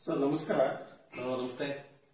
Sir ನಮಸ್ಕಾರ hello ನಮಸ್ತೆ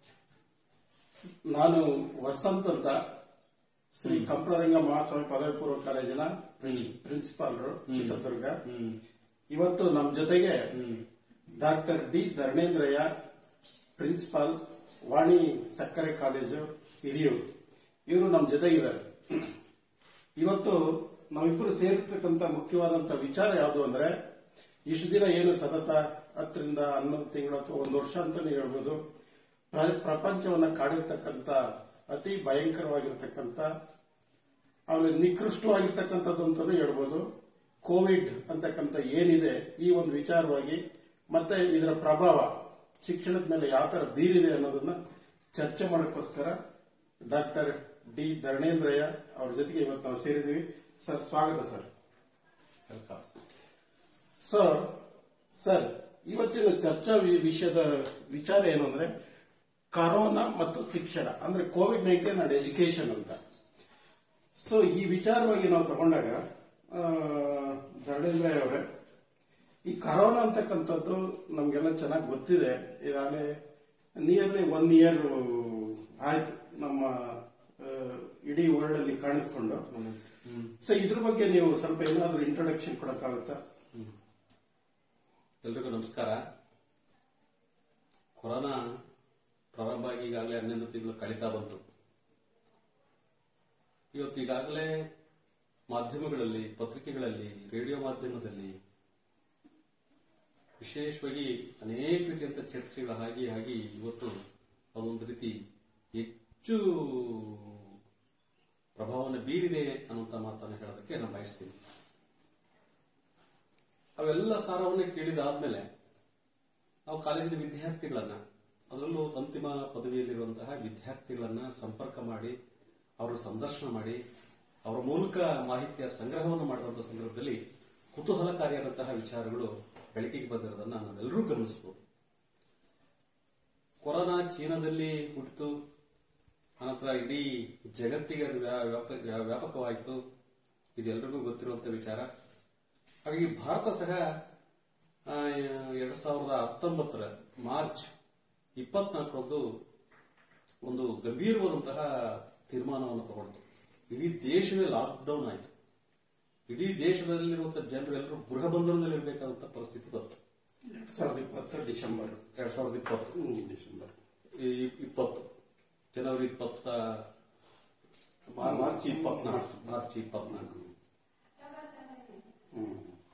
ನಾನು ವಸಂತ್ ಅಂತ ಶ್ರೀ ಕಂಪ್ಲರಂಗ ಮಹಾಸ್ವಾಮಿ ಪದವಿ ಪೂರ್ವ ಕಾಲೇಜಿನ ಪ್ರಿನ್ಸಿಪಾಲರು ಚಿತ್ರದುರ್ಗ ಹ್ಮ್ ಇವತ್ತು ನಮ್ಮ ಜೊತೆಗೆ ಹ್ಮ್ doctor D Dharmendraiah principal Vani Sakkare college Hiriyur ಇವರು ನಮ್ಮ ಜೊತೆಗಿದ್ದಾರೆ ಇವತ್ತು ನಾವಿಬ್ಬರು ಸೇರಿರ್ತಕ್ಕಂಥ ಮುಖ್ಯವಾದಂತ ವಿಚಾರ ಯಾವುದು ಅಂದ್ರೆ ಇಷ್ಟು ದಿನ ಏನು ಸತತ ಹತ್ತರಿಂದ ಹನ್ನೊಂದು ತಿಂಗಳು ಅಥವಾ ಒಂದು ವರ್ಷ ಅಂತಾನೆ ಹೇಳ್ಬೋದು ಪ್ರ- ಪ್ರಪಂಚವನ್ನ ಕಾಡಿರ್ತಕ್ಕಂಥ ಅತಿ ಭಯಂಕರವಾಗಿರ್ತಕ್ಕಂಥ ಆಮೇಲೆ ನಿಕೃಷ್ಟವಾಗಿರ್ತಕ್ಕಂಥದ್ದು ಅಂತಾನೂ ಹೇಳ್ಬೋದು ಕೋವಿಡ್ ಅಂತಕ್ಕಂಥ ಏನಿದೆ ಈ ಒಂದು ವಿಚಾರವಾಗಿ ಮತ್ತೆ ಇದರ ಪ್ರಭಾವ ಶಿಕ್ಷಣದ ಮೇಲೆ ಯಾವ ತರ ಬೀರಿದೆ ಅನ್ನೋದನ್ನ ಚರ್ಚೆ ಮಾಡೋಕ್ಕೋಸ್ಕರ ಡಾಕ್ಟರ್ ಡಿ ಧರ್ಣೇಂದ್ರಯ್ಯ ಅವ್ರ ಜೊತೆಗೆ ಇವತ್ತು ನಾವು ಸೇರಿದ್ದೀವಿ ಸರ್ ಸ್ವಾಗತ ಸರ್ ವೆಲ್ಕಮ್ ಸರ್ ಸರ್ ಇವತ್ತಿನ ಚರ್ಚಾ ವಿ- ವಿಷಯದ ವಿಚಾರ ಏನು ಅಂದ್ರೆ ಕರೋನಾ ಮತ್ತು ಶಿಕ್ಷಣ ಅಂದ್ರೆ ಕೋವಿಡ್ ನೈನ್ಟೀನ್ ಅಂಡ್ ಎಜುಕೇಶನ್ ಅಂತ ಸೊ ಈ ವಿಚಾರವಾಗಿ ನಾವು ತಗೊಂಡಾಗ ಆ, ಧರ್ಮೇಂದ್ರ ಅವರೇ ಈ ಕರೋನಾ ಅಂತಕ್ಕಂಥದ್ದು ನಮ್ಗೆಲ್ಲ ಚೆನ್ನಾಗಿ ಗೊತ್ತಿದೆ ಇದಾಗಲೇ ನಿಯರ್ಲಿ ಒನ್ ಇಯರ್ ಆಯ್ತು ನಮ್ಮ ಆ, ಇಡೀ ವರ್ಲ್ಡ್ ಅಲ್ಲಿ ಕಾಣಿಸ್ಕೊಂಡು ಸೊ ಇದ್ರ ಬಗ್ಗೆ ನೀವು ಸ್ವಲ್ಪ ಏನಾದ್ರೂ ಇಂಟ್ರೊಡಕ್ಷನ್ ಕೊಡಕ್ಕಾಗುತ್ತಾ ಎಲ್ರಿಗೂ ನಮಸ್ಕಾರ ಕೊರೋನಾ ಪ್ರಾರಂಭ ಆಗಿ ಈಗಾಗಲೇ ಹನ್ನೊಂದು ತಿಂಗಳು ಕಳೀತಾ ಬಂತು ಇವತ್ತು ಈಗಾಗಲೇ ಮಾಧ್ಯಮಗಳಲ್ಲಿ ಪತ್ರಿಕೆಗಳಲ್ಲಿ ರೇಡಿಯೋ ಮಾಧ್ಯಮದಲ್ಲಿ ವಿಶೇಷವಾಗಿ ಅನೇಕ ರೀತಿಯಂತ ಚರ್ಚೆಗಳು ಆಗಿ ಆಗಿ ಇವತ್ತು ಅದೊಂದು ರೀತಿ ಹೆಚ್ಚು ಪ್ರಭಾವವನ್ನು ಬೀರಿದೆ ಅನ್ನುವಂಥ ಮಾತನ್ನು ಹೇಳೋದಕ್ಕೆ ನಾನು ಬಯಸ್ತೀನಿ ಅವೆಲ್ಲ ಸಾರವನ್ನ ಕೇಳಿದಾದ್ಮೇಲೆ ನಾವು ಕಾಲೇಜಿನ ವಿದ್ಯಾರ್ಥಿಗಳನ್ನ ಅದರಲ್ಲೂ ಅಂತಿಮ ಪದವಿಯಲ್ಲಿರುವಂತಹ ವಿದ್ಯಾರ್ಥಿಗಳನ್ನ ಸಂಪರ್ಕ ಮಾಡಿ ಅವರ ಸಂದರ್ಶನ ಮಾಡಿ ಅವರ ಮೂಲಕ ಮಾಹಿತಿಯ ಸಂಗ್ರಹವನ್ನು ಮಾಡುವಂತಹ ಸಂದರ್ಭದಲ್ಲಿ ಕುತೂಹಲಕಾರಿಯಾದಂತಹ ವಿಚಾರಗಳು ಬೆಳಕಿಗೆ ಬಂದಿರೋದನ್ನ ನಾವೆಲ್ಲರೂ ಗಮನಿಸಬಹುದು ಕೊರೋನಾ ಚೀನಾದಲ್ಲಿ ಹುಟ್ಟಿತು ಅನಂತರ ಇಡೀ ಜಗತ್ತಿಗೆ ಅದು ವ್ಯಾ- ವ್ಯಾಪ- ವ್ಯಾ- ವ್ಯಾಪಕವಾಯಿತು ಇದೆಲ್ಲರಿಗೂ ಗೊತ್ತಿರುವಂತ ವಿಚಾರ ಹಾಗಾಗಿ ಭಾರತ ಸಹ ಆ, ಎರಡ್ ಸಾವಿರದ ಹತ್ತೊಂಬತ್ತರ ಮಾರ್ಚ್ ಇಪ್ಪತ್ನಾಲ್ಕರಂದು ಒಂದು ಗಂಭೀರವಾದಂತಹ ತೀರ್ಮಾನವನ್ನು ತಗೊಂಡು ಇಡೀ ದೇಶವೇ ಲಾಕ್ಡೌನ್ ಆಯಿತು ಇಡೀ ದೇಶದಲ್ಲಿರುವಂತಹ ಜನರು ಎಲ್ಲರೂ ಗೃಹ ಬಂಧನದಲ್ಲಿರಬೇಕಾದಂತ ಪರಿಸ್ಥಿತಿ ಬಂತು ಎರಡ್ ಸಾವಿರದ ಇಪ್ಪತ್ತು ಡಿಸೆಂಬರ್ ಎರಡ್ ಸಾವಿರದ ಇಪ್ಪತ್ತು ಹ್ಮ್, ಡಿಸೆಂಬರ್ ಈ ಇಪ್ಪತ್ತು ಜನವರಿ ಇಪ್ಪತ್ತ ಮಾ- ಮಾರ್ಚ್ ಇಪ್ಪತ್ನಾಲ್ಕು ಮಾರ್ಚ್ ಇಪ್ಪತ್ನಾಲ್ಕು ಹ್ಮ್.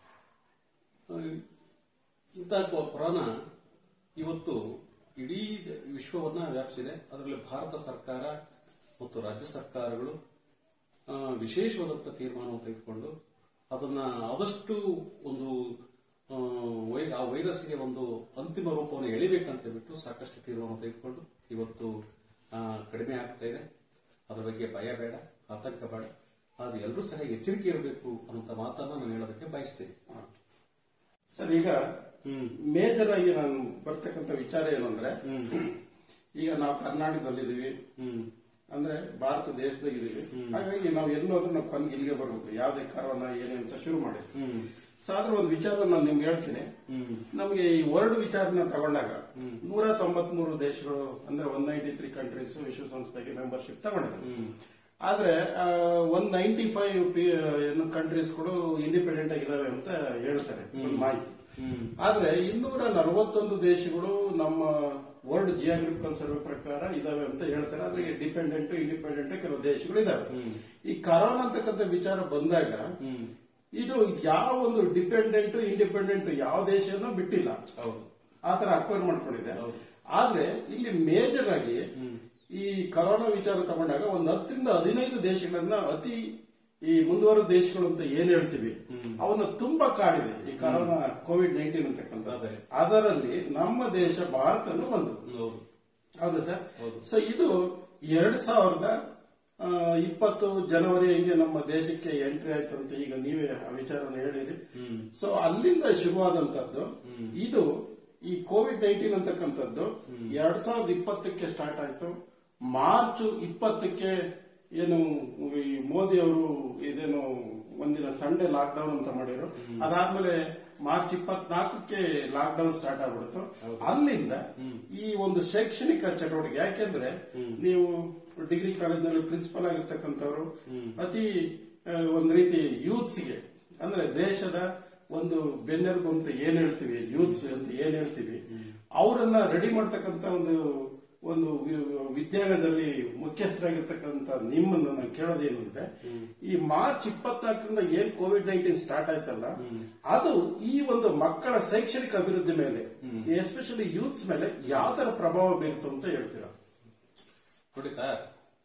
ಇಂಥ ಕೊ- ಕೊರೋನಾ ಇವತ್ತು ಇಡೀ ದ- ವಿಶ್ವವನ್ನ ವ್ಯಾಪಿಸಿದೆ ಅದರಲ್ಲಿ ಭಾರತ ಸರ್ಕಾರ ಮತ್ತು ರಾಜ್ಯ ಸರ್ಕಾರಗಳು ಆ, ವಿಶೇಷವಾದಂಥ ತೀರ್ಮಾನವನ್ನು ತೆಗೆದುಕೊಂಡು ಅದನ್ನ ಆದಷ್ಟು ಒಂದು ಆ, ವೈ- ಆ ವೈರಸ್ಗೆ ಒಂದು ಅಂತಿಮ ರೂಪವನ್ನು ಎಳಿಬೇಕಂತ ಬಿಟ್ಟು ಸಾಕಷ್ಟು ತೀರ್ಮಾನ ತೆಗೆದುಕೊಂಡು ಇವತ್ತು ಆ, ಕಡಿಮೆ ಆಗ್ತಾ ಇದೆ ಅದರ ಬಗ್ಗೆ ಭಯ ಬೇಡ ಆತಂಕ ಬೇಡ ಆದ್ರೆ ಎಲ್ಲರೂ ಸಹ ಎಚ್ಚರಿಕೆ ಇರಬೇಕು ಅನ್ನುವಂಥ ಮಾತನ್ನ ನಾನು ಹೇಳೋದಕ್ಕೆ ಬಯಸ್ತೇನೆ ಸರ್ ಈಗ ಹ್ಮ್ ಮೇಜರ್ ಆಗಿ ನಾನು ಬರ್ತಕ್ಕಂಥ ವಿಚಾರ ಏನು ಅಂದ್ರೆ ಹ್ಮ್ ಈಗ ನಾವು ಕರ್ನಾಟಕದಲ್ಲಿದ್ದೀವಿ ಹ್ಮ್ ಅಂದ್ರೆ ಭಾರತ ದೇಶದಾಗ ಇದೀವಿ ಹಾಗಾಗಿ ನಾವು ಎಲ್ಲೋದ್ರೂ ನಾವು ಕೊನೆಗೆ ಇಲ್ಲಿಗೆ ಬರ್ಬೇಕು ಯಾವ್ದೇ ಕರೋನಾ ಏನೇ ಅಂತ ಶುರು ಮಾಡಿದ್ವಿ ಹ್ಮ್ ಸೊ ಆದ್ರೆ ಒಂದು ವಿಚಾರ ನಾನು ನಿಮ್ಗೆ ಹೇಳ್ತೀನಿ ಹ್ಮ್ ನಮಗೆ ಈ ವರ್ಲ್ಡ್ ವಿಚಾರನ ತಗೊಂಡಾಗ ನೂರ ತೊಂಬತ್ಮೂರು ದೇಶಗಳು ಅಂದ್ರೆ ಒನ್ ನೈಂಟಿ ತ್ರೀ ಕಂಟ್ರೀಸ್ ವಿಶ್ವಸಂಸ್ಥೆಗೆ ಮೆಂಬರ್ಶಿಪ್ ತಗೊಂಡಿದೆ ಹ್ಮ್ ಆದ್ರೆ ಒನ್ ನೈಂಟಿ ಫೈವ್ ಏನು ಕಂಟ್ರೀಸ್ಗಳು ಇಂಡಿಪೆಂಡೆಂಟ್ ಆಗಿದಾವೆ ಅಂತ ಹೇಳ್ತಾರೆ ಒಂದು ಮಾಹಿತಿ ಹ್ಮ್ ಆದ್ರೆ ಇನ್ನೂರ ನಲವತ್ತೊಂದು ದೇಶಗಳು ನಮ್ಮ ವರ್ಲ್ಡ್ ಜಿಯೋಗ್ರಫಿಕಲ್ ಸರ್ವೆ ಪ್ರಕಾರ ಇದಾವೆ ಅಂತ ಹೇಳ್ತಾರೆ ಆದ್ರೆ ಡಿಪೆಂಡೆಂಟ್ ಇಂಡಿಪೆಂಡೆಂಟ್ ಕೆಲವು ದೇಶಗಳು ಇದಾವೆ ಈ ಕರೋನಾ ಅಂತಕ್ಕಂಥ ವಿಚಾರ ಬಂದಾಗ ಹ್ಮ್ ಇದು ಯಾವ ಒಂದು ಡಿಪೆಂಡೆಂಟ್ ಇಂಡಿಪೆಂಡೆಂಟ್ ಯಾವ ದೇಶನೂ ಬಿಟ್ಟಿಲ್ಲ ಹೌದು ಆತರ ಅಕ್ವೈರ್ ಮಾಡ್ಕೊಂಡಿದೆ ಹೌದು. ಆದ್ರೆ ಇಲ್ಲಿ ಮೇಜರ್ ಆಗಿ ಈ ಕರೋನಾ ವಿಚಾರ ತಗೊಂಡಾಗ ಒಂದು ಹತ್ತರಿಂದ ಹದಿನೈದು ದೇಶಗಳನ್ನ ಅತಿ ಈ ಮುಂದುವರೆದ ದೇಶಗಳು ಅಂತ ಏನ್ ಹೇಳ್ತೀವಿ ಅವನ್ನ ತುಂಬಾ ಕಾಡಿದೆ ಈ ಕರೋನಾ ಕೋವಿಡ್ ನೈನ್ಟೀನ್ ಅಂತಕ್ಕಂಥ ಅದೇ. ಅದರಲ್ಲಿ ನಮ್ಮ ದೇಶ ಭಾರತನು ಒಂದು ಹೌದು ಹೌದು ಸರ್ ಹೌದು. ಸೊ ಇದು ಎರಡ್ ಸಾವಿರದ ಆ, ಇಪ್ಪತ್ತು ಜನವರಿ ಹಿಂಗೆ ನಮ್ಮ ದೇಶಕ್ಕೆ ಎಂಟ್ರಿ ಆಯ್ತು ಅಂತ ಈಗ ನೀವೇ ಆ ವಿಚಾರವನ್ನು ಹೇಳಿರಿ ಸೊ ಅಲ್ಲಿಂದ ಶುರುವಾದಂತದ್ದು ಇದು ಈ ಕೋವಿಡ್ ನೈನ್ಟೀನ್ ಅಂತಕ್ಕಂಥದ್ದು ಎರಡ್ ಸಾವಿರದ ಇಪ್ಪತ್ತಕ್ಕೆ ಸ್ಟಾರ್ಟ್ ಆಯ್ತು ಮಾರ್ಚ್ ಇಪ್ಪತ್ತಕ್ಕೆ ಏನು ಈ ಮೋದಿ ಅವರು ಇದೇನು ಒಂದಿನ ಸಂಡೇ ಲಾಕ್ ಡೌನ್ ಅಂತ ಮಾಡಿದ್ರು ಅದಾದ್ಮೇಲೆ ಮಾರ್ಚ್ ಇಪ್ಪತ್ನಾಲ್ಕಕ್ಕೆ ಲಾಕ್ ಡೌನ್ ಸ್ಟಾರ್ಟ್ ಆಗ್ಬಿಡ್ತು ಅಲ್ಲಿಂದ ಈ ಒಂದು ಶೈಕ್ಷಣಿಕ ಚಟುವಟಿಕೆ ಯಾಕೆಂದ್ರೆ ನೀವು ಡಿಗ್ರಿ ಕಾಲೇಜ್ನಲ್ಲಿ ಪ್ರಿನ್ಸಿಪಲ್ ಆಗಿರ್ತಕ್ಕಂಥವ್ರು ಅತಿ ಆ, ಒಂದು ರೀತಿ ಯೂತ್ಸ್ಗೆ ಅಂದ್ರೆ ದೇಶದ ಒಂದು ಬೆನ್ನೆಲುಬು ಅಂತ ಏನ್ ಹೇಳ್ತೀವಿ ಯೂತ್ಸ್ ಅಂತ ಏನ್ ಹೇಳ್ತೀವಿ ಅವರನ್ನ ರೆಡಿ ಮಾಡ್ತಕ್ಕಂಥ ಒಂದು ಒಂದು ವಿ- ವಿದ್ಯಾಲಯದಲ್ಲಿ ಮುಖ್ಯಸ್ಥರಾಗಿರ್ತಕ್ಕಂಥ ನಿಮ್ಮನ್ನು ನಾನು ಕೇಳೋದೇನು ಅಂದ್ರೆ ಈ ಮಾರ್ಚ್ ಇಪ್ಪತ್ನಾಲ್ಕರಿಂದ ಏನ್ ಕೋವಿಡ್ ನೈನ್ಟೀನ್ ಸ್ಟಾರ್ಟ್ ಆಯ್ತಲ್ಲ ಅದು ಈ ಒಂದು ಮಕ್ಕಳ ಶೈಕ್ಷಣಿಕ ಅಭಿವೃದ್ಧಿ ಮೇಲೆ ಎಸ್ಪೆಷಲಿ ಯೂತ್ಸ್ ಮೇಲೆ ಯಾವ ತರ ಪ್ರಭಾವ ಬೀರುತ್ತು ಅಂತ ಹೇಳ್ತೀರಾ ನೋಡಿ ಸರ್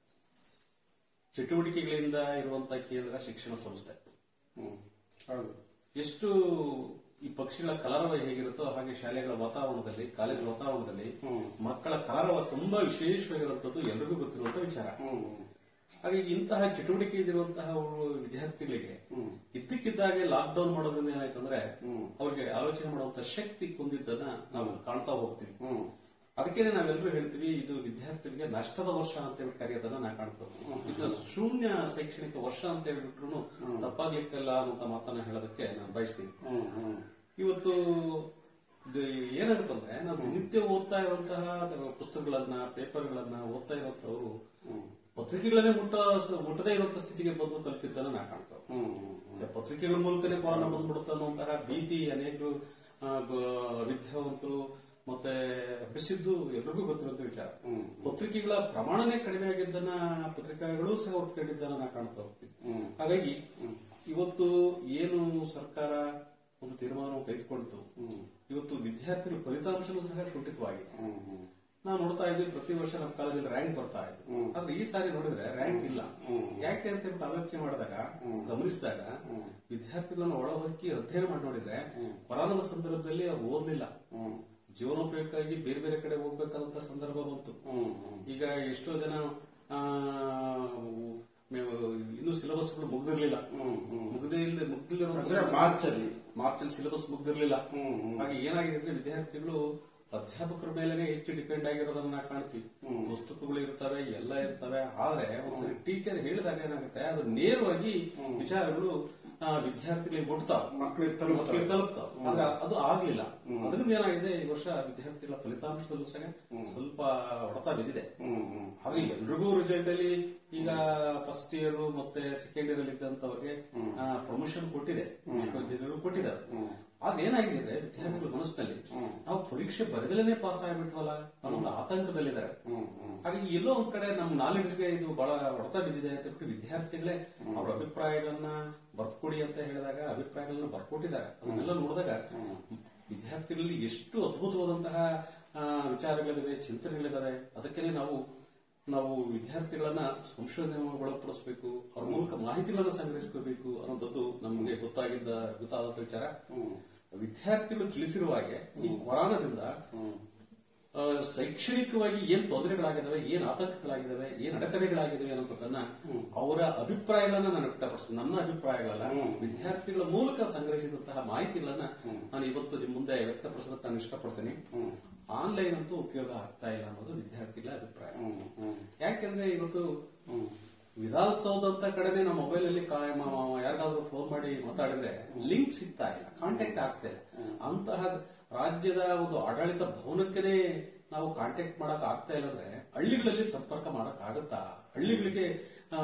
ಚಟುವಟಿಕೆಗಳಿಂದ ಇರುವಂತಹ ಕೇಂದ್ರ ಶಿಕ್ಷಣ ಸಂಸ್ಥೆ ಹ್ಮ್. ಹೌದು ಎಷ್ಟು ಈ ಪಕ್ಷಿಗಳ ಕಲರವ ಹೇಗಿರುತ್ತೋ ಹಾಗೆ ಶಾಲೆಗಳ ವಾತಾವರಣದಲ್ಲಿ ಕಾಲೇಜ್ ವಾತಾವರಣದಲ್ಲಿ ಮಕ್ಕಳ ಕಲರವ ತುಂಬಾ ವಿಶೇಷವಾಗಿರುವಂತದ್ದು ಎಲ್ರಿಗೂ ಗೊತ್ತಿರುವಂತ ವಿಚಾರ ಹ್ಮ್ ಹಾಗಾಗಿ ಇಂತಹ ಚಟುವಟಿಕೆ ಇರುವಂತಹ ವಿದ್ಯಾರ್ಥಿಗಳಿಗೆ ಇದ್ದಕ್ಕಿದ್ದಾಗೆ ಲಾಕ್ ಡೌನ್ ಮಾಡೋದ್ರಿಂದ ಏನಾಯ್ತಂದ್ರೆ ಅವ್ರಿಗೆ ಆಲೋಚನೆ ಮಾಡುವಂತ ಶಕ್ತಿ ಕುಂದಿದ್ದನ್ನ ನಾವು ಕಾಣ್ತಾ ಹೋಗ್ತೀವಿ ಹ್ಮ್ ಅದಕ್ಕೇನೆ ನಾವೆಲ್ಲರೂ ಹೇಳ್ತೀವಿ ಇದು ವಿದ್ಯಾರ್ಥಿಗಳಿಗೆ ನಷ್ಟದ ವರ್ಷ ಅಂತ ಹೇಳಿ ಕರೆಯೋದನ್ನ ನಾ ಕಾಣ್ತಾ ಹೋಗ್ತೀವಿ. ಇದು ಶೂನ್ಯ ಶೈಕ್ಷಣಿಕ ವರ್ಷ ಅಂತ ಹೇಳ್ಬಿಟ್ರು ತಪ್ಪಾಗ್ಲಿಕ್ಕಿಲ್ಲ ಅನ್ನುವಂತ ಮಾತನ್ನ ಹೇಳೋದಕ್ಕೆ ನಾನು ಬಯಸ್ತೀನಿ ಹ್ಮ್ ಹ್ಮ್ ಇವತ್ತು ಇದು ಏನಾಗುತ್ತಂದ್ರೆ ನಾವು ನಿತ್ಯ ಓದ್ತಾ ಇರುವಂತಹ ಪುಸ್ತಕಗಳನ್ನ ಪೇಪರ್ಗಳನ್ನ ಓದ್ತಾ ಇರುವಂತವರು ಪತ್ರಿಕೆಗಳನ್ನೇ ಮುಟ್ಟ ಮುಟ್ಟದೇ ಇರುವಂತ ಸ್ಥಿತಿಗೆ ಬಂದು ತಲುಪಿದ್ದನ್ನ ನಾ ಕಾಣ್ತೇವೆ ಹ್ಮ್ ಹ್ಮ್ ಪತ್ರಿಕೆಗಳ ಮೂಲಕನೇ ಕೊರೋನಾ ಬಂದ್ಬಿಡುತ್ತೆ ಅನ್ನುವಂತಹ ಭೀತಿ ಅನೇಕರು ಆ, ಗ- ವಿದ್ಯಾವಂತರು ಮತ್ತೆ ಹಬ್ಬಿಸಿದ್ದು ಎಲ್ರಿಗೂ ಗೊತ್ತಿರುವಂತ ವಿಚಾರ ಪತ್ರಿಕೆಗಳ ಪ್ರಮಾಣನೇ ಕಡಿಮೆ ಆಗಿದ್ದನ್ನ ಪತ್ರಿಕೆಗಳು ಸಹ ಒಪ್ಕೊಂಡಿದ್ದನ್ನ ನಾ ಕಾಣ್ತಾ ಹೋಗ್ತೀವಿ ಹಾಗಾಗಿ ಇವತ್ತು ಏನು ಸರ್ಕಾರ ಒಂದು ತೀರ್ಮಾನ ತೆಗೆದುಕೊಂಡಿತು ಇವತ್ತು ವಿದ್ಯಾರ್ಥಿಗಳ ಫಲಿತಾಂಶನೂ ಸಹ ಕುಂಠಿತವಾಗಿದೆ ಹ್ಮ್ ಹ್ಮ್ ನಾವು ನೋಡ್ತಾ ಇದ್ವಿ ಪ್ರತಿ ವರ್ಷ ನಮ್ಮ ಕಾಲೇಜಲ್ಲಿ ರ್ಯಾಂಕ್ ಬರ್ತಾ ಇತ್ತು ಆದ್ರೆ ಈ ಸಾರಿ ನೋಡಿದ್ರೆ ರ್ಯಾಂಕ್ ಇಲ್ಲ ಯಾಕೆ ಅಂತ ಹೇಳ್ಬಿಟ್ಟು ಆಲೋಚನೆ ಮಾಡಿದಾಗ ಗಮನಿಸಿದಾಗ ವಿದ್ಯಾರ್ಥಿಗಳನ್ನ ಒಳಹೊಕ್ಕಿ ಅಧ್ಯಯನ ಮಾಡಿ ನೋಡಿದ್ರೆ ಕೊರೋನಾದ ಸಂದರ್ಭದಲ್ಲಿ ಅವ್ರು ಓದ್ಲಿಲ್ಲ ಹ್ಮ್ ಜೀವನೋಪಯೋಗಕ್ಕಾಗಿ ಬೇರೆ ಬೇರೆ ಕಡೆ ಹೋಗ್ಬೇಕಾದಂತ ಸಂದರ್ಭ ಬಂತು ಹ್ಮ್ ಹ್ಮ್ ಈಗ ಎಷ್ಟೋ ಜನ ಆ, ನೀವು ಇನ್ನೂ ಸಿಲೆಬಸ್ಗಳು ಮುಗ್ದಿರ್ಲಿಲ್ಲ ಮುಗ್ದೇ ಇಲ್ಲ ಮುಗ್ದಿಲ್ಲ ಅಂದ್ರೆ ಮಾರ್ಚ್ ಅಲ್ಲಿ ಮಾರ್ಚ್ ಅಲ್ಲಿ ಸಿಲೆಬಸ್ ಮುಗ್ದಿರ್ಲಿಲ್ಲ ಹ್ಮ್, ಹ್ಮ್. ಹಾಗೆ ಏನಾಗಿದೆ ಅಂದ್ರೆ ವಿದ್ಯಾರ್ಥಿಗಳು ಅಧ್ಯಾಪಕರ ಮೇಲೆನೆ ಹೆಚ್ಚು ಡಿಪೆಂಡ್ ಆಗಿರೋದನ್ನ ನಾವು ಕಾಣ್ತೀವಿ ಪುಸ್ತಕಗಳು ಇರ್ತವೆ ಎಲ್ಲ ಇರ್ತವೆ ಆದ್ರೆ ಒಂದ್ಸರಿ ಟೀಚರ್ ಹೇಳಿದಾಗ ಏನಾಗುತ್ತೆ ಅದು ನೇರವಾಗಿ ವಿಚಾರಗಳು ಆ, ವಿದ್ಯಾರ್ಥಿಗಳಿಗೆ ಮುಟ್ತಾವ ಮಕ್ಕಳಿಗೆ ತಲುಪ್ತವೆ. ಮಕ್ಕಳಿಗೆ ತಲುಪ್ತಾವ ಆದ್ರೆ ಅದು ಆಗ್ಲಿಲ್ಲ ಅದರಿಂದ ಏನಾಗಿದೆ ಈ ವರ್ಷ ವಿದ್ಯಾರ್ಥಿಗಳ ಫಲಿತಾಂಶದಲ್ಲೂ ಸಹ ಸ್ವಲ್ಪ ಹೊಡೆತ ಬಿದ್ದಿದೆ ಹ್ಮ್ ಹ್ಮ್ ಆದ್ರೆ ಎಲ್ರಿಗೂ ರಿಸಲ್ಟ್ ಅಲ್ಲಿ ಈಗ ಫಸ್ಟ್ ಇಯರ್ ಮತ್ತೆ ಸೆಕೆಂಡ್ ಇಯರ್ ಅಲ್ಲಿ ಇದ್ದಂತವ್ರಿಗೆ ಪ್ರಮೋಷನ್ ಕೊಟ್ಟಿದೆ ವಿಶ್ವವಿದ್ಯಾಲಯಗಳು ಕೊಟ್ಟಿದ್ದಾರೆ ಆದ್ರೆ ಏನಾಗಿದೆ ಅಂದ್ರೆ ವಿದ್ಯಾರ್ಥಿಗಳ ಮನಸ್ಸಿನಲ್ಲಿ ನಾವು ಪರೀಕ್ಷೆ ಬರೆದಲೇನೆ ಪಾಸ್ ಆಗ್ಬಿಟ್ವಲ್ಲ ಅನ್ನೋ ಒಂದು ಆತಂಕದಲ್ಲಿದ್ದಾರೆ ಹಾಗಾಗಿ ಎಲ್ಲೋ ಒಂದ್ ಕಡೆ ನಮ್ಮ ನಾಲೆಡ್ಜ್ಗೆ ಇದು ಬಹಳ ಹೊಡೆತ ಬಿದ್ದಿದೆ ಅಂತ ಹೇಳ್ಬಿಟ್ಟು ವಿದ್ಯಾರ್ಥಿಗಳೇ ಅವರ ಅಭಿಪ್ರಾಯಗಳನ್ನ ಬರ್ಕೊಡಿ ಅಂತ ಹೇಳಿದಾಗ ಅಭಿಪ್ರಾಯಗಳನ್ನ ಬರ್ಕೊಟ್ಟಿದ್ದಾರೆ ಅದನ್ನೆಲ್ಲ ನೋಡಿದಾಗ ವಿದ್ಯಾರ್ಥಿಗಳಲ್ಲಿ ಎಷ್ಟು ಅದ್ಭುತವಾದಂತಹ ಆ, ವಿಚಾರಗಳಿದಾವೆ ಚಿಂತನೆಗಳಿದಾವೆ ಅದಕ್ಕೆ ನಾವು ನಾವು ವಿದ್ಯಾರ್ಥಿಗಳನ್ನ ಸಂಶೋಧನೆ ಒಳಪಡಿಸಬೇಕು ಅವ್ರ ಮೂಲಕ ಮಾಹಿತಿಗಳನ್ನ ಸಂಗ್ರಹಿಸ್ಕೋಬೇಕು ಅನ್ನೋದದ್ದು ನಮಗೆ ಗೊತ್ತಾಗಿದ್ದ ಗೊತ್ತಾದಂತ ವಿಚಾರ ವಿದ್ಯಾರ್ಥಿಗಳು ತಿಳಿಸಿರುವ ಹಾಗೆ ಈ ಕೊರೋನಾದಿಂದ ಆ, ಶೈಕ್ಷಣಿಕವಾಗಿ ಏನ್ ತೊಂದರೆಗಳಾಗಿದ್ದಾವೆ ಏನ್ ಆತಂಕಗಳಾಗಿದ್ದಾವೆ ಏನ್ ಅಡೆತಡೆಗಳಾಗಿದ್ದಾವೆ ಅನ್ನೋದನ್ನ ಅವರ ಅಭಿಪ್ರಾಯಗಳನ್ನ ನಾನು ವ್ಯಕ್ತಪಡಿಸ್ತೀನಿ ನನ್ನ ಅಭಿಪ್ರಾಯಗಳಲ್ಲ ವಿದ್ಯಾರ್ಥಿಗಳ ಮೂಲಕ ಸಂಗ್ರಹಿಸಿದಂತಹ ಮಾಹಿತಿಗಳನ್ನ ನಾನು ಇವತ್ತು ನಿಮ್ಮ ಮುಂದೆ ವ್ಯಕ್ತಪಡಿಸೋದಕ್ಕೆ ನಾನು ಇಷ್ಟಪಡ್ತೀನಿ ಆನ್ಲೈನ್ ಅಂತೂ ಉಪಯೋಗ ಆಗ್ತಾ ಇಲ್ಲ ಅನ್ನೋದು ವಿದ್ಯಾರ್ಥಿಗಳ ಅಭಿಪ್ರಾಯ ಯಾಕೆಂದ್ರೆ ಇವತ್ತು ವಿಧಾನಸೌಧ ಅಂತ ಕಡೆನೆ ನಮ್ಮ ಮೊಬೈಲ್ ಅಲ್ಲಿ ಕಾ- ಮ- ಮ- ಯಾರಿಗಾದ್ರೂ ಫೋನ್ ಮಾಡಿ ಮಾತಾಡಿದ್ರೆ ಲಿಂಕ್ ಸಿಗ್ತಾ ಇಲ್ಲ ಕಾಂಟ್ಯಾಕ್ಟ್ ಆಗ್ತಾ ಇಲ್ಲ ಅಂತಹ ರಾಜ್ಯದ ಒಂದು ಆಡಳಿತ ಭವನಕ್ಕೆ ನಾವು ಕಾಂಟ್ಯಾಕ್ಟ್ ಮಾಡಕ್ ಆಗ್ತಾ ಇಲ್ಲ ಅಂದ್ರೆ ಹಳ್ಳಿಗಳಲ್ಲಿ ಸಂಪರ್ಕ ಮಾಡಕ್ ಆಗುತ್ತಾ ಹಳ್ಳಿಗಳಿಗೆ ಆ,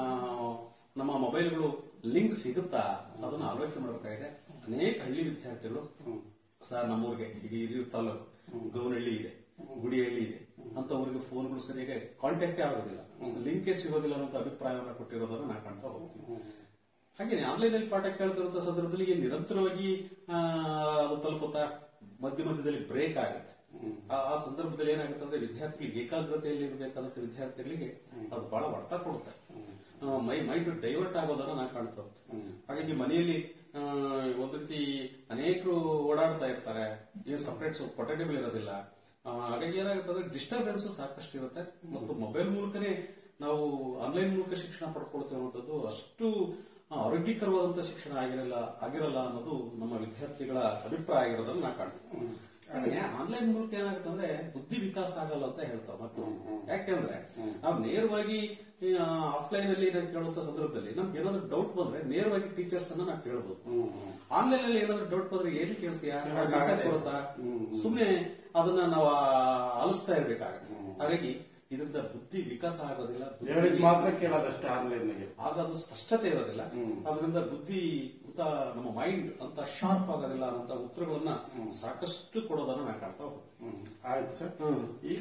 ನಮ್ಮ ಮೊಬೈಲ್ಗಳು ಲಿಂಕ್ ಸಿಗುತ್ತಾ ಅದನ್ನ ಆಲೋಚನೆ ಮಾಡಬೇಕಾಗಿದೆ ಅನೇಕ ಹಳ್ಳಿ ವಿದ್ಯಾರ್ಥಿಗಳು ಸರ್ ನಮ್ಮೂರಿಗೆ ಈಗ ಹಿರಿಯೂರು ತಾಲೂಕು ಗೌನಹಳ್ಳಿ ಇದೆ ಗುಡಿಹಳ್ಳಿ ಇದೆ ಅಂತ ಊರಿಗೆ ಫೋನ್ಗಳು ಸರಿಯಾಗಿ ಕಾಂಟ್ಯಾಕ್ಟೇ ಆಗೋದಿಲ್ಲ ಲಿಂಕೇ ಸಿಗೋದಿಲ್ಲ ಅನ್ನೋ ಅಭಿಪ್ರಾಯವನ್ನ ಕೊಟ್ಟಿರೋದನ್ನ ನಾ ಕಾಣ್ತಾ ಹೋಗ್ತೀನಿ ಹಾಗೆ ಆನ್ಲೈನ್ ಅಲ್ಲಿ ಪಾಠ ಕೇಳ್ತಿರುವಂತ ಸಂದರ್ಭದಲ್ಲಿ ಈಗ ನಿರಂತರವಾಗಿ ಆ, ಅದು ತಲುಪುತ್ತಾ ಮಧ್ಯ ಮಧ್ಯದಲ್ಲಿ ಬ್ರೇಕ್ ಆಗುತ್ತೆ ಆ ಆ ಸಂದರ್ಭದಲ್ಲಿ ಏನಾಗುತ್ತೆ ಅಂದ್ರೆ ವಿದ್ಯಾರ್ಥಿಗಳಿಗೆ ಏಕಾಗ್ರತೆಯಲ್ಲಿ ಇರಬೇಕಾದಂತ ವಿದ್ಯಾರ್ಥಿಗಳಿಗೆ ಅದು ಬಹಳ ಹೊಡೆತ ಕೊಡುತ್ತೆ ಆ, ಮೈ ಮೈಂಡ್ ಡೈವರ್ಟ್ ಆಗೋದನ್ನ ನಾ ಕಾಣ್ತಾ ಹೋಗ್ತೀನಿ ಹಾಗಾಗಿ ಮನೆಯಲ್ಲಿ ಆ, ಒಂದ್ ರೀತಿ ಅನೇಕರು ಓಡಾಡ್ತಾ ಇರ್ತಾರೆ ಏನು ಸಪರೇಟ್ ಕೊಠಡಿಗಳು ಇರೋದಿಲ್ಲ ಆ, ಹಾಗಾಗಿ ಏನಾಗುತ್ತೆ ಅಂದ್ರೆ ಡಿಸ್ಟರ್ಬೆನ್ಸ್ ಸಾಕಷ್ಟು ಇರುತ್ತೆ ಮತ್ತು ಮೊಬೈಲ್ ಮೂಲಕನೇ ನಾವು ಆನ್ಲೈನ್ ಮೂಲಕ ಶಿಕ್ಷಣ ಪಡ್ಕೊಳ್ತೇವೆ ಅನ್ನೋದು ಅಷ್ಟು ಆ, ಆರೋಗ್ಯಕರವಾದಂತ ಶಿಕ್ಷಣ ಆಗಿರಲ್ಲ ಆಗಿರಲ್ಲ ಅನ್ನೋದು ನಮ್ಮ ವಿದ್ಯಾರ್ಥಿಗಳ ಅಭಿಪ್ರಾಯ ಆಗಿರೋದನ್ನ ನಾ ಕಾಣ್ತೀನಿ ಹಾಗೆ ಆನ್ಲೈನ್ ಮೂಲಕ ಏನಾಗುತ್ತೆ ಅಂದ್ರೆ ಬುದ್ಧಿ ವಿಕಾಸ ಆಗಲ್ಲ ಅಂತ ಹೇಳ್ತಾವ ಮಕ್ಕಳು ಯಾಕೆಂದ್ರೆ ನಾವು ನೇರವಾಗಿ ಆಫ್ಲೈನ್ ಅಲ್ಲಿ ನಾವು ಕೇಳುವಂತ ಸಂದರ್ಭದಲ್ಲಿ ನಮ್ಗೆ ಏನಾದ್ರು ಡೌಟ್ ಬಂದ್ರೆ ನೇರವಾಗಿ ಟೀಚರ್ಸ್ ಅನ್ನ ನಾವು ಕೇಳಬಹುದು ಆನ್ಲೈನ್ ಅಲ್ಲಿ ಏನಾದ್ರು ಡೌಟ್ ಬಂದ್ರೆ ಏನು ಕೇಳ್ತೀಯಾ ಕೇಳಕ್ಕಾಗಲ್ಲ. ಕೊಡುತ್ತಾ ಸುಮ್ನೆ ಅದನ್ನ ನಾವು ಆಲಿಸ್ತಾ ಇರ್ಬೇಕಾಗತ್ತೆ ಹಾಗಾಗಿ ಇದರಿಂದ ಬುದ್ಧಿ ವಿಕಾಸ ಆಗೋದಿಲ್ಲ ಬುದ್ಧಿ- ಹೇಳಿದ್ ಮಾತ್ರ ಕೇಳೋದಷ್ಟೇ ಆನ್ಲೈನ್ಗೆ ಆಗ ಅದು ಸ್ಪಷ್ಟತೆ ಇರೋದಿಲ್ಲ ಅದರಿಂದ ಬುದ್ಧಿ ಅಂತ ನಮ್ಮ ಮೈಂಡ್ ಅಂತ ಶಾರ್ಪ್ ಆಗೋದಿಲ್ಲ ಅನ್ನೋ ಉತ್ತರಗಳನ್ನ ಸಾಕಷ್ಟು ಕೊಡೋದನ್ನ ನಾನು ಕಾಣ್ತಾ ಹೋಗ್ತೀನಿ ಹ್ಮ್. ಆಯ್ತು ಸರ್ ಈಗ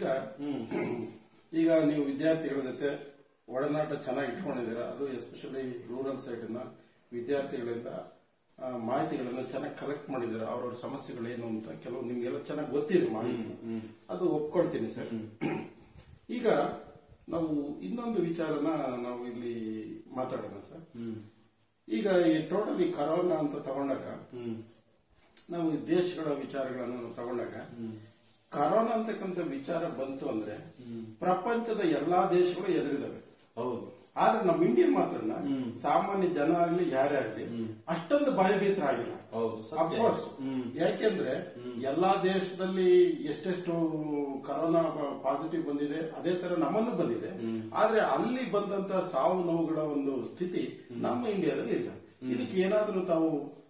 ಈಗ ನೀವು ವಿದ್ಯಾರ್ಥಿಗಳ ಜೊತೆ ಒಡನಾಟ ಚೆನ್ನಾಗಿ ಇಟ್ಕೊಂಡಿದ್ದೀರಾ ಅದು ಎಸ್ಪೆಷಲಿ ರೂರಲ್ ಸೈಡ್ ನ ವಿದ್ಯಾರ್ಥಿಗಳಿಂದ ಆ, ಮಾಹಿತಿಗಳನ್ನ ಚೆನ್ನಾಗಿ ಕಲೆಕ್ಟ್ ಮಾಡಿದ್ದೀರಾ ಅವ್ರವ್ರ ಸಮಸ್ಯೆಗಳೇನು ಅಂತ ಕೆಲವು ನಿಮ್ಗೆಲ್ಲ ಚೆನ್ನಾಗಿ ಗೊತ್ತಿದೆ ಮಾಹಿತಿ ಅದು ಒಪ್ಕೊಳ್ತೀನಿ ಸರ್ ಈಗ ನಾವು ಇನ್ನೊಂದು ವಿಚಾರನ ನಾವು ಇಲ್ಲಿ ಮಾತಾಡೋಣ ಸರ್ ಈಗ ಈ ಟೋಟಲಿ ಕರೋನಾ ಅಂತ ತಗೊಂಡಾಗ ನಾವು ಈ ದೇಶಗಳ ವಿಚಾರಗಳನ್ನು ನಾವು ತಗೊಂಡಾಗ ಕರೋನಾ ಅಂತಕ್ಕಂಥ ವಿಚಾರ ಬಂತು ಅಂದ್ರೆ ಪ್ರಪಂಚದ ಎಲ್ಲಾ ದೇಶಗಳು ಎದುರಿದಾವೆ ಹೌದು ಆದ್ರೆ ನಮ್ಮ ಇಂಡಿಯಾ ಮಾತ್ರ ಸಾಮಾನ್ಯ ಜನ ಆಗ್ಲಿ ಯಾರೇ ಆಗ್ಲಿ ಅಷ್ಟೊಂದು ಭಯಭೀತರಾಗಿಲ್ಲ ಹೌದು ಸತ್ಯ. ಅಫ್ಕೋರ್ಸ್ ಯಾಕೆಂದ್ರೆ ಎಲ್ಲಾ ದೇಶದಲ್ಲಿ ಎಷ್ಟೆಷ್ಟು ಕರೋನಾ ಪಾಸಿಟಿವ್ ಬಂದಿದೆ ಅದೇ ತರ ನಮ್ಮಲ್ಲೂ ಬಂದಿದೆ ಆದ್ರೆ ಅಲ್ಲಿ ಬಂದಂತ ಸಾವು ನೋವುಗಳ ಒಂದು ಸ್ಥಿತಿ ನಮ್ಮ ಇಂಡಿಯಾದಲ್ಲಿ ಇಲ್ಲ ಇದಕ್ಕೆ ಏನಾದ್ರೂ ತಾವು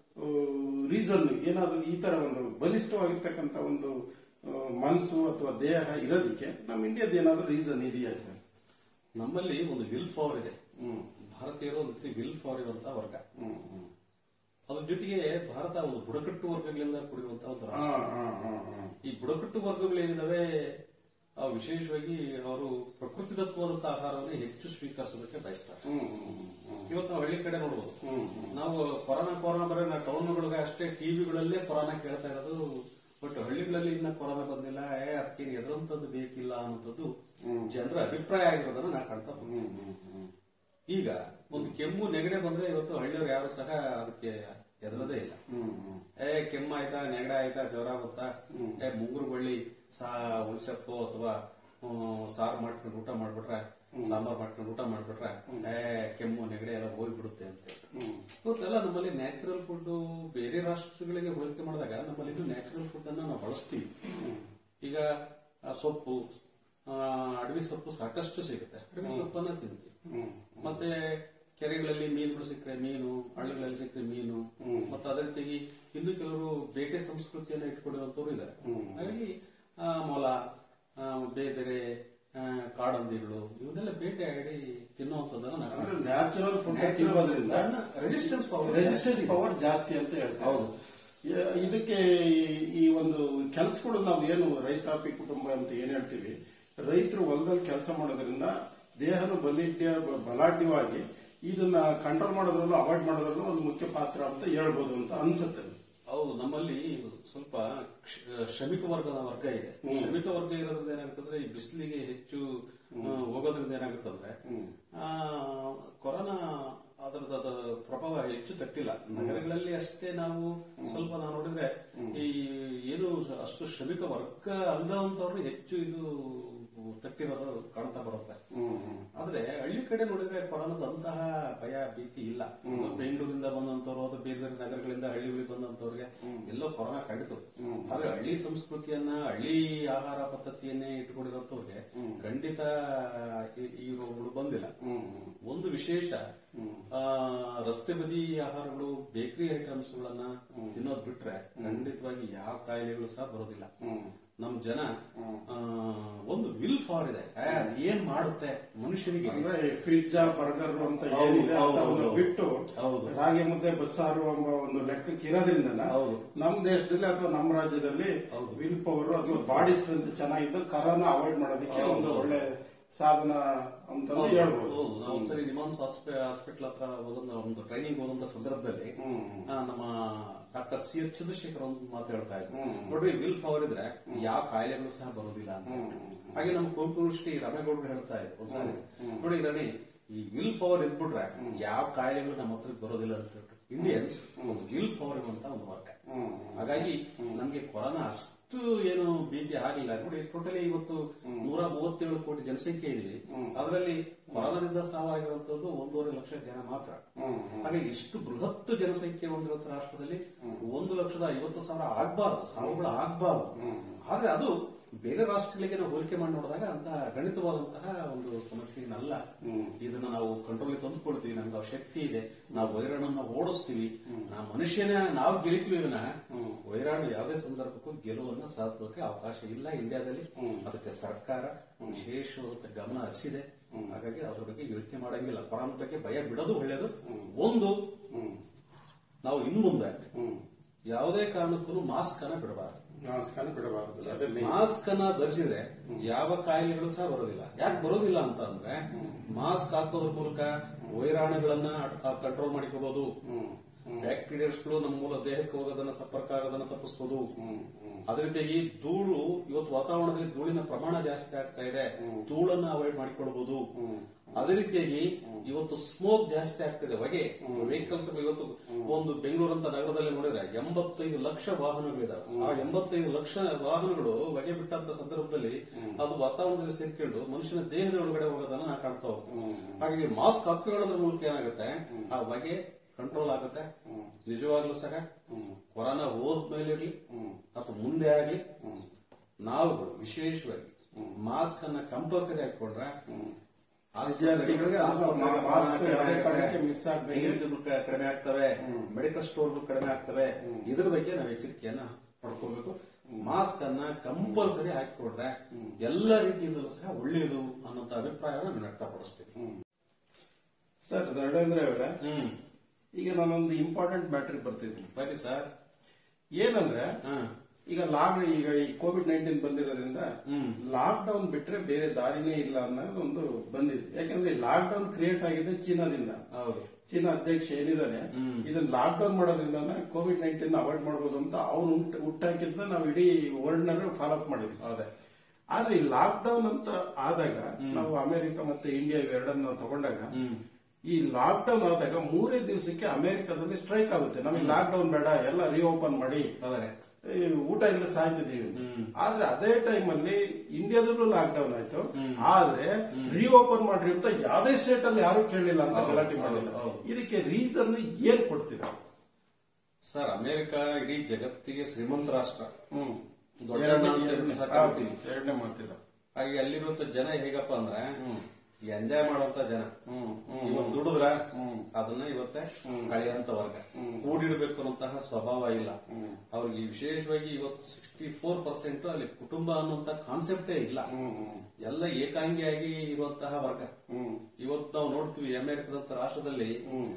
ರೀಸನ್ ಏನಾದ್ರೂ ಈ ತರ ಒಂದು ಬಲಿಷ್ಠವಾಗಿರ್ತಕ್ಕಂಥ ಒಂದು ಆ, ಮನಸ್ಸು ಅಥವಾ ದೇಹ ಇರೋದಕ್ಕೆ ನಮ್ಮ ಇಂಡಿಯಾದ ಏನಾದ್ರೂ ರೀಸನ್ ಇದೆಯಾ ಸರ್ ನಮ್ಮಲ್ಲಿ ಒಂದು ವಿಲ್ ಫಾರ್ ಇದೆ ಹ್ಮ್ ಭಾರತೀಯರು ಒಂದು ರೀತಿ ವಿಲ್ ಫಾರ್ ಇರುವಂತಹ ವರ್ಗ ಹ್ಮ್ ಹ್ಮ್ ಅದ್ರ ಜೊತೆಗೆ ಭಾರತ ಒಂದು ಬುಡಕಟ್ಟು ವರ್ಗಗಳಿಂದ ಕೂಡಿರುವಂತಹ ಒಂದು ಹಾ ರಾಷ್ಟ್ರ ಹಾ ಹಾ ಹಾ ಈ ಬುಡಕಟ್ಟು ವರ್ಗಗಳೇನಿದಾವೆ ಆ ವಿಶೇಷವಾಗಿ ಅವರು ಪ್ರಕೃತಿದತ್ವದಂತ ಆಹಾರವನ್ನು ಹೆಚ್ಚು ಸ್ವೀಕರಿಸೋದಕ್ಕೆ ಬಯಸ್ತಾರೆ ಹ್ಮ್ ಹ್ಮ್ ಹ್ಮ್ ಇವತ್ತು ನಾವು ಹಳ್ಳಿ ಕಡೆ ನೋಡ್ಬೋದು ಹ್ಮ್ ನಾವು ಕೊರೋನಾ ಕೊರೋನಾ ಬರೀ ನಾವು ಟೌನ್ಗಳಿಗೆ ಅಷ್ಟೇ ಟಿವಿಗಳಲ್ಲೇ ಕೊರೋನಾ ಕೇಳ್ತಾ ಇರೋದು ಬಟ್ ಹಳ್ಳಿಗಳಲ್ಲಿ ಇನ್ನ ಕೊರೋನಾ ಬಂದಿಲ್ಲ ಏ ಅದಕ್ಕೇನು ಎದುರಂತದ್ದು ಬೇಕಿಲ್ಲ ಅನ್ನೋದು ಜನರ ಅಭಿಪ್ರಾಯ ಆಗಿರೋದನ್ನ ನಾವು ಕಾಣ್ತಾ ಹೋಗ್ತೀವಿ. ಹ್ಮ್ ಹ್ಮ್ ಹ್ಮ್ ಈಗ ಒಂದು ಕೆಮ್ಮು ನೆಗಡೆ ಬಂದ್ರೆ ಇವತ್ತು ಹಳ್ಳಿಯವರು ಯಾರು ಸಹ ಅದಕ್ಕೆ ಎದುರದೇ ಇಲ್ಲ ಹ್ಮ್ ಹ್ಮ್ ಏ ಕೆಮ್ಮ ಆಯ್ತಾ ನೆಗಡೆ ಆಯ್ತಾ ಜ್ವರ ಗೊತ್ತಾ ಏ ಮುಂಗುರು ಬಳ್ಳಿ ಸಾ ಉಳ್ಸಪ್ಪು ಅಥವಾ ಸಾರು ಮಾಡ್ಕೊಂಡು ಊಟ ಮಾಡ್ಬಿಟ್ರೆ ಸಾಂಬಾರ್ ಮಾಡ್ಕೊಂಡು ಊಟ ಮಾಡ್ಬಿಟ್ರೆ ಏ ಕೆಮ್ಮು ನೆಗಡೆ ಎಲ್ಲ ಹೋಗ್ಬಿಡುತ್ತೆ ಅಂತ ಹ್ಮ್ ಇವತ್ತೆಲ್ಲ ನಮ್ಮಲ್ಲಿ ನ್ಯಾಚುರಲ್ ಫುಡ್ ಬೇರೆ ರಾಷ್ಟ್ರಗಳಿಗೆ ಹೋಲಿಕೆ ಮಾಡಿದಾಗ ನಮ್ಮಲ್ಲಿ ಇದು ನ್ಯಾಚುರಲ್ ಫುಡ್ ಅನ್ನ ನಾವು ಬಳಸ್ತೀವಿ ಈಗ ಆ ಸೊಪ್ಪು ಆ, ಅಡವಿ ಸೊಪ್ಪು ಸಾಕಷ್ಟು ಸಿಗುತ್ತೆ ಅಡವಿ ಸೊಪ್ಪನ್ನ ತಿಂತೀವಿ ಹ್ಮ್ ಮತ್ತೆ ಕೆರೆಗಳಲ್ಲಿ ಮೀನುಗಳು ಸಿಕ್ಕರೆ ಮೀನು ಹಳ್ಳಿಗಳಲ್ಲಿ ಸಿಕ್ಕರೆ ಮೀನು ಮತ್ತೆ ಅದೇ ರೀತಿಯಾಗಿ ಇನ್ನು ಕೆಲವರು ಬೇಟೆ ಸಂಸ್ಕೃತಿಯನ್ನು ಇಟ್ಕೊಂಡಿರುವಂತವ್ರು ಇದ್ದಾರೆ ಹಾಗಾಗಿ ಆ, ಮೊಲ ಆ, ಬೇರೆ ಬೇರೆ ಆ, ಕಾಡಂದಿಗಳು ಇವನ್ನೆಲ್ಲ ಬೇಟೆ ಆಡಿ ತಿನ್ನುವಂಥದ್ದನ್ನ ನಾವು ಅಂದ್ರೆ ನ್ಯಾಚುರಲ್ ಫುಡ್ ತಿನ್ನೋದ್ರಿಂದ ರೆಸಿಸ್ಟೆನ್ಸ್ ಪವರ್ ರೆಸಿಸ್ಟೆನ್ಸ್ ಪವರ್ ಜಾಸ್ತಿ ಅಂತ ಹೇಳ್ತಾರೆ ಹೌದು. ಯ- ಇದಕ್ಕೆ ಈ- ಈ ಒಂದು ಕೆಲಸಗಳು ನಾವು ಏನು ರೈತಾಪಿ ಕುಟುಂಬ ಅಂತ ಏನ್ ಹೇಳ್ತೀವಿ ರೈತರು ಹೊಲದಲ್ಲಿ ಕೆಲಸ ಮಾಡೋದ್ರಿಂದ ದೇಹನು ಬಲಿಷ್ಠ ಬಲಾಢ್ಯವಾಗಿ ಇದನ್ನ ಕಂಟ್ರೋಲ್ ಮಾಡೋದ್ರಲ್ಲೂ ಅವಾಯ್ಡ್ ಮಾಡೋದ್ರಲ್ಲೂ ಒಂದು ಮುಖ್ಯ ಪಾತ್ರ ಅಂತ ಹೇಳ್ಬೋದು ಅಂತ ಅನ್ಸುತ್ತೆ ಹೌದು ನಮ್ಮಲ್ಲಿ ಸ್ವಲ್ಪ ಕ್ಷ- ಶ್ರಮಿಕ ವರ್ಗದ ವರ್ಗ ಇದೆ ಶ್ರಮಿಕ ವರ್ಗ ಇರೋದ್ರಿಂದ ಏನಾಗುತ್ತಂದ್ರೆ ಈ ಬಿಸಿಲಿಗೆ ಹೆಚ್ಚು ಆ, ಹೋಗೋದ್ರಿಂದ ಏನಾಗುತ್ತಂದ್ರೆ ಆ, ಕೊರೋನಾ ಅದರದ ಅದ ಪ್ರಭಾವ ಹೆಚ್ಚು ತಟ್ಟಿಲ್ಲ ನಗರಗಳಲ್ಲಿ ಅಷ್ಟೇ ನಾವು ಸ್ವಲ್ಪ ನಾವು ನೋಡಿದ್ರೆ ಈ ಏನು ಅಷ್ಟು ಶ್ರಮಿಕ ವರ್ಗ ಅಲ್ಲದಂತವ್ರು ಹೆಚ್ಚು ಇದು ತಟ್ಟಿರೋದು ಕಾಣ್ತಾ ಬರುತ್ತೆ ಆದ್ರೆ ಹಳ್ಳಿ ಕಡೆ ನೋಡಿದ್ರೆ ಕೊರೋನಾದಂತಹ ಭಯ ಭೀತಿ ಇಲ್ಲ ಬೆಂಗಳೂರಿಂದ ಬಂದಂತವ್ರು ಅಥವಾ ಬೇರೆ ಬೇರೆ ನಗರಗಳಿಂದ ಹಳ್ಳಿಗಳಿಗೆ ಬಂದಂತವ್ರಿಗೆ ಎಲ್ಲೋ ಕೊರೋನಾ ಕಂಡಿತು ಆದ್ರೆ ಹಳ್ಳಿ ಸಂಸ್ಕೃತಿಯನ್ನ ಹಳ್ಳಿ ಆಹಾರ ಪದ್ಧತಿಯನ್ನೇ ಇಟ್ಕೊಂಡಿರೋಂಥವ್ರಿಗೆ ಖಂಡಿತ ಈ- ಈ ರೋಗಗಳು ಬಂದಿಲ್ಲ ಒಂದು ವಿಶೇಷ ಆ, ರಸ್ತೆ ಬದಿ ಆಹಾರಗಳು ಬೇಕರಿ ಐಟಮ್ಸ್ ಗಳನ್ನ ತಿನ್ನೋದ್ ಬಿಟ್ರೆ ಖಂಡಿತವಾಗಿ ಯಾವ ಕಾಯಿಲೆಗಳು ಸಹ ಬರೋದಿಲ್ಲ ನಮ್ ಜನ ಆ, ಒಂದು ವಿಲ್ ಫಾರ್ ಇದೆ ಆ, ಅದ್ ಏನ್ ಮಾಡುತ್ತೆ ಮನುಷ್ಯನಿಗೆ ಅಂದ್ರೆ ಪಿಜ್ಜಾ ಬರ್ಗರ್ ಅಂತ ಹೌದು, ಏನಿದೆ ಹೌದು, ಅಂತವನ್ನ ಹೌದು. ಬಿಟ್ಟು ಹೌದು. ರಾಗಿ ಮುದ್ದೆ ಬಸ್ಸಾರು ಎಂಬ ಒಂದು ಲೆಕ್ಕಕ್ಕೆ ಇರೋದ್ರಿಂದ ಹೌದು. ನಮ್ಮ ದೇಶದಲ್ಲಿ ಅಥವಾ ನಮ್ಮ ರಾಜ್ಯದಲ್ಲಿ ಹೌದು. ವಿಲ್ ಪವರ್ ಅಥವಾ ಬಾಡಿ ಸ್ಟ್ರೆಂತ್ ಚೆನ್ನಾಗಿದ್ದು ಕರೋನಾ ಅವಾಯ್ಡ್ ಮಾಡೋದಕ್ಕೆ ಒಂದು ಒಳ್ಳೆ ಸಾಧನ ಅಂತ ಹೇಳ್ಬೋದು ಹೌದು ನಾವು ಒಂದ್ಸರಿ ನಿಮಾನ್ಸ್ ಹಾಸ್ಪಿಟಲ್ ಹತ್ರ ಹೋದಂತ ಒಂದು ಟ್ರೈನಿಂಗ್ ಹೋದಂತ ಸಂದರ್ಭದಲ್ಲಿ ಆ, ನಮ್ಮ ಡಾಕ್ಟರ್ ಸಿ ಎಚ್ ಚಂದ್ರಶೇಖರ್ ಒಂದು ಮಾತು ಹೇಳ್ತಾ ಇದ್ರು ನೋಡ್ರಿ ವಿಲ್ ಪವರ್ ಇದ್ರೆ ಯಾವ ಕಾಯಿಲೆಗಳು ಸಹ ಬರೋದಿಲ್ಲ ಅಂತ ಹಾಗೆ ನಮ್ಮ ಕುವೆಂಪು ಶ್ರೀ ರಾಮೇಗೌಡರು ಹೇಳ್ತಾ ಇದ್ರು ಒಂದ್ಸಾರಿ ನೋಡಿ ಇದರಲ್ಲಿ ಈ ವಿಲ್ ಪವರ್ ಇದ್ಬಿಟ್ರೆ ಯಾವ ಕಾಯಿಲೆಗಳು ನಮ್ಮ ಹತ್ರ ಬರೋದಿಲ್ಲ ಅಂತ ಹೇಳ್ಬಿಟ್ಟು ಇಂಡಿಯನ್ಸ್ ಒಂದು ವಿಲ್ ಪವರ್ ಇರುವಂತ ಒಂದು ವರ್ಗ ಹಾಗಾಗಿ ನಮ್ಗೆ ಕೊರೋನಾ ಅಷ್ಟು ಏನು ಭೀತಿ ಆಗಿಲ್ಲ ನೋಡಿ ಟೋಟಲಿ ಇವತ್ತು ನೂರ ಮೂವತ್ತೇಳು ಕೋಟಿ ಜನಸಂಖ್ಯೆ ಇದೀವಿ ಅದರಲ್ಲಿ ಕೊರೋನಾದಿಂದ ಸಾವಾಗಿರುವಂತದ್ದು ಒಂದೂವರೆ ಲಕ್ಷ ಜನ ಮಾತ್ರ ಹಾಗೆ ಇಷ್ಟು ಬೃಹತ್ ಜನಸಂಖ್ಯೆ ಹೊಂದಿರುವಂತ ರಾಷ್ಟ್ರದಲ್ಲಿ ಒಂದು ಲಕ್ಷದ ಐವತ್ತು ಸಾವಿರ ಆಗ್ಬಾರ್ದು ಸಾವುಗಳು ಆಗ್ಬಾರ್ದು ಆದ್ರೆ ಅದು ಬೇರೆ ರಾಷ್ಟ್ರಗಳಿಗೆ ನಾವು ಹೋಲಿಕೆ ಮಾಡಿ ನೋಡಿದಾಗ ಅಂತ ಗಣಿತವಾದಂತಹ ಒಂದು ಸಮಸ್ಯೆ ಏನಲ್ಲ ಇದನ್ನ ನಾವು ಕಂಟ್ರೋಲ್ ತಂದುಕೊಳ್ತೀವಿ ನಮ್ಗೆ ಆ ಶಕ್ತಿ ಇದೆ ನಾವು ವೈರಾಣನ್ನ ಓಡಿಸ್ತೀವಿ ನಾವು ಮನುಷ್ಯನ ನಾವು ಗೆಲ್ತೀವಿ ವಿನಃ ವೈರಾಣು ಯಾವುದೇ ಸಂದರ್ಭಕ್ಕೂ ಗೆಲುವನ್ನ ಸಾಧಿಸೋಕೆ ಅವಕಾಶ ಇಲ್ಲ ಇಂಡಿಯಾದಲ್ಲಿ ಅದಕ್ಕೆ ಸರ್ಕಾರ ವಿಶೇಷವಾದ ಗಮನ ಹರಿಸಿದೆ ಹಾಗಾಗಿ ಅದ್ರ ಬಗ್ಗೆ ಯೋಚನೆ ಮಾಡಂಗಿಲ್ಲ ಕೊರೋನಾ ಬಗ್ಗೆ ಭಯ ಬಿಡೋದು ಒಳ್ಳೆಯದು ಒಂದು ನಾವು ಇನ್ನು ಮುಂದೆ ಯಾವುದೇ ಕಾರಣಕ್ಕೂ ಮಾಸ್ಕ್ ಅನ್ನ ಬಿಡಬಾರದು ಮಾಸ್ಕನ್ನು ಬಿಡಬಾರದು ಅದೇ main. ಮಾಸ್ಕ್ ಅನ್ನ ಧರಿಸಿದ್ರೆ ಯಾವ ಕಾಯಿಲೆಗಳು ಸಹ ಬರೋದಿಲ್ಲ ಯಾಕೆ ಬರೋದಿಲ್ಲ ಅಂತ ಅಂದ್ರೆ ಮಾಸ್ಕ್ ಹಾಕೋದ್ರ ಮೂಲಕ ವೈರಾಣುಗಳನ್ನ ಕಂಟ್ರೋಲ್ ಮಾಡಿಕೋಬಹುದು ಬ್ಯಾಕ್ಟೀರಿಯಾಸ್ಗಳು ನಮ್ಮ ಮೂಲ ದೇಹಕ್ಕೆ ಹೋಗೋದನ್ನ ಸಂಪರ್ಕ ಆಗೋದನ್ನ ತಪ್ಪಿಸಬಹುದು ಅದೇ ರೀತಿಯಾಗಿ ಧೂಳು ಇವತ್ತು ವಾತಾವರಣದಲ್ಲಿ ಧೂಳಿನ ಪ್ರಮಾಣ ಜಾಸ್ತಿ ಆಗ್ತಾ ಇದೆ ಧೂಳನ್ನ ಅವಾಯ್ಡ್ ಮಾಡಿಕೊಳ್ಬಹುದು ಅದೇ ರೀತಿಯಾಗಿ ಇವತ್ತು ಸ್ಮೋಕ್ ಜಾಸ್ತಿ ಆಗ್ತಿದೆ ಹೊಗೆ ವೆಹಿಕಲ್ಸ್ ಇವತ್ತು ಒಂದು ಬೆಂಗಳೂರು ಅಂತ ನಗರದಲ್ಲಿ ನೋಡಿದ್ರೆ ಎಂಬತ್ತೈದು ಲಕ್ಷ ವಾಹನಗಳಿದಾವೆ ಆ ಎಂಬತ್ತೈದು ಲಕ್ಷ ವಾಹನಗಳು ಹೊಗೆ ಬಿಟ್ಟಂತ ಸಂದರ್ಭದಲ್ಲಿ ಅದು ವಾತಾವರಣದಲ್ಲಿ ಸೇರ್ಕೊಂಡು ಮನುಷ್ಯನ ದೇಹದ ಒಳಗಡೆ ಹೋಗೋದನ್ನ ನಾವು ಕಾಣ್ತಾ ಹೋಗ್ತೀವಿ ಹಾಗಾಗಿ ಮಾಸ್ಕ್ ಹಾಕೊಳ್ಳೋದ್ರ ಮೂಲಕ ಏನಾಗುತ್ತೆ ಆ ಹೊಗೆ ಕಂಟ್ರೋಲ್ ಆಗುತ್ತೆ ನಿಜವಾಗ್ಲೂ ಸಹ ಕೊರೋನಾ ಹೋದ್ಮೇಲಿರ್ಲಿ ಅಥವಾ ಮುಂದೆ ಆಗ್ಲಿ ನಾವು ವಿಶೇಷವಾಗಿ ಮಾಸ್ಕ್ ಅನ್ನ ಕಂಪಲ್ಸರಿ ಹಾಕೊಂಡ್ರೆ ವಿದ್ಯಾರ್ಥಿಗಳಿಗೆ ಸ್ವಲ್ಪ ಮಾ- ಮಾಸ್ಕ್ ಯಾವುದೇ ಕಾರಣಕ್ಕೆ ಮಿಸ್ ಆಗದೆ ಕ್ಲಿನಿಕ್ಗಳು ಕ- ಕಡಿಮೆ ಆಗ್ತವೆ ಮೆಡಿಕಲ್ ಸ್ಟೋರ್ಗಳು ಕಡಿಮೆ ಆಗ್ತವೆ ಇದ್ರ ಬಗ್ಗೆ ನಾವು ಎಚ್ಚರಿಕೆಯನ್ನ ಪಡ್ಕೋಬೇಕು ಮಾಸ್ಕ್ ಅನ್ನ ಕಂಪಲ್ಸರಿ ಹಾಕಿಕೊಂಡ್ರೆ ಎಲ್ಲ ರೀತಿಯಿಂದಲೂ ಸಹ ಒಳ್ಳೆಯದು ಅನ್ನೋಂತ ಅಭಿಪ್ರಾಯವನ್ನು ನಾನು ವ್ಯಕ್ತಪಡಿಸ್ತೀನಿ ಸರ್ ಧರ್ಮೇಂದ್ರ ಅವರೇ ಹ್ಮ್ ಈಗ ನಾನೊಂದು ಇಂಪಾರ್ಟೆಂಟ್ ಮ್ಯಾಟ್ರಿಗೆ ಬರ್ತಿದ್ದೀನಿ ಬನ್ನಿ ಸರ್ ಏನಂದ್ರೆ ಹಾ ಈಗ ಲಾಕ್ ಈಗ ಈ ಕೋವಿಡ್ ನೈನ್ಟೀನ್ ಬಂದಿರೋದ್ರಿಂದ ಲಾಕ್ ಡೌನ್ ಬಿಟ್ರೆ ಬೇರೆ ದಾರಿನೇ ಇಲ್ಲ ಅನ್ನೋದು ಒಂದು ಬಂದಿದೆ ಯಾಕಂದ್ರೆ ಲಾಕ್ ಡೌನ್ ಕ್ರಿಯೇಟ್ ಆಗಿದೆ ಚೀನಾದಿಂದ ಹೌದು ಚೀನಾ ಅಧ್ಯಕ್ಷ ಏನಿದ್ದಾನೆ ಇದನ್ನ ಲಾಕ್ ಡೌನ್ ಮಾಡೋದ್ರಿಂದ ಕೋವಿಡ್ ನೈನ್ಟೀನ್ ಅವಾಯ್ಡ್ ಮಾಡಬಹುದು ಅಂತ ಅವನು ಹುಟ್ಟಾಕಿದ್ದ ನಾವು ಇಡೀ ವರ್ಲ್ಡ್ ನಲ್ಲಿ ಫಾಲೋ ಅಪ್ ಮಾಡಿದ್ವಿ ಹೌದೇ ಆದ್ರೆ ಈ ಲಾಕ್ ಡೌನ್ ಅಂತ ಆದಾಗ ನಾವು ಅಮೆರಿಕ ಮತ್ತೆ ಇಂಡಿಯಾ ಇವೆರಡನ್ನ ನಾವು ತಗೊಂಡಾಗ ಈ ಲಾಕ್ ಡೌನ್ ಆದಾಗ ಮೂರೇ ದಿವಸಕ್ಕೆ ಅಮೆರಿಕದಲ್ಲಿ ಸ್ಟ್ರೈಕ್ ಆಗುತ್ತೆ ನಮಗೆ ಲಾಕ್ ಡೌನ್ ಬೇಡ ಎಲ್ಲ ರಿಓಪನ್ ಮಾಡಿ ಹೌದೇ ಈ ಊಟ ಇಲ್ಲ ಸಾಯ್ತಿದೀವಿ ಆದ್ರೆ ಅದೇ ಟೈಮ್ ಅಲ್ಲಿ ಇಂಡಿಯಾದಲ್ಲೂ ಲಾಕ್ ಡೌನ್ ಆಯ್ತು ಆದ್ರೆ ರಿಓಪನ್ ಮಾಡ್ರಿ ಅಂತ ಯಾವ್ದೇ ಸ್ಟೇಟ್ ಅಲ್ಲಿ ಯಾರು ಕೇಳಲಿಲ್ಲ ಅಂತ ಗಲಾಟೆ ಮಾಡಿಲ್ಲ ಹೌದು. ಇದಕ್ಕೆ ರೀಸನ್ ಏನ್ ಕೊಡ್ತೀರಾ ಸರ್ ಅಮೆರಿಕ ಇಡೀ ಜಗತ್ತಿಗೆ ಶ್ರೀಮಂತ ರಾಷ್ಟ್ರ ಹ್ಮ್ ದೊಡ್ಡ ಎರಡನೇ- ಅಂತ ಎರಡನೇ- ಸಹ ಹೌದು, ಕರಿತೀವಿ. ಎರಡನೇ ಮಾತಿಲ್ಲ ಹಾಗೆ ಅಲ್ಲಿರುವಂತ ಜನ ಹೇಗಪ್ಪ ಅಂದ್ರೆ ಎಂಜಾಯ್ ಮಾಡುವಂತ ಜನ ಇವತ್ತು ದುಡಿದ್ರ ಅದನ್ನ ಇವತ್ತೇ ಕಳೆಯುವಂತ ವರ್ಗ ಕೂಡಿಡ್ಬೇಕು ಅನ್ನುವಂತಹ ಸ್ವಭಾವ ಇಲ್ಲ ಅವ್ರಿಗೆ ವಿಶೇಷವಾಗಿ ಇವತ್ತು ಸಿಕ್ಸ್ಟಿ ಫೋರ್ ಪರ್ಸೆಂಟ್ ಅಲ್ಲಿ ಕುಟುಂಬ ಅನ್ನುವಂತ ಕಾನ್ಸೆಪ್ಟೇ ಇಲ್ಲ ಎಲ್ಲ ಏಕಾಂಗಿಯಾಗಿ ಇರುವಂತಹ ವರ್ಗ ಇವತ್ತು ನಾವು ನೋಡ್ತೀವಿ ಅಮೆರಿಕದಂತ ರಾಷ್ಟ್ರದಲ್ಲಿ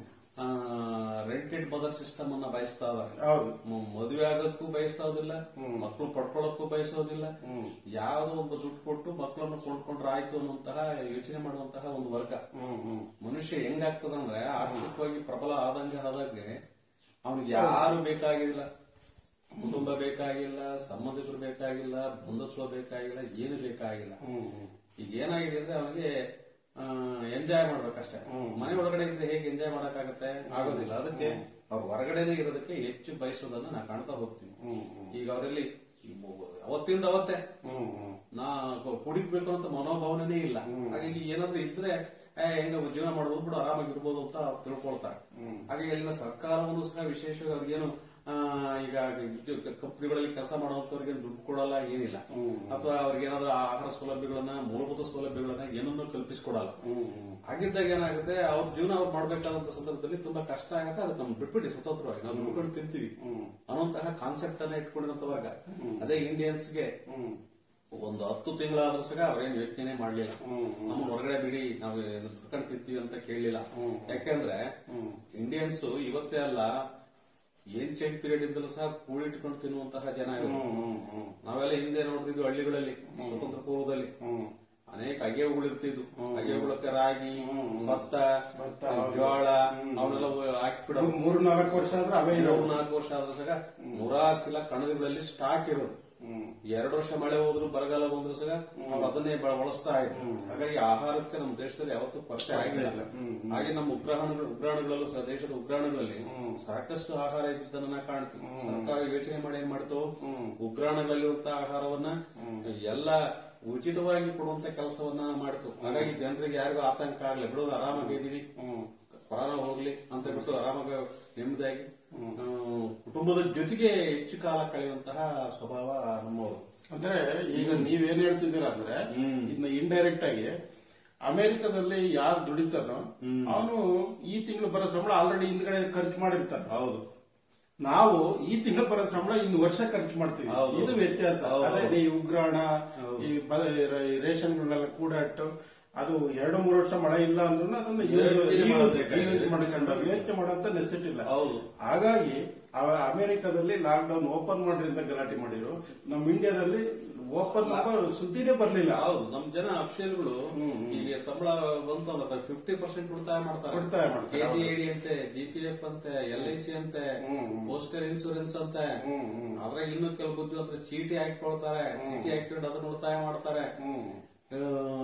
ರೆಂಟೆಡ್ ಮದರ್ ಸಿಸ್ಟಮ್ ಅನ್ನ ಬಯಸ್ತಾ ಇದಾರೆ ಹೌದು ಮ- ಮದುವೆ ಆಗೋಕ್ಕೂ ಬಯಸೋದಿಲ್ಲ ಮಕ್ಕಳು ಪಡ್ಕೊಳ್ಳೋಕ್ಕೂ ಬಯಸೋದಿಲ್ಲ ಯಾವುದೋ ಒಂದು ದುಡ್ಡು ಕೊಟ್ಟು ಮಕ್ಕಳನ್ನು ಕೊಂಡ್ಕೊಂಡ್ರೆ ಆಯ್ತು ಅನ್ನುವಂತಹ ಯೋಚನೆ ಮಾಡುವಂತಹ ಒಂದು ವರ್ಗ ಮನುಷ್ಯ ಹೆಂಗಾಗ್ತದಂದ್ರೆ ಆರ್ಥಿಕವಾಗಿ ಪ್ರಬಲ ಆದಂಗೆ ಆದಾಗೆ ಅವನಿಗೆ ಯಾರು ಬೇಕಾಗಿಲ್ಲ ಕುಟುಂಬ ಬೇಕಾಗಿಲ್ಲ ಸಂಬಂಧಿಕರು ಬೇಕಾಗಿಲ್ಲ ಬಂಧುತ್ವ ಬೇಕಾಗಿಲ್ಲ ಏನು ಬೇಕಾಗಿಲ್ಲ ಈಗ ಏನಾಗಿದೆ ಅಂದ್ರೆ ಅವನಿಗೆ ಎಂಜಾಯ್ ಮಾಡ್ಬೇಕಷ್ಟೇ ಮನೆ ಒಳಗಡೆ ಇದ್ರೆ ಹೇಗೆ ಎಂಜಾಯ್ ಮಾಡಕ್ಕಾಗತ್ತೆ ಆಗೋದಿಲ್ಲ ಅದಕ್ಕೆ ಅವ್ರು ಹೊರಗಡೆನೆ ಇರೋದಕ್ಕೆ ಹೆಚ್ಚು ಬಯಸೋದನ್ನ ನಾ ಕಾಣ್ತಾ ಹೋಗ್ತೀನಿ ಈಗ ಅವರಲ್ಲಿ ಅವತ್ತಿಂದ ಅವತ್ತೇ ನಾ ಕು- ಕುಡಿಬೇಕು ಅಂತ ಮನೋಭಾವನೆ ಇಲ್ಲ ಹಾಗಾಗಿ ಏನಾದ್ರೂ ಇದ್ರೆ ಏ, ಹೆಂಗ ಜೀವನ ಮಾಡ್ಬೋದು ಬಿಡು ಆರಾಮಾಗಿ ಇರ್ಬೋದು ಅಂತ ಅವ್ರು ತಿಳ್ಕೊಳ್ತಾರೆ ಹಾಗಾಗಿ ಅಲ್ಲಿನ ಸರ್ಕಾರವನ್ನು ಸಹ ವಿಶೇಷವಾಗಿ ಅವ್ರಿಗೇನು ಆ, ಈಗ ಕಂಪನಿಗಳಲ್ಲಿ ಕೆಲಸ ಮಾಡುವಂತವ್ರಿಗೆ ದುಡ್ಡು ಕೊಡಲ್ಲ ಏನಿಲ್ಲ ಅಥವಾ ಅವ್ರಿಗೆ ಏನಾದ್ರೂ ಆಹಾರ ಸೌಲಭ್ಯಗಳನ್ನ ಮೂಲಭೂತ ಸೌಲಭ್ಯಗಳನ್ನ ಏನನ್ನೂ ಕಲ್ಪಿಸಿಕೊಡಲ್ಲ ಹಾಗಿದ್ದಾಗ ಏನಾಗುತ್ತೆ ಅವ್ರ ಜೀವನ ಅವ್ರು ಮಾಡ್ಬೇಕಾದಂತ ಸಂದರ್ಭದಲ್ಲಿ ತುಂಬಾ ಕಷ್ಟ ಆಗುತ್ತೆ ಅದಕ್ಕೆ ನಮ್ಗೆ ಬಿಟ್ಬಿಟ್ಟು ಸ್ವತಂತ್ರವಾಗಿ ನಾವು ದುಡ್ಕೊಂಡು ತಿಂತೀವಿ ಅನ್ನುವಂತಹ ಕಾನ್ಸೆಪ್ಟ್ ಅನ್ನ ಇಟ್ಕೊಂಡಿರೋಂತ ವರ್ಗ ಅದೇ ಇಂಡಿಯನ್ಸ್ಗೆ ಒಂದು ಹತ್ತು ತಿಂಗಳಾದ್ರೂ ಸಹ ಅವ್ರೇನು ಯೋಚನೆ ಮಾಡ್ಲಿಲ್ಲ ನಮ್ಮ ಹೊರಗಡೆ ಬಿಡಿ ನಾವು ಇದು ದುಡ್ಕೊಂಡು ತಿಂತೀವಿ ಅಂತ ಕೇಳಲಿಲ್ಲ ಯಾಕೆಂದ್ರೆ ಇಂಡಿಯನ್ಸ್ ಇವತ್ತೇ ಅಲ್ಲ ಏನ್ಷಿಯಂಟ್ ಪೀರಿಯಡ್ ಇಂದಲೂ ಸಹ ಕೂಡಿಟ್ಕೊಂಡು ತಿನ್ನುವಂತಹ ಜನ ಇವರು ನಾವೆಲ್ಲ ಹಿಂದೆ ನೋಡ್ತಿದ್ವಿ ಹಳ್ಳಿಗಳಲ್ಲಿ ಸ್ವತಂತ್ರ ಪೂರ್ವದಲ್ಲಿ ಅನೇಕ ಅಗೆವುಗಳು ಇರ್ತಿದ್ವು ಅಗೆವುಳಕ್ಕೆ ರಾಗಿ ಭತ್ತ ಜೋಳ ಅವನ್ನೆಲ್ಲ ಹಾಕಿಬಿಡೋದು ಮೂರು ನಾಲ್ಕು ವರ್ಷ ಆದ್ರೆ ಅವೇ ಇರೋ ಮೂರು ನಾಲ್ಕು ವರ್ಷ ಆದ್ರೂ ಸಹ ನೂರಾರು ಚೀಲ ಕಣಗಳಲ್ಲಿ ಸ್ಟಾಕ್ ಇರೋದು ಎರಡು ವರ್ಷ ಮಳೆ ಹೋದ್ರು ಬರಗಾಲ ಬಂದ್ರು ಸಹ ನಾವು ಅದನ್ನೇ ಬಳ- ಬಳಸ್ತಾ ಇದ್ವಿ ಹಾಗಾಗಿ ಆಹಾರಕ್ಕೆ ನಮ್ಮ ದೇಶದಲ್ಲಿ ಯಾವತ್ತೂ ಕೊರತೆ ಆಗಿಲ್ಲ ಹಾಗೆ ನಮ್ಮ ಉಗ್ರಾಣಗಳು ಉಗ್ರಾಣಗಳಲ್ಲೂ ಸಹ ದೇಶದ ಉಗ್ರಾಣಗಳಲ್ಲಿ ಸಾಕಷ್ಟು ಆಹಾರ ಇದ್ದದನ್ನ ನಾವು ಕಾಣ್ತೀವಿ ಸರ್ಕಾರ ಯೋಚನೆ ಮಾಡಿ ಏನ್ ಮಾಡ್ತು ಉಗ್ರಾಣಗಳಲ್ಲಿರುವಂತಹ ಆಹಾರವನ್ನ ಎಲ್ಲ ಉಚಿತವಾಗಿ ಕೊಡುವಂತ ಕೆಲಸವನ್ನ ಮಾಡ್ತು ಹಾಗಾಗಿ ಜನರಿಗೆ ಯಾರಿಗೂ ಆತಂಕ ಆಗ್ಲಿ ಬಿಡು ಆರಾಮಾಗಿದ್ದೀವಿ ಕೊರೋನಾ ಹೋಗ್ಲಿ ಅಂತ ಬಿಟ್ಟು ಆರಾಮಾಗಿ ನೆಮ್ಮದಿಯಾಗಿ ಆ, ಕುಟುಂಬದ ಜೊತೆಗೆ ಹೆಚ್ಚು ಕಾಲ ಕಳೆಯುವಂತಹ ಸ್ವಭಾವ ನಮ್ಮವರು ಅಂದ್ರೆ ಈಗ ನೀವೇನ್ ಹೇಳ್ತಿದ್ದೀರಾ ಅಂದ್ರೆ ಇನ್ನು ಇಂಡೈರೆಕ್ಟ್ ಆಗಿ ಅಮೆರಿಕದಲ್ಲಿ ಯಾರು ದುಡಿತಾನೋ ಅವನು ಈ ತಿಂಗಳು ಬರೋ ಸಂಬಳ ಆಲ್ರೆಡಿ ಹಿಂದ್ಗಡೆ ಖರ್ಚು ಮಾಡಿರ್ತಾನೆ ಹೌದು ನಾವು ಈ ತಿಂಗಳು ಬರೋ ಸಂಬಳ ಇನ್ನು ವರ್ಷ ಖರ್ಚು ಮಾಡ್ತೀವಿ ಹೌದು. ಇದು ವ್ಯತ್ಯಾಸ ಹೌದು. ಅದೇ ಈ ಉಗ್ರಾಣ ಈ ಬ- ಈ ರೇಷನ್ಗಳನ್ನೆಲ್ಲ ಕೂಡಾಟ್ಟು ಅದು ಎರಡು ಮೂರು ವರ್ಷ ಮಳೆ ಇಲ್ಲ ಅಂದ್ರೂ ಅದನ್ನ ಯೋಚನೆ ಮಾಡ್ಬೇಕಾಗಿದೆ. ಯೂಸ್ ಮಾಡ್ಕೊಂಡು ಯೋಚನೆ ಮಾಡೋಂತ ನೆಸಿಟಿ ಇಲ್ಲ ಹೌದು. ಹಾಗಾಗಿ ಅವ ಅಮೆರಿಕದಲ್ಲಿ ಲಾಕ್ ಡೌನ್ ಓಪನ್ ಮಾಡ್ರಿ ಅಂತ ಗಲಾಟೆ ಮಾಡಿದ್ರು ನಮ್ಮ ಇಂಡಿಯಾದಲ್ಲಿ ಓಪನ್ ಸುದ್ದಿನೇ ಬರ್ಲಿಲ್ಲ ಹೌದು ನಮ್ ಜನ ಅಫಿಷಿಯಲ್ಗಳು ಈಗ ಸಂಬಳ ಬಂತು ಅಂದ್ರೆ ಫಿಫ್ಟಿ ಪರ್ಸೆಂಟ್ ಉಳಿತಾಯ ಮಾಡ್ತಾರೆ ಉಳಿತಾಯ ಮಾಡ್ತಾರೆ, ಕೆಜಿ ಐಡಿ ಅಂತೆ ಜಿಪಿಎಫ್ ಅಂತೆ ಎಲ್ ಐ ಸಿ ಅಂತೆ ಪೋಸ್ಟಲ್ ಇನ್ಸೂರೆನ್ಸ್ ಅಂತೆ ಅದ್ರಾಗ ಇನ್ನು ಕೆಲವು ಬುದ್ಧಿವಂತರು ಚೀಟಿ ಹಾಕೊಳ್ತಾರೆ ಚೀಟಿ ಹಾಕೊಂಡು ಅದನ್ನ ಉಳಿತಾಯ ಮಾಡ್ತಾರೆ ಆ,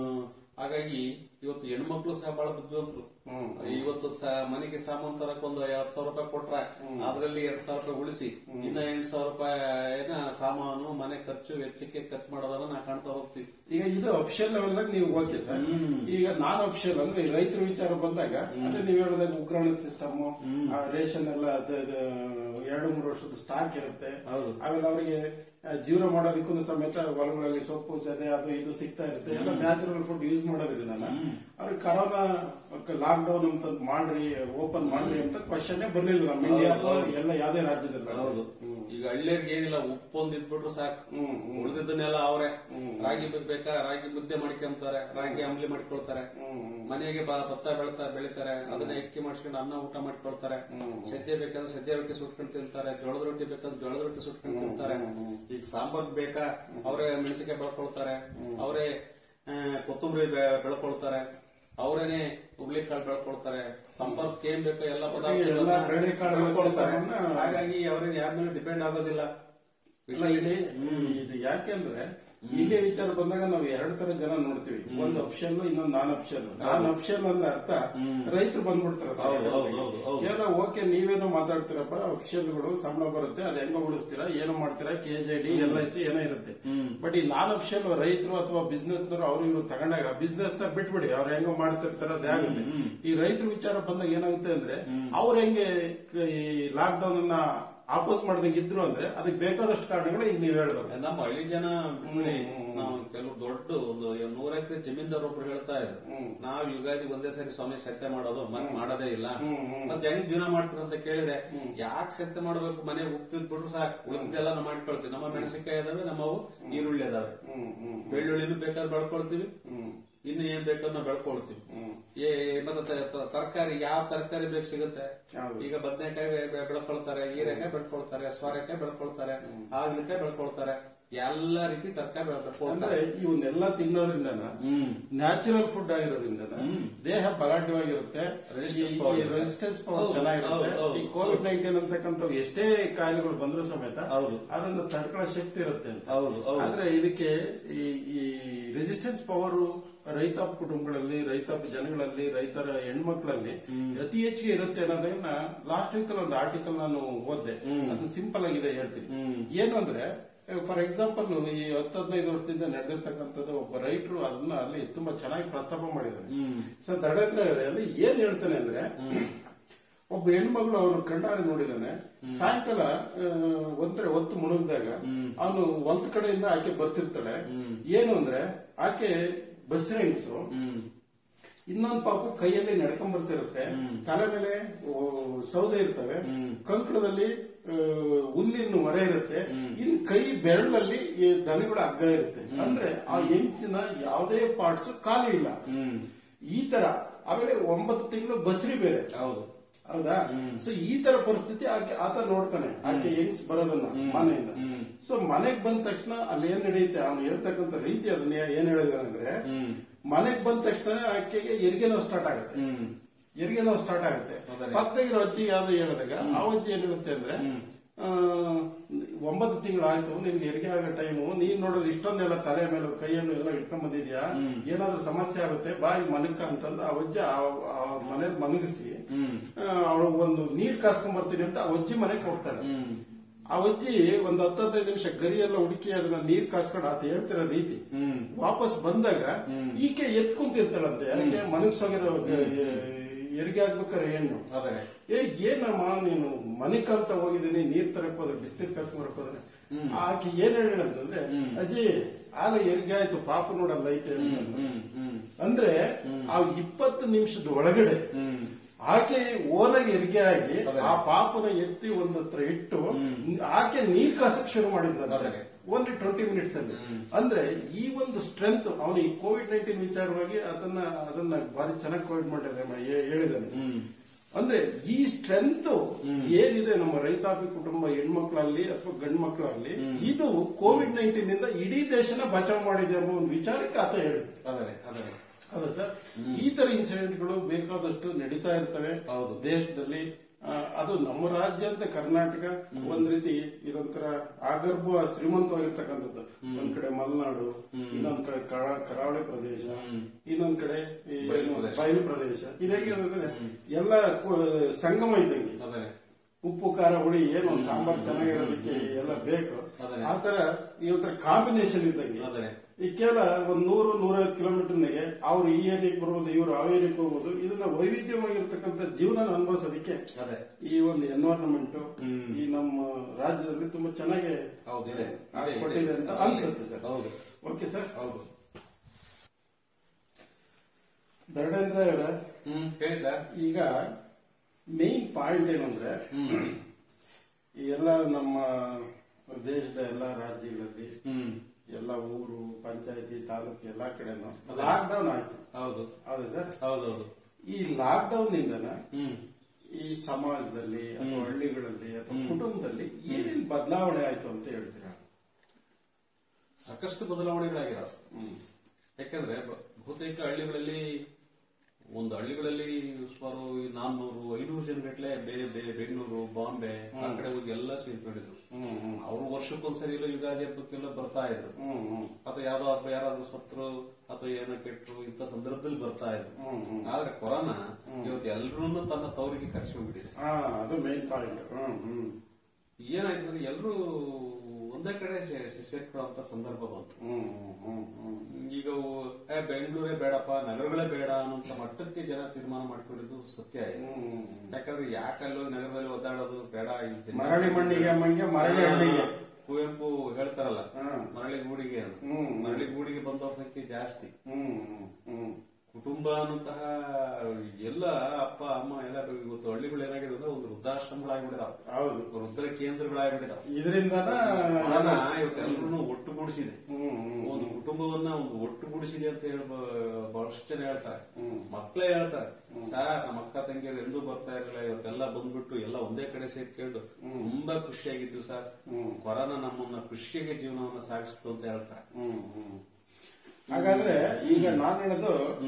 ಹಾಗಾಗಿ ಇವತ್ತು ಹೆಣ್ಮಕ್ಳು ಸಹ ಬಹಳ ಬುದ್ಧಿವಂತರು ಇವತ್ತು ಸ- ಮನೆಗೆ ಸಾಮಾನು ತರಕ್ ಒಂದು ಐವತ್ ಸಾವಿರ ರೂಪಾಯಿ ಕೊಟ್ರೆ ಅದ್ರಲ್ಲಿ ಎರಡ್ ಸಾವಿರ ರೂಪಾಯಿ ಉಳಿಸಿ ಇನ್ನ ಎಂಟು ಸಾವಿರ ರೂಪಾಯಿನ ಸಾಮಾನು ಮನೆ ಖರ್ಚು ವೆಚ್ಚಕ್ಕೆ ಖರ್ಚು ಮಾಡೋದನ್ನ ನಾ ಕಾಣ್ತಾ ಹೋಗ್ತೀವಿ ಈಗ ಇದು ಅಫಿಷಿಯಲ್ ಲೆವೆಲ್ ನೀವು ಓಕೆ ಸರ್ ಈಗ ನಾನ್ ಅಫಿಷಿಯಲ್ ಅಂದ್ರೆ ಈ ರೈತರ ವಿಚಾರ ಬಂದಾಗ ಅದೇ ನೀವು ಹೇಳಿದಾಗ ಉಗ್ರಾಣ ಸಿಸ್ಟಮ್ ರೇಷನ್ ಎಲ್ಲ ಅದು- ಇದು ಎರಡು ಮೂರು ವರ್ಷದ ಸ್ಟಾಕ್ ಇರುತ್ತೆ ಹೌದು. ಆಮೇಲೆ ಅವರಿಗೆ ಜೀವನ ಮಾಡೋದಕ್ಕೂ ಸಮೇತ ಹೊಲಗಳಲ್ಲಿ ಸೊಪ್ಪು ಸದೆ ಅದು ಇದು ಸಿಗ್ತಾ ಇರುತ್ತೆ ಎಲ್ಲ ನ್ಯಾಚುರಲ್ ಫುಡ್ ಯೂಸ್ ಮಾಡೋದ್ರಿಂದ ಅವ್ರಿಗೆ ಕರೋನಾ ಲಾಕ್ ಡೌನ್ ಅಂತ ಮಾಡ್ರಿ ಓಪನ್ ಮಾಡ್ರಿ ಅಂತ ಕ್ವಶನ್ ಬರ್ಲಿಲ್ಲ ನಮ್ಮ ಇಂಡಿಯಾ ಅಥವಾ ಎಲ್ಲ ಯಾವ್ದೇ ರಾಜ್ಯದಲ್ಲಿ ಹೌದು ಈಗ ಹಳ್ಳಿಯರ್ಗೆ ಏನಿಲ್ಲ ಉಪ್ಪು ಒಂದ್ ಇದ್ಬಿಟ್ರು ಸಾಕು ಉಳಿದಿದ್ದನ್ನೆಲ್ಲ ಅವರೇ ರಾಗಿ ಬೇಕಾ ರಾಗಿ ಮುದ್ದೆ ಮಾಡ್ಕೊಂತಾರೆ ರಾಗಿ ಅಂಬ್ಲಿ ಮಾಡ್ಕೊಳ್ತಾರೆ ಮನೆಗೆ ಬ- ಭತ್ತ ಬೆಳ್ತಾ ಬೆಳಿತಾರೆ ಅದನ್ನ ಎಕ್ಕಿ ಮಾಡ್ಸ್ಕೊಂಡು ಅನ್ನ ಊಟ ಮಾಡ್ಕೊಳ್ತಾರೆ ಸಜ್ಜೆ ಬೇಕಾದ್ರೆ ಸಜ್ಜೆ ರೊಟ್ಟಿ ಸುಟ್ಕೊಂಡು ತಿಂತಾರೆ ಜೋಳದ ರೊಟ್ಟಿ ಬೇಕಾದ್ರೆ ಜೋಳದ ರೊಟ್ಟಿ ಸುಟ್ಕೊಂಡು ತಿಂತಾರೆ ಈಗ ಸಾಂಬಾರ್ ಬೇಕಾ ಅವರೇ ಮೆಣಸಿಕಾಯಿ ಬೆಳ್ಕೊಳ್ತಾರೆ ಅವರೇ ಕೊತ್ತಂಬರಿ ಬೆ- ಬೆಳ್ಕೊಳ್ತಾರೆ ಅವರೇನೆ ಹುಬ್ಳಿಕಾಳು ಬೆಳ್ಕೊಳ್ತಾರೆ ಸಂಪರ್ಕ ಏನ್ ಬೇಕೋ ಎಲ್ಲ ಎಲ್ಲ ಬೇಳೆಕಾಳು ಬೆಳ್ಕೊಳ್ತಾರೆ ಬೆಳ್ಕೊಳ್ತಾರೆ. ಹಾಗಾಗಿ ಅವ್ರೇನ್ ಯಾರ ಮೇಲೆ ಡಿಪೆಂಡ್ ಆಗೋದಿಲ್ಲ ಇಲ್ಲ ಇಲ್ಲಿ ಇದು ಯಾಕೆಂದ್ರೆ ಇಂಡಿಯಾ ವಿಚಾರ ಬಂದಾಗ ನಾವು ಎರಡು ತರ ಜನ ನೋಡ್ತೀವಿ ಒಂದು ಅಫಿಷಿಯಲ್ ಇನ್ನೊಂದು ನಾನ್ ಅಫಿಷಿಯಲ್ ನಾನ್ ಅಫಿಷಿಯಲ್ ಅಂದ್ರೆ ಅರ್ಥ ರೈತರು ಬಂದ್ಬಿಡ್ತಾರೆ ಹೌದು, ಹೌದು, ಹೌದು, ಹೌದು. ಕೇವಲ ಓಕೆ ನೀವೇನೋ ಮಾತಾಡ್ತೀರಪ್ಪ ಅಫಿಷಿಯಲ್ಗಳು ಸಂಬಳ ಬರುತ್ತೆ ಅದ್ ಹೆಂಗ ಉಳಿಸ್ತೀರಾ ಏನೋ ಮಾಡ್ತೀರಾ K J D L I C ಏನೋ ಇರುತ್ತೆ ಬಟ್ ಈ ನಾನ್ ಅಫಿಷಿಯಲ್ ರೈತರು ಅಥವಾ ಬಿಸ್ನೆಸ್ ಅವರು ಇವರು ತಗೊಂಡಾಗ ಬಿಸ್ನೆಸ್ ನ ಬಿಟ್ಬಿಡಿ ಅವ್ರು ಹೆಂಗೋ ಮಾಡ್ತಿರ್ತಾರೆ ಅದೇ ಆಗುತ್ತೆ ಈ ರೈತರ ವಿಚಾರ ಬಂದಾಗ ಏನಾಗುತ್ತೆ ಅಂದ್ರೆ ಅವ್ರು ಹೆಂಗೆ ಕ- ಈ ಲಾಕ್ ಡೌನ್ ಅನ್ನ ಆಪೋಸ್ ಮಾಡ್ದಂಗೆ ಇದ್ರು ಅಂದ್ರೆ ಅದಕ್ಕೆ ಬೇಕಾದಷ್ಟು ಕಾರಣಗಳು ಈಗ ನೀವು ಹೇಳಿದ್ರು ನಮ್ಮ ಹಳ್ಳಿ ಜನ ಬಿಟ್ಬಿಡಿ, ನಾವು ಕೆಲವು ದೊಡ್ಡ ಒಂದು ನೂರ ಎಕರೆ ಜಮೀನ್ದಾರ್ ಒಬ್ರು ಹೇಳ್ತಾ ಇದ್ರು ನಾವ್ ಯುಗಾದಿ ಒಂದೇ ಸರಿ ಸ್ವಾಮಿ ಸತ್ಯ ಮಾಡೋದು ಮನೆ ಮಾಡೋದೇ ಇಲ್ಲ ಮತ್ತೆ ಹೆಂಗ್ ಜೀವನ ಮಾಡ್ತೀರ ಅಂತ ಕೇಳಿದ್ರೆ ಯಾಕೆ ಸತ್ಯ ಮಾಡ್ಬೇಕು ಮನೆ ಉಪ್ಪಿದ್ಬಿಟ್ರು ಸಾಕು ಉಳಿದೆಲ್ಲ ನಾವು ಮಾಡ್ಕೊಳ್ತೀವಿ ನಮ್ಮ ಮೆಣಸಿನಕಾಯಿ ಇದಾವೆ ನಮ್ಮವು ಈರುಳ್ಳಿ ಇದಾವೆ ಬೆಳ್ಳುಳ್ಳಿನೂ ಬೇಕಾದ್ರೆ ಬೆಳ್ಕೊಳ್ತೀವಿ ಇನ್ನು ಏನ್ ಬೇಕಾದ್ರೆ ನಾವು ಬೆಳ್ಕೊಳ್ತೀವಿ ಏ ಮತ್ತೆ ತರಕಾರಿ ಯಾವ ತರಕಾರಿ ಬೇಕು ಸಿಗುತ್ತೆ ಹೌದು. ಈಗ ಬದನೆಕಾಯಿ ಬೆಳ್ಕೊಳ್ತಾರೆ ಹೀರೆಕಾಯಿ ಬೆಳ್ಕೊಳ್ತಾರೆ ಸ್ವಾರೆಕಾಯಿ ಬೆಳ್ಕೊಳ್ತಾರೆ ಹಾಗಲಕಾಯಿ ಬೆಳ್ಕೊಳ್ತಾರೆ ಎಲ್ಲ ರೀತಿ ತರಕಾರಿ ಬೆಳ್ಕೊಳ್ತಾರೆ ಅಂದ್ರೆ ಇವನ್ನೆಲ್ಲ ತಿನ್ನೋದ್ರಿಂದ ನ್ಯಾಚುರಲ್ ಫುಡ್ ಆಗಿರೋದ್ರಿಂದ ದೇಹ ಬಲಾಢ್ಯವಾಗಿರುತ್ತೆ Resistance power ಇರುತ್ತೆ. ರೆಸಿಸ್ಟೆನ್ಸ್ ಪವರ್ ಹೌದು, ಚೆನ್ನಾಗಿರುತ್ತೆ ಹೌದು, ಹೌದು. ಈ ಕೋವಿಡ್ ನೈನ್ಟೀನ್ ಅಂತಕ್ಕಂಥ ಎಷ್ಟೇ ಕಾಯಿಲೆಗಳು ಬಂದರೂ ಸಮೇತ ಹೌದು. ಅದನ್ನು ತಡ್ಕೊಳ್ಳೋ ಶಕ್ತಿ ಇರುತ್ತೆ ಅಂತ ಹೌದು, ಹೌದು. ಆದ್ರೆ ಇದಕ್ಕೆ ಈ ಈ ರೆಸಿಸ್ಟೆನ್ಸ್ ಪವರ್ ರೈತಾಪ ಕುಟುಂಬಗಳಲ್ಲಿ ರೈತಾಪ ಜನಗಳಲ್ಲಿ ರೈತರ ಹೆಣ್ಮಕ್ಳಲ್ಲಿ ಅತಿ ಹೆಚ್ಚಿಗೆ ಇರುತ್ತೆ ಅನ್ನೋದನ್ನ ಲಾಸ್ಟ್ ವೀಕ್ ಅಲ್ಲಿ ಒಂದು ಆರ್ಟಿಕಲ್ ನಾನು ಓದ್ದೆ ಅದು ಸಿಂಪಲ್ ಆಗಿದೆ ಹೇಳ್ತೀನಿ ಏನು ಅಂದ್ರೆ ಫಾರ್ ಎಕ್ಸಾಂಪಲ್ ಈ ಹತ್ತು ಹದಿನೈದು ವರ್ಷದಿಂದ ನಡೆದಿರ್ತಕ್ಕಂಥದ್ದು ಒಬ್ಬ ರೈತರು ಅದನ್ನ ಅಲ್ಲಿ ತುಂಬಾ ಚೆನ್ನಾಗಿ ಪ್ರಸ್ತಾಪ ಮಾಡಿದ್ದಾರೆ ಸರ್ ದಡೇಂದ್ರ ಅವರೇ, ಅಲ್ಲಿ ಏನ್ ಹೇಳ್ತಾನೆ ಅಂದ್ರೆ ಒಬ್ಬ ಹೆಣ್ಮಗಳು ಅವನು ಕಣ್ಣಾರೆ ನೋಡಿದಾನೆ ಸಾಯಂಕಾಲ ಆ, ಒಂದ್ರೆ ಹೊತ್ತು ಮುಳುಗಿದಾಗ ಅವನು ಒಂದ್ ಕಡೆಯಿಂದ ಆಕೆ ಬರ್ತಿರ್ತಾಳೆ ಏನು ಅಂದ್ರೆ ಆಕೆ ಬಸ್ ಹೆಂಗ್ಸು ಇನ್ನೊಂದ್ ಪಾಪು ಕೈಯಲ್ಲಿ ನಡ್ಕೊಂಡ್ ಬರ್ತಿರುತ್ತೆ ತಲೆ ಮೇಲೆ ಓ, ಸೌದೆ ಇರ್ತವೆ ಕಂಕಣದಲ್ಲಿ ಆ, ಹುಲ್ಲಿನ ಹೊರೆ ಇರುತ್ತೆ ಇನ್ ಕೈ ಬೆರಳಲ್ಲಿ ಈ ದನಗಳ ಹಗ್ಗ ಇರುತ್ತೆ ಅಂದ್ರೆ ಆ ಹೆಂಗ್ಸಿನ ಯಾವುದೇ ಪಾರ್ಟ್ಸ್ ಖಾಲಿ ಇಲ್ಲ ಈ ತರ ಆಮೇಲೆ ಒಂಬತ್ತು ತಿಂಗಳು ಬಸ್ರಿ ಬೇರೆ ಹೌದು ಹೌದಾ ಸೊ ಈ ತರ ಪರಿಸ್ಥಿತಿ ಆಕೆ ಆತ ನೋಡ್ತಾನೆ ಆಕೆ ಹೆಂಗ್ಸ್ ಬರೋದನ್ನ ಮನೆಯಿಂದ ಸೊ ಮನೆಗ್ ಬಂದ ತಕ್ಷಣ ಅಲ್ಲಿ ಏನ್ ನಡೆಯುತ್ತೆ ಅವನು ಹೇಳ್ತಕ್ಕಂಥ ರೀತಿ ಅದನ್ನ ಏನ್ ಹೇಳಿದಾನೆ ಅಂದ್ರೆ ಮನೆಗ್ ಬಂದ ತಕ್ಷಣ ಆಕೆಗೆ ಹೆರಿಗೆ ನೋವು ಸ್ಟಾರ್ಟ್ ಆಗುತ್ತೆ ಹೆರಿಗೆ ನೋವು ಸ್ಟಾರ್ಟ್ ಆಗುತ್ತೆ ಹೌದಾ? ಪಕ್ಕದಾಗಿರೋ ಅಜ್ಜಿ ಯಾವ್ದು ಹೇಳಿದಾಗ ಆ ಅಜ್ಜಿ ಏನ್ ಹೇಳುತ್ತೆ ಅಂದ್ರೆ ಆ, ಒಂಬತ್ತು ತಿಂಗಳಾಯ್ತು ನಿನ್ಗೆ ಹೆರಿಗೆ ಆಗೋ ಟೈಮು ನೀನ್ ನೋಡಿದ್ರೆ ಇಷ್ಟೊಂದೆಲ್ಲ ತಲೆ ಮೇಲೆ ಕೈಯನ್ನು ಎಲ್ಲ ಇಟ್ಕೊಂಡ್ ಬಂದಿದ್ಯಾ ಏನಾದ್ರೂ ಸಮಸ್ಯೆ ಆಗುತ್ತೆ ಬಾಯಿ ಮನಕ ಅಂತಂದು ಆ ಅಜ್ಜಿ ಆ ಮನೇಲಿ ಮನಗಿಸಿ ಅವಳು ಒಂದು ನೀರ್ ಕಾಸ್ಕೊಂಡ್ ಬರ್ತೀನಿ ಅಂತ ಆ ಅಜ್ಜಿ ಮನೆಗೆ ಹೋಗ್ತಾಳೆ ಆ ಅಜ್ಜಿ ಒಂದು ಹತ್ತು ಹದಿನೈದು ನಿಮಿಷ ಗರಿ ಎಲ್ಲ ಹುಡುಕಿ ಅದನ್ನ ನೀರ್ ಕಾಸ್ಕೊಂಡು ಆತ ಹೇಳ್ತಿರೋ ರೀತಿ ವಾಪಸ್ ಬಂದಾಗ ಈಕೆ ಎತ್ ಕುಂತಿರ್ತಾಳಂತೆ ಯಾಕೆ ಮನಸ್ಸೋಗಿರೋ ಹೆರಿಗೆ ಆಗ್ಬೇಕಾರೆ ಹೆಣ್ಣು ಅದೇ ಏ ಏನಮ್ಮ ನೀನು ಮನೆ ಅಂತ ಹೋಗಿದ್ದೀನಿ ನೀರ್ ತರಕ್ ಹೋದ್ರೆ ಬಿಸ್ನೀರ್ ಕಾಸ್ಕೊಂಡ್ ಬರಕ್ ಹೋದ್ರೆ ಆಕೆ ಏನ್ ಹೇಳಂತಂದ್ರೆ ಅಜ್ಜಿ ಆಲೆ ಹೆರಿಗೆ ಆಯ್ತು ಪಾಪ ನೋಡಲ್ಲ ಐತೆ ಅಂತ. ಹ್ಮ್ ಹ್ಮ್ ಅಂದ್ರೆ ಆ ಇಪ್ಪತ್ತು ನಿಮಿಷದ ಒಳಗಡೆ ಆಕೆ ಓಲಾಗಿ ಹೆರಿಗೆ ಆಗಿ ಆ ಪಾಪನ ಎತ್ತಿ ಒಂದ್ ಹತ್ರ ಇಟ್ಟು ಆಕೆ ನೀರ್ ಕಾಸಕ್ ಶುರು ಮಾಡಿದ್ದಾರೆ ಅದೇ. ಓನ್ಲಿ ಟ್ವೆಂಟಿ ಮಿನಿಟ್ಸ್ ಅಲ್ಲಿ ಅಂದ್ರೆ ಈ ಒಂದು ಸ್ಟ್ರೆಂತ್ ಅವನು ಈ ಕೋವಿಡ್ ನೈನ್ಟೀನ್ ವಿಚಾರವಾಗಿ ಅದನ್ನ ಅದನ್ನ ಬಾರಿ ಚೆನ್ನಾಗಿ ಕೋವಿಡ್ ಮಾಡಿದ್ದಾನೆ ಹೇಳಿದ್ದಾನೆ ಅಂದ್ರೆ ಈ ಸ್ಟ್ರೆಂತ್ ಏನಿದೆ ನಮ್ಮ ರೈತಾಪಿ ಕುಟುಂಬ ಹೆಣ್ಮಕ್ಳಲ್ಲಿ ಅಥವಾ ಗಂಡು ಮಕ್ಕಳಲ್ಲಿ ಇದು ಕೋವಿಡ್ ನೈನ್ಟೀನ್ ಇಂದ ಇಡೀ ದೇಶನ ಬಚಾವ್ ಮಾಡಿದೆ ಎಂಬ ಒಂದು ವಿಚಾರಕ್ಕೆ ಆತ ಹೇಳುತ್ತೆ ಅದೇ ಅದೇ ಹೌದಾ ಸರ್ ಈ ತರ ಇನ್ಸಿಡೆಂಟ್ಗಳು ಬೇಕಾದಷ್ಟು ನಡೀತಾ ಇರ್ತವೆ ಹೌದು. ದೇಶದಲ್ಲಿ ಆ, ಅದು ನಮ್ಮ ರಾಜ್ಯ ಅಂತ ಕರ್ನಾಟಕ ಒಂದ್ ರೀತಿ ಇದೊಂಥರ ಆಗರ್ಭ ಶ್ರೀಮಂತವಾಗಿರ್ತಕ್ಕಂಥದ್ದು ಒಂದ್ ಕಡೆ ಮಲೆನಾಡು ಇನ್ನೊಂದ್ ಕಡೆ ಕರಾ- ಕರಾವಳಿ ಪ್ರದೇಶ ಇನ್ನೊಂದ್ ಕಡೆ ಈ ಬಯಲು ಏನು ಪ್ರದೇಶ. ಬಯಲು ಪ್ರದೇಶ ಇದಾಗಿ ಅಂದ್ರೆ ಎಲ್ಲ ಕು- ಸಂಗಮ ಇದ್ದಂಗೆ ಅದೇ ಉಪ್ಪು ಖಾರ ಹುಳಿ ಏನು ಒಂದ್ ಸಾಂಬಾರ್ ಚೆನ್ನಾಗಿರೋದಕ್ಕೆ ಎಲ್ಲ ಬೇಕು ಅದೇ. ಆತರ ಈ ಒಂಥರ ಕಾಂಬಿನೇಷನ್ ಇದ್ದಂಗೆ ಅದೇ ಈ ಕೇವಲ ಒಂದ್ ನೂರು ನೂರೈವತ್ತು ಕಿಲೋಮೀಟರ್ನಾಗೆ ಅವ್ರು ಈ ಏರಿಯಾಕ್ಕೆ ಬರ್ಬೋದು ಇವ್ರು ಆ ಏರಿಯಾಕ್ಕೆ ಹೋಗ್ಬೋದು ಇದನ್ನ ವೈವಿಧ್ಯವಾಗಿರ್ತಕ್ಕಂಥ ಜೀವನ ಅನುಭವಿಸೋದಕ್ಕೆ ಅದೇ ಈ ಒಂದು ಎನ್ವೈರನ್ಮೆಂಟ್ ಈ ನಮ್ಮ ರಾಜ್ಯದಲ್ಲಿ ತುಂಬಾ ಚೆನ್ನಾಗಿ ಹೌದು ಇದೆ ಆ, ಇದೆ, ಇದೆ. ಕೊಟ್ಟಿದೆ ಅಂತ ಅನ್ಸುತ್ತೆ ಸರ್ ಹೌದು ಓಕೆ ಸರ್ ಹೌದು ಧರ್ಮೇಂದ್ರ ಅವರ ಹ್ಮ್ ಹೇಳಿ ಸರ್ ಈಗ ಮೇನ್ ಪಾಯಿಂಟ್ ಏನು ಅಂದ್ರೆ ಈ ಎಲ್ಲ ನಮ್ಮ ದೇಶದ ಎಲ್ಲ ರಾಜ್ಯಗಳಲ್ಲಿ ಹ್ಮ್ ಎಲ್ಲ ಊರು ಪಂಚಾಯತಿ ತಾಲೂಕು ಎಲ್ಲಾ ಕಡೆನೂ ಲಾಕ್ ಡೌನ್ ಆಯ್ತು ಹೌದು ಹೌದಾ ಸರ್ ಹೌದೌದು ಈ ಲಾಕ್ ಡೌನ್ ಇಂದನ ಹ್ಮ್ ಈ ಸಮಾಜದಲ್ಲಿ ಅಥವಾ ಹಳ್ಳಿಗಳಲ್ಲಿ ಅಥವಾ ಕುಟುಂಬದಲ್ಲಿ ಏನೇನು ಬದಲಾವಣೆ ಆಯ್ತು ಅಂತ ಹೇಳ್ತೀರಾ ಸಾಕಷ್ಟು ಬದಲಾವಣೆಗಳಾಗಿರೋ ಯಾಕಂದ್ರೆ ಬ- ಬಹುತೇಕ ಹಳ್ಳಿಗಳಲ್ಲಿ ಒಂದು ಹಳ್ಳಿಗಳಲ್ಲಿ ಸುಮಾರು ಈ ನಾನ್ನೂರು ಐನೂರು ಜನಗಟ್ಲೆ ಬೇರೆ ಬೇರೆ ಬೆಂಗಳೂರು ಬಾಂಬೆ ಆ ಕಡೆ ಹೋಗಿ ಎಲ್ಲ ಸೇರ್ಕೊಂಡಿದ್ರು ಹ್ಮ್ ಹ್ಮ್ ಅವರು ವರ್ಷಕ್ಕೊಂದ್ಸರಿ ಎಲ್ಲ ಯುಗಾದಿ ಹಬ್ಬಕ್ಕೆಲ್ಲ ಬರ್ತಾ ಇದ್ರು ಹ್ಮ್ ಹ್ಮ್ ಅಥವಾ ಯಾವ್ದೋ ಹಬ್ಬ ಯಾರಾದ್ರೂ ಸತ್ರು ಅಥವಾ ಏನೋ ಕೆಟ್ಟರು ಇಂಥ ಸಂದರ್ಭದಲ್ಲಿ ಬರ್ತಾ ಇದ್ರು ಹ್ಮ್ ಹ್ಮ್ ಆದ್ರೆ ಕೊರೋನಾ ಇವತ್ತು ಎಲ್ರೂ ತನ್ನ ತವರಿಗೆ ಕರ್ಸ್ಕೊಂಡ್ಬಿಟ್ಟಿದೆ ಹಾ ಅದು ಮೇನ್ ಪಾಯಿಂಟ್ ಹ್ಮ್ ಹ್ಮ್ ಏನಾಯ್ತು ಅಂದ್ರೆ ಎಲ್ಲರೂ ಒಂದೇ ಕಡೆ ಸೇ- ಸೇ- ಸೇರ್ಕೊಳ್ಳುವಂತ ಸಂದರ್ಭ ಬಂತು ಹ್ಮ್ ಹ್ಮ್ ಹ್ಮ್ ಈಗ ಅವು, ಏ ಬೆಂಗಳೂರೇ ಬೇಡಪ್ಪ ನಗರಗಳೇ ಬೇಡ ಅನ್ನೋಂತ ಮಟ್ಟಕ್ಕೆ ಜನ ತೀರ್ಮಾನ ಮಾಡ್ಕೊಂಡಿದ್ದು ಸತ್ಯ ಇದೆ ಹ್ಮ್ ಯಾಕಂದ್ರೆ ಯಾಕಲ್ಲೂ ನಗರದಲ್ಲಿ ಒದ್ದಾಡೋದು ಬೇಡ ಇಲ್ಲಿ ಜನ- ಮರಳಿ ಮಣ್ಣಿಗೆ ಮಂಗೆ ಮರಳಿ ಹಳ್ಳಿಗೆ ಕುವೆಂಪು ಹೇಳ್ತಾರಲ್ಲ ಹಾ. ಮರಳಿ ಗೂಡಿಗೆ ಅಂತ. ಹ್ಮ್. ಮರಳಿ ಗೂಡಿಗೆ ಬಂದವ್ರ ಸಂಖ್ಯೆ ಜಾಸ್ತಿ ಹ್ಮ್ ಹ್ಮ್ ಹ್ಮ್ ಕುಟುಂಬ ಅನ್ನುವಂತಹ ಎಲ್ಲ ಅಪ್ಪ ಅಮ್ಮ ಎಲ್ಲ ಇವತ್ತು ಹಳ್ಳಿಗಳು ಏನಾಗಿದೆ ಅಂದ್ರೆ ಒಂದು ವೃದ್ಧಾಶ್ರಮಗಳಾಗ್ಬಿಟ್ಟಿದಾವೆ ಹೌದು ವೃದ್ಧರ ಕೇಂದ್ರಗಳಾಗ್ಬಿಟ್ಟಿದಾವೆ ಇದರಿಂದನ ಕೊರೋನಾ ಇವತ್ತು ಎಲ್ಲರೂ ಒಟ್ಟುಗೂಡಿಸಿದೆ ಹ್ಮ್ ಹ್ಮ್ ಒಂದು ಕುಟುಂಬವನ್ನ ಒಂದು ಒಟ್ಟುಗೂಡಿಸಿದೆ ಅಂತ ಹೇಳಿ ಬ- ಬಹಳಷ್ಟು ಜನ ಹೇಳ್ತಾರೆ ಹ್ಮ್. ಮಕ್ಕಳೇ ಹೇಳ್ತಾರೆ ಸರ್ ನಮ್ಮ ಅಕ್ಕ ತಂಗಿಯರು ಎಂದೂ ಬರ್ತಾ ಇರಲಿಲ್ಲ ಇವತ್ತೆಲ್ಲ ಬಂದ್ಬಿಟ್ಟು ಎಲ್ಲ ಒಂದೇ ಕಡೆ ಸೇರ್ಕೊಂಡು ತುಂಬಾ ಖುಷಿಯಾಗಿದ್ದು ಸರ್ ಕೊರೋನಾ ನಮ್ಮನ್ನ ಖುಷಿಯಾಗಿ ಜೀವನವನ್ನ ಸಾಗಿಸ್ತು ಅಂತ ಹೇಳ್ತಾರೆ ಹ್ಮ್ ಹ್ಮ್ ಹಾಗಾದ್ರೆ ಈಗ ನಾನು ಹೇಳೋದು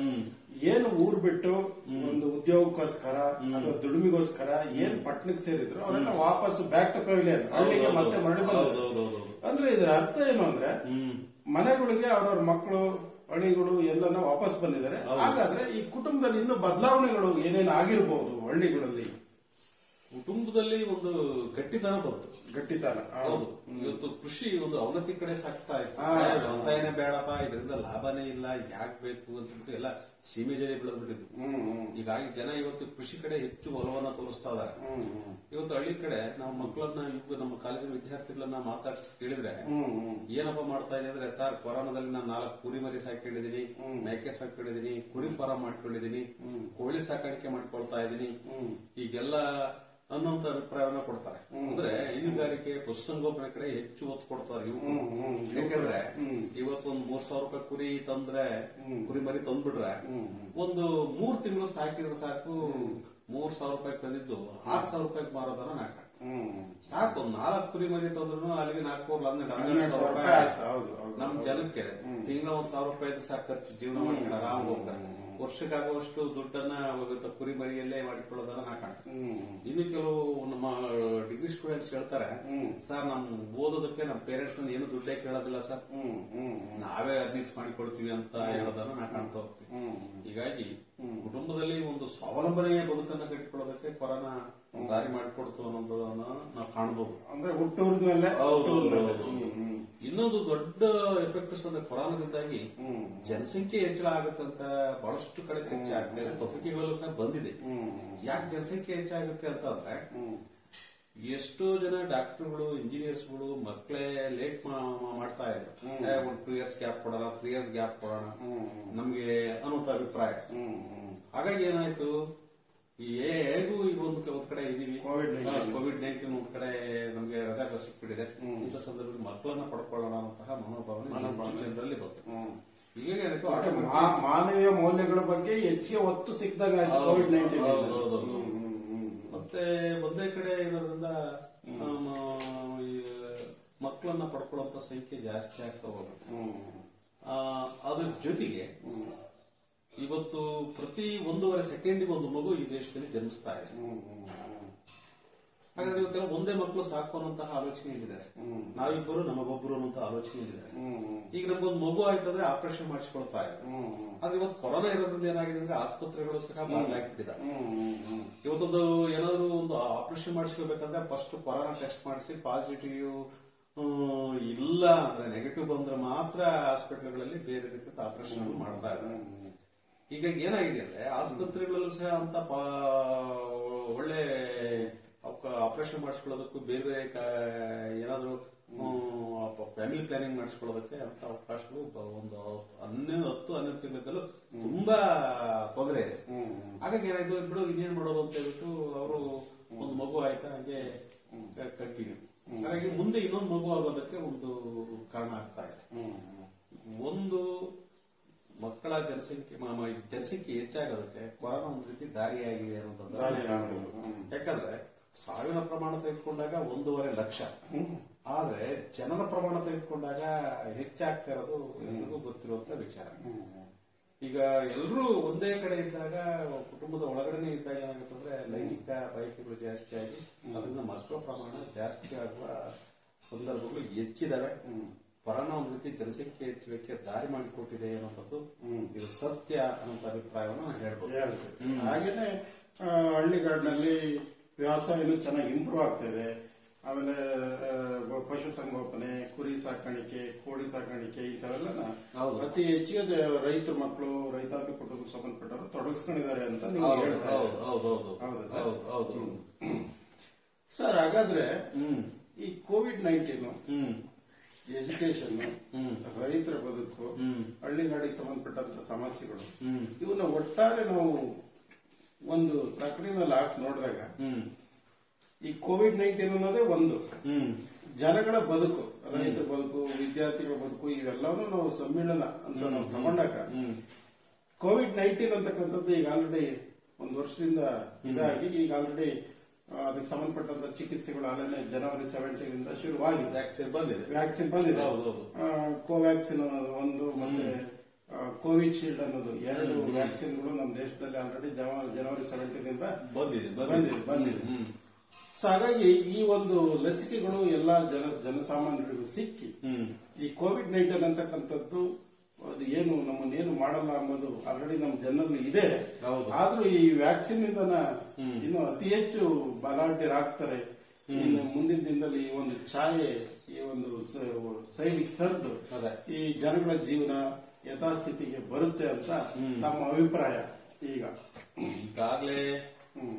ಏನು ಊರ್ ಬಿಟ್ಟು ಒಂದು ಉದ್ಯೋಗಕ್ಕೋಸ್ಕರ ಅಥವಾ ದುಡಿಮೆಗೋಸ್ಕರ ಏನ್ ಪಟ್ಟಣಕ್ಕೆ ಸೇರಿದ್ರು ಅವರೆಲ್ಲ ವಾಪಸ್ ಬ್ಯಾಕ್ ಟು ಪೆವಿಲಿಯನ್ ಹಳ್ಳಿಗೆ ಮತ್ತೆ ಮರಳಿ ಬಂದ್ರು ಹೌದೌದೌದು ಅಂದ್ರೆ ಇದರ ಅರ್ಥ ಏನು ಅಂದ್ರೆ ಹ್ಮ್ ಮನೆಗಳಿಗೆ ಅವ್ರವ್ರ ಮಕ್ಕಳು ಹಳ್ಳಿಗಳು ಎಲ್ಲನ ವಾಪಸ್ ಬಂದಿದ್ದಾರೆ ಹಾಗಾದ್ರೆ ಈ ಕುಟುಂಬದಲ್ಲಿ ಇನ್ನೂ ಬದಲಾವಣೆಗಳು ಏನೇನು ಆಗಿರ್ಬೋದು ಹಳ್ಳಿಗಳಲ್ಲಿ ಕುಟುಂಬದಲ್ಲಿ ಒಂದು ಗಟ್ಟಿತನ ಬಂತು ಗಟ್ಟಿತನ ಆ, ಹೌದು ಇವತ್ತು ಕೃಷಿ ಒಂದು ಅವನತಿ ಕಡೆ ಸಾಕ್ತಾ ಇತ್ತು ಹಾ. ಏ, ವ್ಯವಸಾಯನೇ ಬೇಡಪ್ಪ ಇದರಿಂದ ಲಾಭನೇ ಇಲ್ಲ ಯಾಕ್ ಬೇಕು ಅಂತ ಬಿಟ್ಟು ಎಲ್ಲ ಸೀಮೆ ಜನ ಬೆಳೆದ್ಬಿಟ್ಟಿದ್ದು ಹ್ಮ್ ಹ್ಮ್ ಹೀಗಾಗಿ ಜನ ಇವತ್ತು ಕೃಷಿ ಕಡೆ ಹೆಚ್ಚು ಒಲವನ್ನ ತೋರಿಸ್ತಾ ಇದ್ದಾರೆ ಹ್ಮ್ ಹ್ಮ್ ಇವತ್ತು ಹಳ್ಳಿ ಕಡೆ ನಾವು ಮಕ್ಕಳನ್ನ ಇವಾಗ ನಮ್ಮ ಕಾಲೇಜಿನ ವಿದ್ಯಾರ್ಥಿಗಳನ್ನ ಮಾತಾಡ್ಸಿ ಕೇಳಿದ್ರೆ ಹ್ಮ್ ಹ್ಮ್ ಏನಪ್ಪ ಮಾಡ್ತಾ ಇದೆ ಅಂದ್ರೆ ಸರ್ ಕೊರೋನಾದಲ್ಲಿ ನಾನು ನಾಲ್ಕು ಕುರಿ ಮರಿ ಸಾಕೊಂಡಿದ್ದೀನಿ ಮೇಕೆ ಸಾಕೊಂಡಿದ್ದೀನಿ ಕುರಿ ಫಾರಂ ಮಾಡ್ಕೊಂಡಿದ್ದೀನಿ ಕೋಳಿ ಸಾಕಾಣಿಕೆ ಮಾಡ್ಕೊಳ್ತಾ ಇದ್ದೀನಿ ಈಗೆಲ್ಲ ಅನ್ನೋಂತ ಅಭಿಪ್ರಾಯವನ್ನ ಕೊಡ್ತಾರೆ ಅಂದ್ರೆ ಹೈನುಗಾರಿಕೆ ಪಶುಸಂಗೋಪನೆ ಕಡೆ ಹೆಚ್ಚು ಒತ್ತು ಕೊಡ್ತಾರೆ ಯುವಕರು ಹ್ಮ್, ಹ್ಮ್. ಯಾಕಂದ್ರೆ ಇವತ್ತೊಂದು ಮೂರ್ ಸಾವಿರ ರೂಪಾಯಿ ಕುರಿ ತಂದ್ರೆ ಕುರಿ ಮರಿ ತಂದ್ಬಿಟ್ರೆ ಒಂದು ಮೂರ್ ತಿಂಗಳು ಸಾಕಿದ್ರೆ ಸಾಕು ಮೂರ್ ಸಾವಿರ ರೂಪಾಯಿ ತಂದಿದ್ದು ಆರ್ ಸಾವಿರ ರೂಪಾಯಿ ಮಾರೋದನ್ನ ನಾಟ ಹ್ಮ್ ಸಾಕು ಒಂದ್ ನಾಲ್ಕು ಕುರಿ ಮರಿ ತಂದ್ರು ಅಲ್ಲಿಗೆ ನಾಲ್ಕು ಹನ್ನೆರಡು ಹನ್ನೆರಡು ಹನ್ನೆರಡು ಸಾವಿರ ಸಾವಿರ ರೂಪಾಯಿ ಆಯ್ತು, ಹೌದು, ಹೌದು. ನಮ್ ಜನಕ್ಕೆ ತಿಂಗಳ ಒಂದ್ ಸಾವಿರ ರೂಪಾಯಿ ಇದ್ರೆ ಸಾಕು ಖರ್ಚು ಜೀವನ ಮಾಡ್ಕೊಂಡು ಆರಾಮ್ ಹೋಗ್ತಾರೆ ವರ್ಷಕ್ಕಾಗುವಷ್ಟು ದುಡ್ಡನ್ನ ಇವತ್ತು ಕುರಿ ಮರಿಯಲ್ಲೇ ಮಾಡಿಕೊಳ್ಳೋದನ್ನ ನಾ ಕಾಣ್ತೀನಿ ಹ್ಮ್ ಇನ್ನು ಕೆಲವು ನಮ್ಮ ಡಿಗ್ರಿ ಸ್ಟೂಡೆಂಟ್ಸ್ ಹೇಳ್ತಾರೆ ಸರ್ ನಮ್ ಓದೋದಕ್ಕೆ ನಮ್ಮ ಪೇರೆಂಟ್ಸ್ ಏನು ದುಡ್ಡೇ ಕೇಳೋದಿಲ್ಲ ಸರ್ ಹ್ಮ್ ಹ್ಮ್ ನಾವೇ ಅರ್ನಿಂಗ್ಸ್ ಮಾಡಿಕೊಡ್ತೀವಿ ಅಂತ ಹೇಳೋದನ್ನ ನಾ ಕಾಣ್ತಾ ಹೋಗ್ತೀವಿ ಹ್ಮ್ ಹೀಗಾಗಿ ಕುಟುಂಬದಲ್ಲಿ ಒಂದು ಸ್ವಾವಲಂಬನೆಯ ಬದುಕನ್ನ ಕಟ್ಟಿಕೊಳ್ಳೋದಕ್ಕೆ ಕೊರೋನಾ ಒಂದು ದಾರಿ ಮಾಡಿಕೊಡ್ತು ಅನ್ನೋದನ್ನ ನಾವು ಕಾಣಬಹುದು ಅಂದ್ರೆ ಹುಟ್ಟೂರ್ದ ಮೇಲೆ ಹೌದು, ಹೌದು, ಹೌದು. ಇನ್ನೊಂದು ದೊಡ್ಡ ಎಫೆಕ್ಟ್ಸ್ ಅಂದ್ರೆ ಕೊರೋನಾದಿಂದಾಗಿ ಜನಸಂಖ್ಯೆ ಹೆಚ್ಚಳ ಆಗುತ್ತೆ ಅಂತ ಬಹಳಷ್ಟು ಕಡೆ ಚರ್ಚೆ ಆಗ್ತಾ ಇದೆ ಪತ್ರಿಕೆಗಳಲ್ಲೂ ಸಹ ಬಂದಿದೆ ಯಾಕೆ ಜನಸಂಖ್ಯೆ ಹೆಚ್ಚಾಗುತ್ತೆ ಅಂತ ಅಂದ್ರೆ ಎಷ್ಟೋ ಜನ ಡಾಕ್ಟರ್ಗಳು ಇಂಜಿನಿಯರ್ಸ್ಗಳು ಮಕ್ಕಳೇ ಲೇಟ್ ಮಾಡ್ತಾ ಇದ್ರು ಏ, ಒಂದು ಟೂ ಇಯರ್ಸ್ ಗ್ಯಾಪ್ ಕೊಡೋಣ ತ್ರೀ ಇಯರ್ಸ್ ಗ್ಯಾಪ್ ಕೊಡೋಣ ನಮ್ಗೆ ಅನ್ನುವಂತ ಅಭಿಪ್ರಾಯ ಹ್ಮ್ ಹ್ಮ್ ಹಾಗಾಗಿ ಏನಾಯ್ತು ಈ ಹೇಗೂ ಈಗ ಒಂದು ಒಂದ್ ಕಡೆ ಇದೀವಿ COVID-19. ಕೋವಿಡ್ ನೈನ್ಟೀನ್ ಒಂದ್ ಕಡೆ ನಮ್ಗೆ ರಜಾ ಸಿಕ್ಬಿಟ್ಟಿದೆ ಇಂಥ ಸಂದರ್ಭದಲ್ಲಿ ಮಕ್ಕಳನ್ನ ಪಡ್ಕೊಳ್ಳೋಣ ಅನ್ನುವಂತಹ ಮನೋಭಾವನೆ ಹೆಚ್ಚು ಜನರಲ್ಲಿ ಬಂತು ಹ್ಮ್ ಹೀಗಾಗಿ ಅದಕ್ಕೆ ಒಟ್ಟು automatic- ಮಾ- ಮಾನವೀಯ ಮೌಲ್ಯಗಳ ಬಗ್ಗೆ ಹೆಚ್ಚಿಗೆ ಒತ್ತು ಸಿಕ್ಕಿದಾಗ ಆಯ್ತು ಹೌದು, ಕೋವಿಡ್ ನೈನ್ಟೀನ್ ಹೌದು, ಹೌದು, ಹೌದು. ಮತ್ತೆ ಒಂದೇ ಕಡೆ ಇರೋದ್ರಿಂದ ಆಮ್, ಈ ಮಕ್ಕಳನ್ನ ಪಡ್ಕೊಳ್ಳುವಂತ ಸಂಖ್ಯೆ ಜಾಸ್ತಿ ಆಗ್ತಾ ಹೋಗುತ್ತೆ ಆ, ಅದ್ರ ಜೊತೆಗೆ ಇವತ್ತು ಪ್ರತಿ ಒಂದೂವರೆ ಸೆಕೆಂಡಿಗೆ ಒಂದು ಮಗು ಈ ದೇಶದಲ್ಲಿ ಜನ್ಮಿಸ್ತಾ ಇದೆ ಹಾಗಾದ್ರೆ ಇವತ್ತೆಲ್ಲ ಒಂದೇ ಮಕ್ಕಳು ಸಾಕು ಅನ್ನುವಂತಹ ಆಲೋಚನೆಯಲ್ಲಿದ್ದಾರೆ ನಾವಿಬ್ಬರು ನಮಗೊಬ್ಬರು ಅನ್ನುವಂತ ಆಲೋಚನೆಯಲ್ಲಿದ್ದಾರೆ ಈಗ ನಮ್ಗೊಂದು ಮಗು ಆಯ್ತಂದ್ರೆ ಆಪರೇಷನ್ ಮಾಡಿಸ್ಕೊಳ್ತಾ ಇದ್ದಾರೆ ಆದ್ರೆ ಇವತ್ತು ಕೊರೋನಾ ಇರೋದ್ರಿಂದ ಏನಾಗಿದೆ ಅಂದ್ರೆ ಆಸ್ಪತ್ರೆಗಳು ಸಹ ಬಾಗ್ಲಾಕ್ಬಿಟ್ಟಿದ್ದಾರೆ ಇವತ್ತೊಂದು ಏನಾದ್ರು ಒಂದು ಆಪರೇಷನ್ ಮಾಡಿಸ್ಕೋಬೇಕಂದ್ರೆ ಫಸ್ಟ್ ಕೊರೋನಾ ಟೆಸ್ಟ್ ಮಾಡಿಸಿ ಪಾಸಿಟಿವ್ ಇಲ್ಲ ಅಂದ್ರೆ ನೆಗೆಟಿವ್ ಬಂದ್ರೆ ಮಾತ್ರ ಹಾಸ್ಪಿಟಲ್ಗಳಲ್ಲಿ ಬೇರೆ ರೀತಿಯ ಆಪರೇಷನ್ ಮಾಡ್ತಾ ಇದ್ದಾರೆ ಈಗ ಏನಾಗಿದೆ ಅಂದ್ರೆ ಆಸ್ಪತ್ರೆಗಳಲ್ಲೂ ಸಹ ಅಂತ ಪಾ- ಒಳ್ಳೆ ಆಪರೇಷನ್ ಮಾಡಿಸ್ಕೊಳ್ಳೋದಕ್ಕೂ ಬೇರೆ ಬೇರೆ ಕಾ- ಏನಾದ್ರು ಫ್ಯಾಮಿಲಿ ಪ್ಲಾನಿಂಗ್ ಮಾಡಿಸ್ಕೊಳ್ಳೋದಕ್ಕೆ ಅಂತ ಅವಕಾಶಗಳು ಬ- ಒಂದು ಹನ್ನೊಂದು ಹತ್ತು ಹನ್ನೊಂದು ತಿಂಗಳಲ್ಲೂ ತುಂಬಾ ತೊಂದರೆ ಇದೆ ಹಾಗಾಗಿ ಏನಾಯ್ತು ಬಿಡು ಇನ್ನೇನ್ ಮಾಡೋದು ಅಂತ ಹೇಳ್ಬಿಟ್ಟು ಅವರು ಒಂದು ಮಗು ಆಯ್ತಾ ಹಾಗೆ ಕಂಟಿನ್ಯೂ ಹಾಗಾಗಿ ಮುಂದೆ ಇನ್ನೊಂದು ಮಗು ಆಗೋದಕ್ಕೆ ಒಂದು ಕಾರಣ ಆಗ್ತಾ ಇದೆ ಒಂದು ಮಕ್ಕಳ ಜನಸಂಖ್ಯೆ ಮ- ಮ- ಜನಸಂಖ್ಯೆ ಹೆಚ್ಚಾಗೋದಕ್ಕೆ ಕೊರೋನಾ ಒಂದು ರೀತಿ ದಾರಿಯಾಗಿದೆ ಅನ್ನೋದನ್ನ ದಾರಿ ನಾವು ಹೇಳ್ಬೋದು. ಯಾಕಂದ್ರೆ ಸಾವಿನ ಪ್ರಮಾಣ ತೆಗೆದುಕೊಂಡಾಗ ಒಂದೂವರೆ ಲಕ್ಷ ಆದ್ರೆ ಜನರ ಪ್ರಮಾಣ ತೆಗೆದುಕೊಂಡಾಗ ಹೆಚ್ಚಾಗ್ತಾ ಇರೋದು ಎಲ್ರಿಗೂ ಗೊತ್ತಿರುವಂತ ವಿಚಾರ ಈಗ ಎಲ್ಲರೂ ಒಂದೇ ಕಡೆ ಇದ್ದಾಗ ಕುಟುಂಬದ ಒಳಗಡೆನೆ ಇದ್ದಾಗ ಏನಾಗುತ್ತಂದ್ರೆ ಲೈಂಗಿಕ ಬಯಕೆಗಳು ಜಾಸ್ತಿ ಆಗಿ ಅದರಿಂದ ಮಕ್ಕಳ ಪ್ರಮಾಣ ಜಾಸ್ತಿ ಆಗುವ ಸಂದರ್ಭಗಳು ಹೆಚ್ಚಿದಾವೆ ಕೊರೋನಾ ಒಂದು ರೀತಿ ಜನಸಂಖ್ಯೆ ಹೆಚ್ಚಳಕ್ಕೆ ದಾರಿ ಮಾಡಿಕೊಟ್ಟಿದೆ ಅನ್ನೋದು ಇದು ಸತ್ಯ ಅನ್ನೋ ಅಭಿಪ್ರಾಯವನ್ನು ನಾನು ಹೇಳ್ಬೋದು ಹೇಳ್ತೇವೆ. ಹಾಗೇನೆ ಆ, ಹಳ್ಳಿಗಾಡಿನಲ್ಲಿ ವ್ಯವಸಾಯ ಇನ್ನೂ ಚೆನ್ನಾಗಿ ಇಂಪ್ರೂವ್ ಆಗ್ತಿದೆ ಆಮೇಲೆ ಆ, ಪಶು ಸಂಗೋಪನೆ ಕುರಿ ಸಾಕಾಣಿಕೆ ಕೋಳಿ ಸಾಕಾಣಿಕೆ ಇಂಥವೆಲ್ಲ ಹೌದು. ಅತಿ ಹೆಚ್ಚಿಗೆ ಜ- ರೈತರ ಮಕ್ಕಳು ರೈತಾಪಿ ಕುಟುಂಬಕ್ಕೆ ಸಂಬಂಧಪಟ್ಟವರು ತೊಡಗಿಸ್ಕೊಂಡಿದ್ದಾರೆ ಅಂತ ನೀವು ಹೌದು ಹೇಳ್ತಾ ಹೌದು ಇದ್ದೀರಿ. ಹೌದು ಹೌದು ಹೌದಾ ಸರ್? ಹೌದು ಹೌದು ಸರ್ ಹಾಗಾದ್ರೆ ಹ್ಮ್ ಈ ಕೋವಿಡ್ ನೈನ್ಟೀನ್ ಹ್ಮ್ ಎಜುಕೇಶನ್ ಹ್ಮ್. ರೈತರ ಬದುಕು ಹ್ಮ್. ಹಳ್ಳಿಗಾಡಿಗೆ ಸಂಬಂಧಪಟ್ಟಂತ ಸಮಸ್ಯೆಗಳು ಹ್ಮ್ ಇವನ್ನ ಒಟ್ಟಾರೆ ನಾವು ಒಂದು ತಕ್ಕಡಿನಲ್ಲಿ ಹಾಕಿ ನೋಡಿದಾಗ ಹ್ಮ್ ಈ ಕೋವಿಡ್ ನೈನ್ಟೀನ್ ಅನ್ನೋದೇ ಒಂದು ಹ್ಮ್ ಜನಗಳ ಬದುಕು ರೈತರ ಬದುಕು ವಿದ್ಯಾರ್ಥಿಗಳ ಬದುಕು ಇವೆಲ್ಲವನ್ನೂ ನಾವು ಸಮ್ಮಿಳನ ಅಂತ ನಾವು ತಗೊಂಡಾಗ ಹ್ಮ್ ಕೋವಿಡ್ ನೈನ್ಟೀನ್ ಅಂತಕ್ಕಂಥದ್ದು ಈಗ ಆಲ್ರೆಡಿ ಒಂದು ವರ್ಷದಿಂದ ಇದಾಗಿ ಈಗ ಆಲ್ರೆಡಿ ಅದಕ್ಕೆ ಸಂಬಂಧಪಟ್ಟಂತ ಚಿಕಿತ್ಸೆಗಳು ಅಲ್ಲೇ ಜನವರಿ ಸೆವೆಂಟೀನ್ ಇಂದ ಶುರುವಾಗಿದೆ ವ್ಯಾಕ್ಸಿನ್ ಬಂದಿದೆ ವ್ಯಾಕ್ಸಿನ್ ಬಂದಿದೆ ಹೌದು, ಹೌದು. ಆ, ಕೋವ್ಯಾಕ್ಸಿನ್ ಅನ್ನೋದು ಒಂದು ಮತ್ತೆ ಆ, ಕೋವಿಶೀಲ್ಡ್ ಅನ್ನೋದು ಎರಡು ವ್ಯಾಕ್ಸಿನ್ಗಳು ನಮ್ಮ ದೇಶದಲ್ಲಿ ಆಲ್ರೆಡಿ ಜನವರಿ ಸೆವೆಂಟೀನ್ ಇಂದ ಬಂದಿದೆ ಬಂದಿದೆ ಬಂದಿದೆ ಹ್ಮ್ ಸೊ ಹಾಗಾಗಿ ಈ ಒಂದು ಲಸಿಕೆಗಳು ಎಲ್ಲಾ ಜನ ಜನಸಾಮಾನ್ಯರಿಗೂ ಸಿಕ್ಕಿ ಹ್ಮ್ ಈ ಕೋವಿಡ್ ನೈನ್ಟೀನ್ ಅಂತಕ್ಕಂಥದ್ದು ಅದು ಏನು ನಮ್ಮನ್ನೇನು ಮಾಡಲ್ಲ ಅನ್ನೋದು ಆಲ್ರೆಡಿ ನಮ್ಮ ಜನರಲ್ಲಿ ಇದೆ ಹೌದು. ಆದ್ರೂ ಈ ವ್ಯಾಕ್ಸಿನ್ ಇಂದ ಇನ್ನು ಅತಿ ಹೆಚ್ಚು ಬಲಾಢ್ಯರಾಗ್ತಾರೆ ಇನ್ನು ಮುಂದಿನ ದಿನದಲ್ಲಿ ಈ ಒಂದು ಛಾಯೆ ಈ ಒಂದು ಸೈನಿಕ್ ಸರ್ದು ಅದೇ. ಈ ಜನಗಳ ಜೀವನ ಯಥಾಸ್ಥಿತಿಗೆ ಬರುತ್ತೆ ಅಂತ ತಮ್ಮ ಅಭಿಪ್ರಾಯ ಈಗ ಈಗಾಗಲೇ ಹ್ಮ್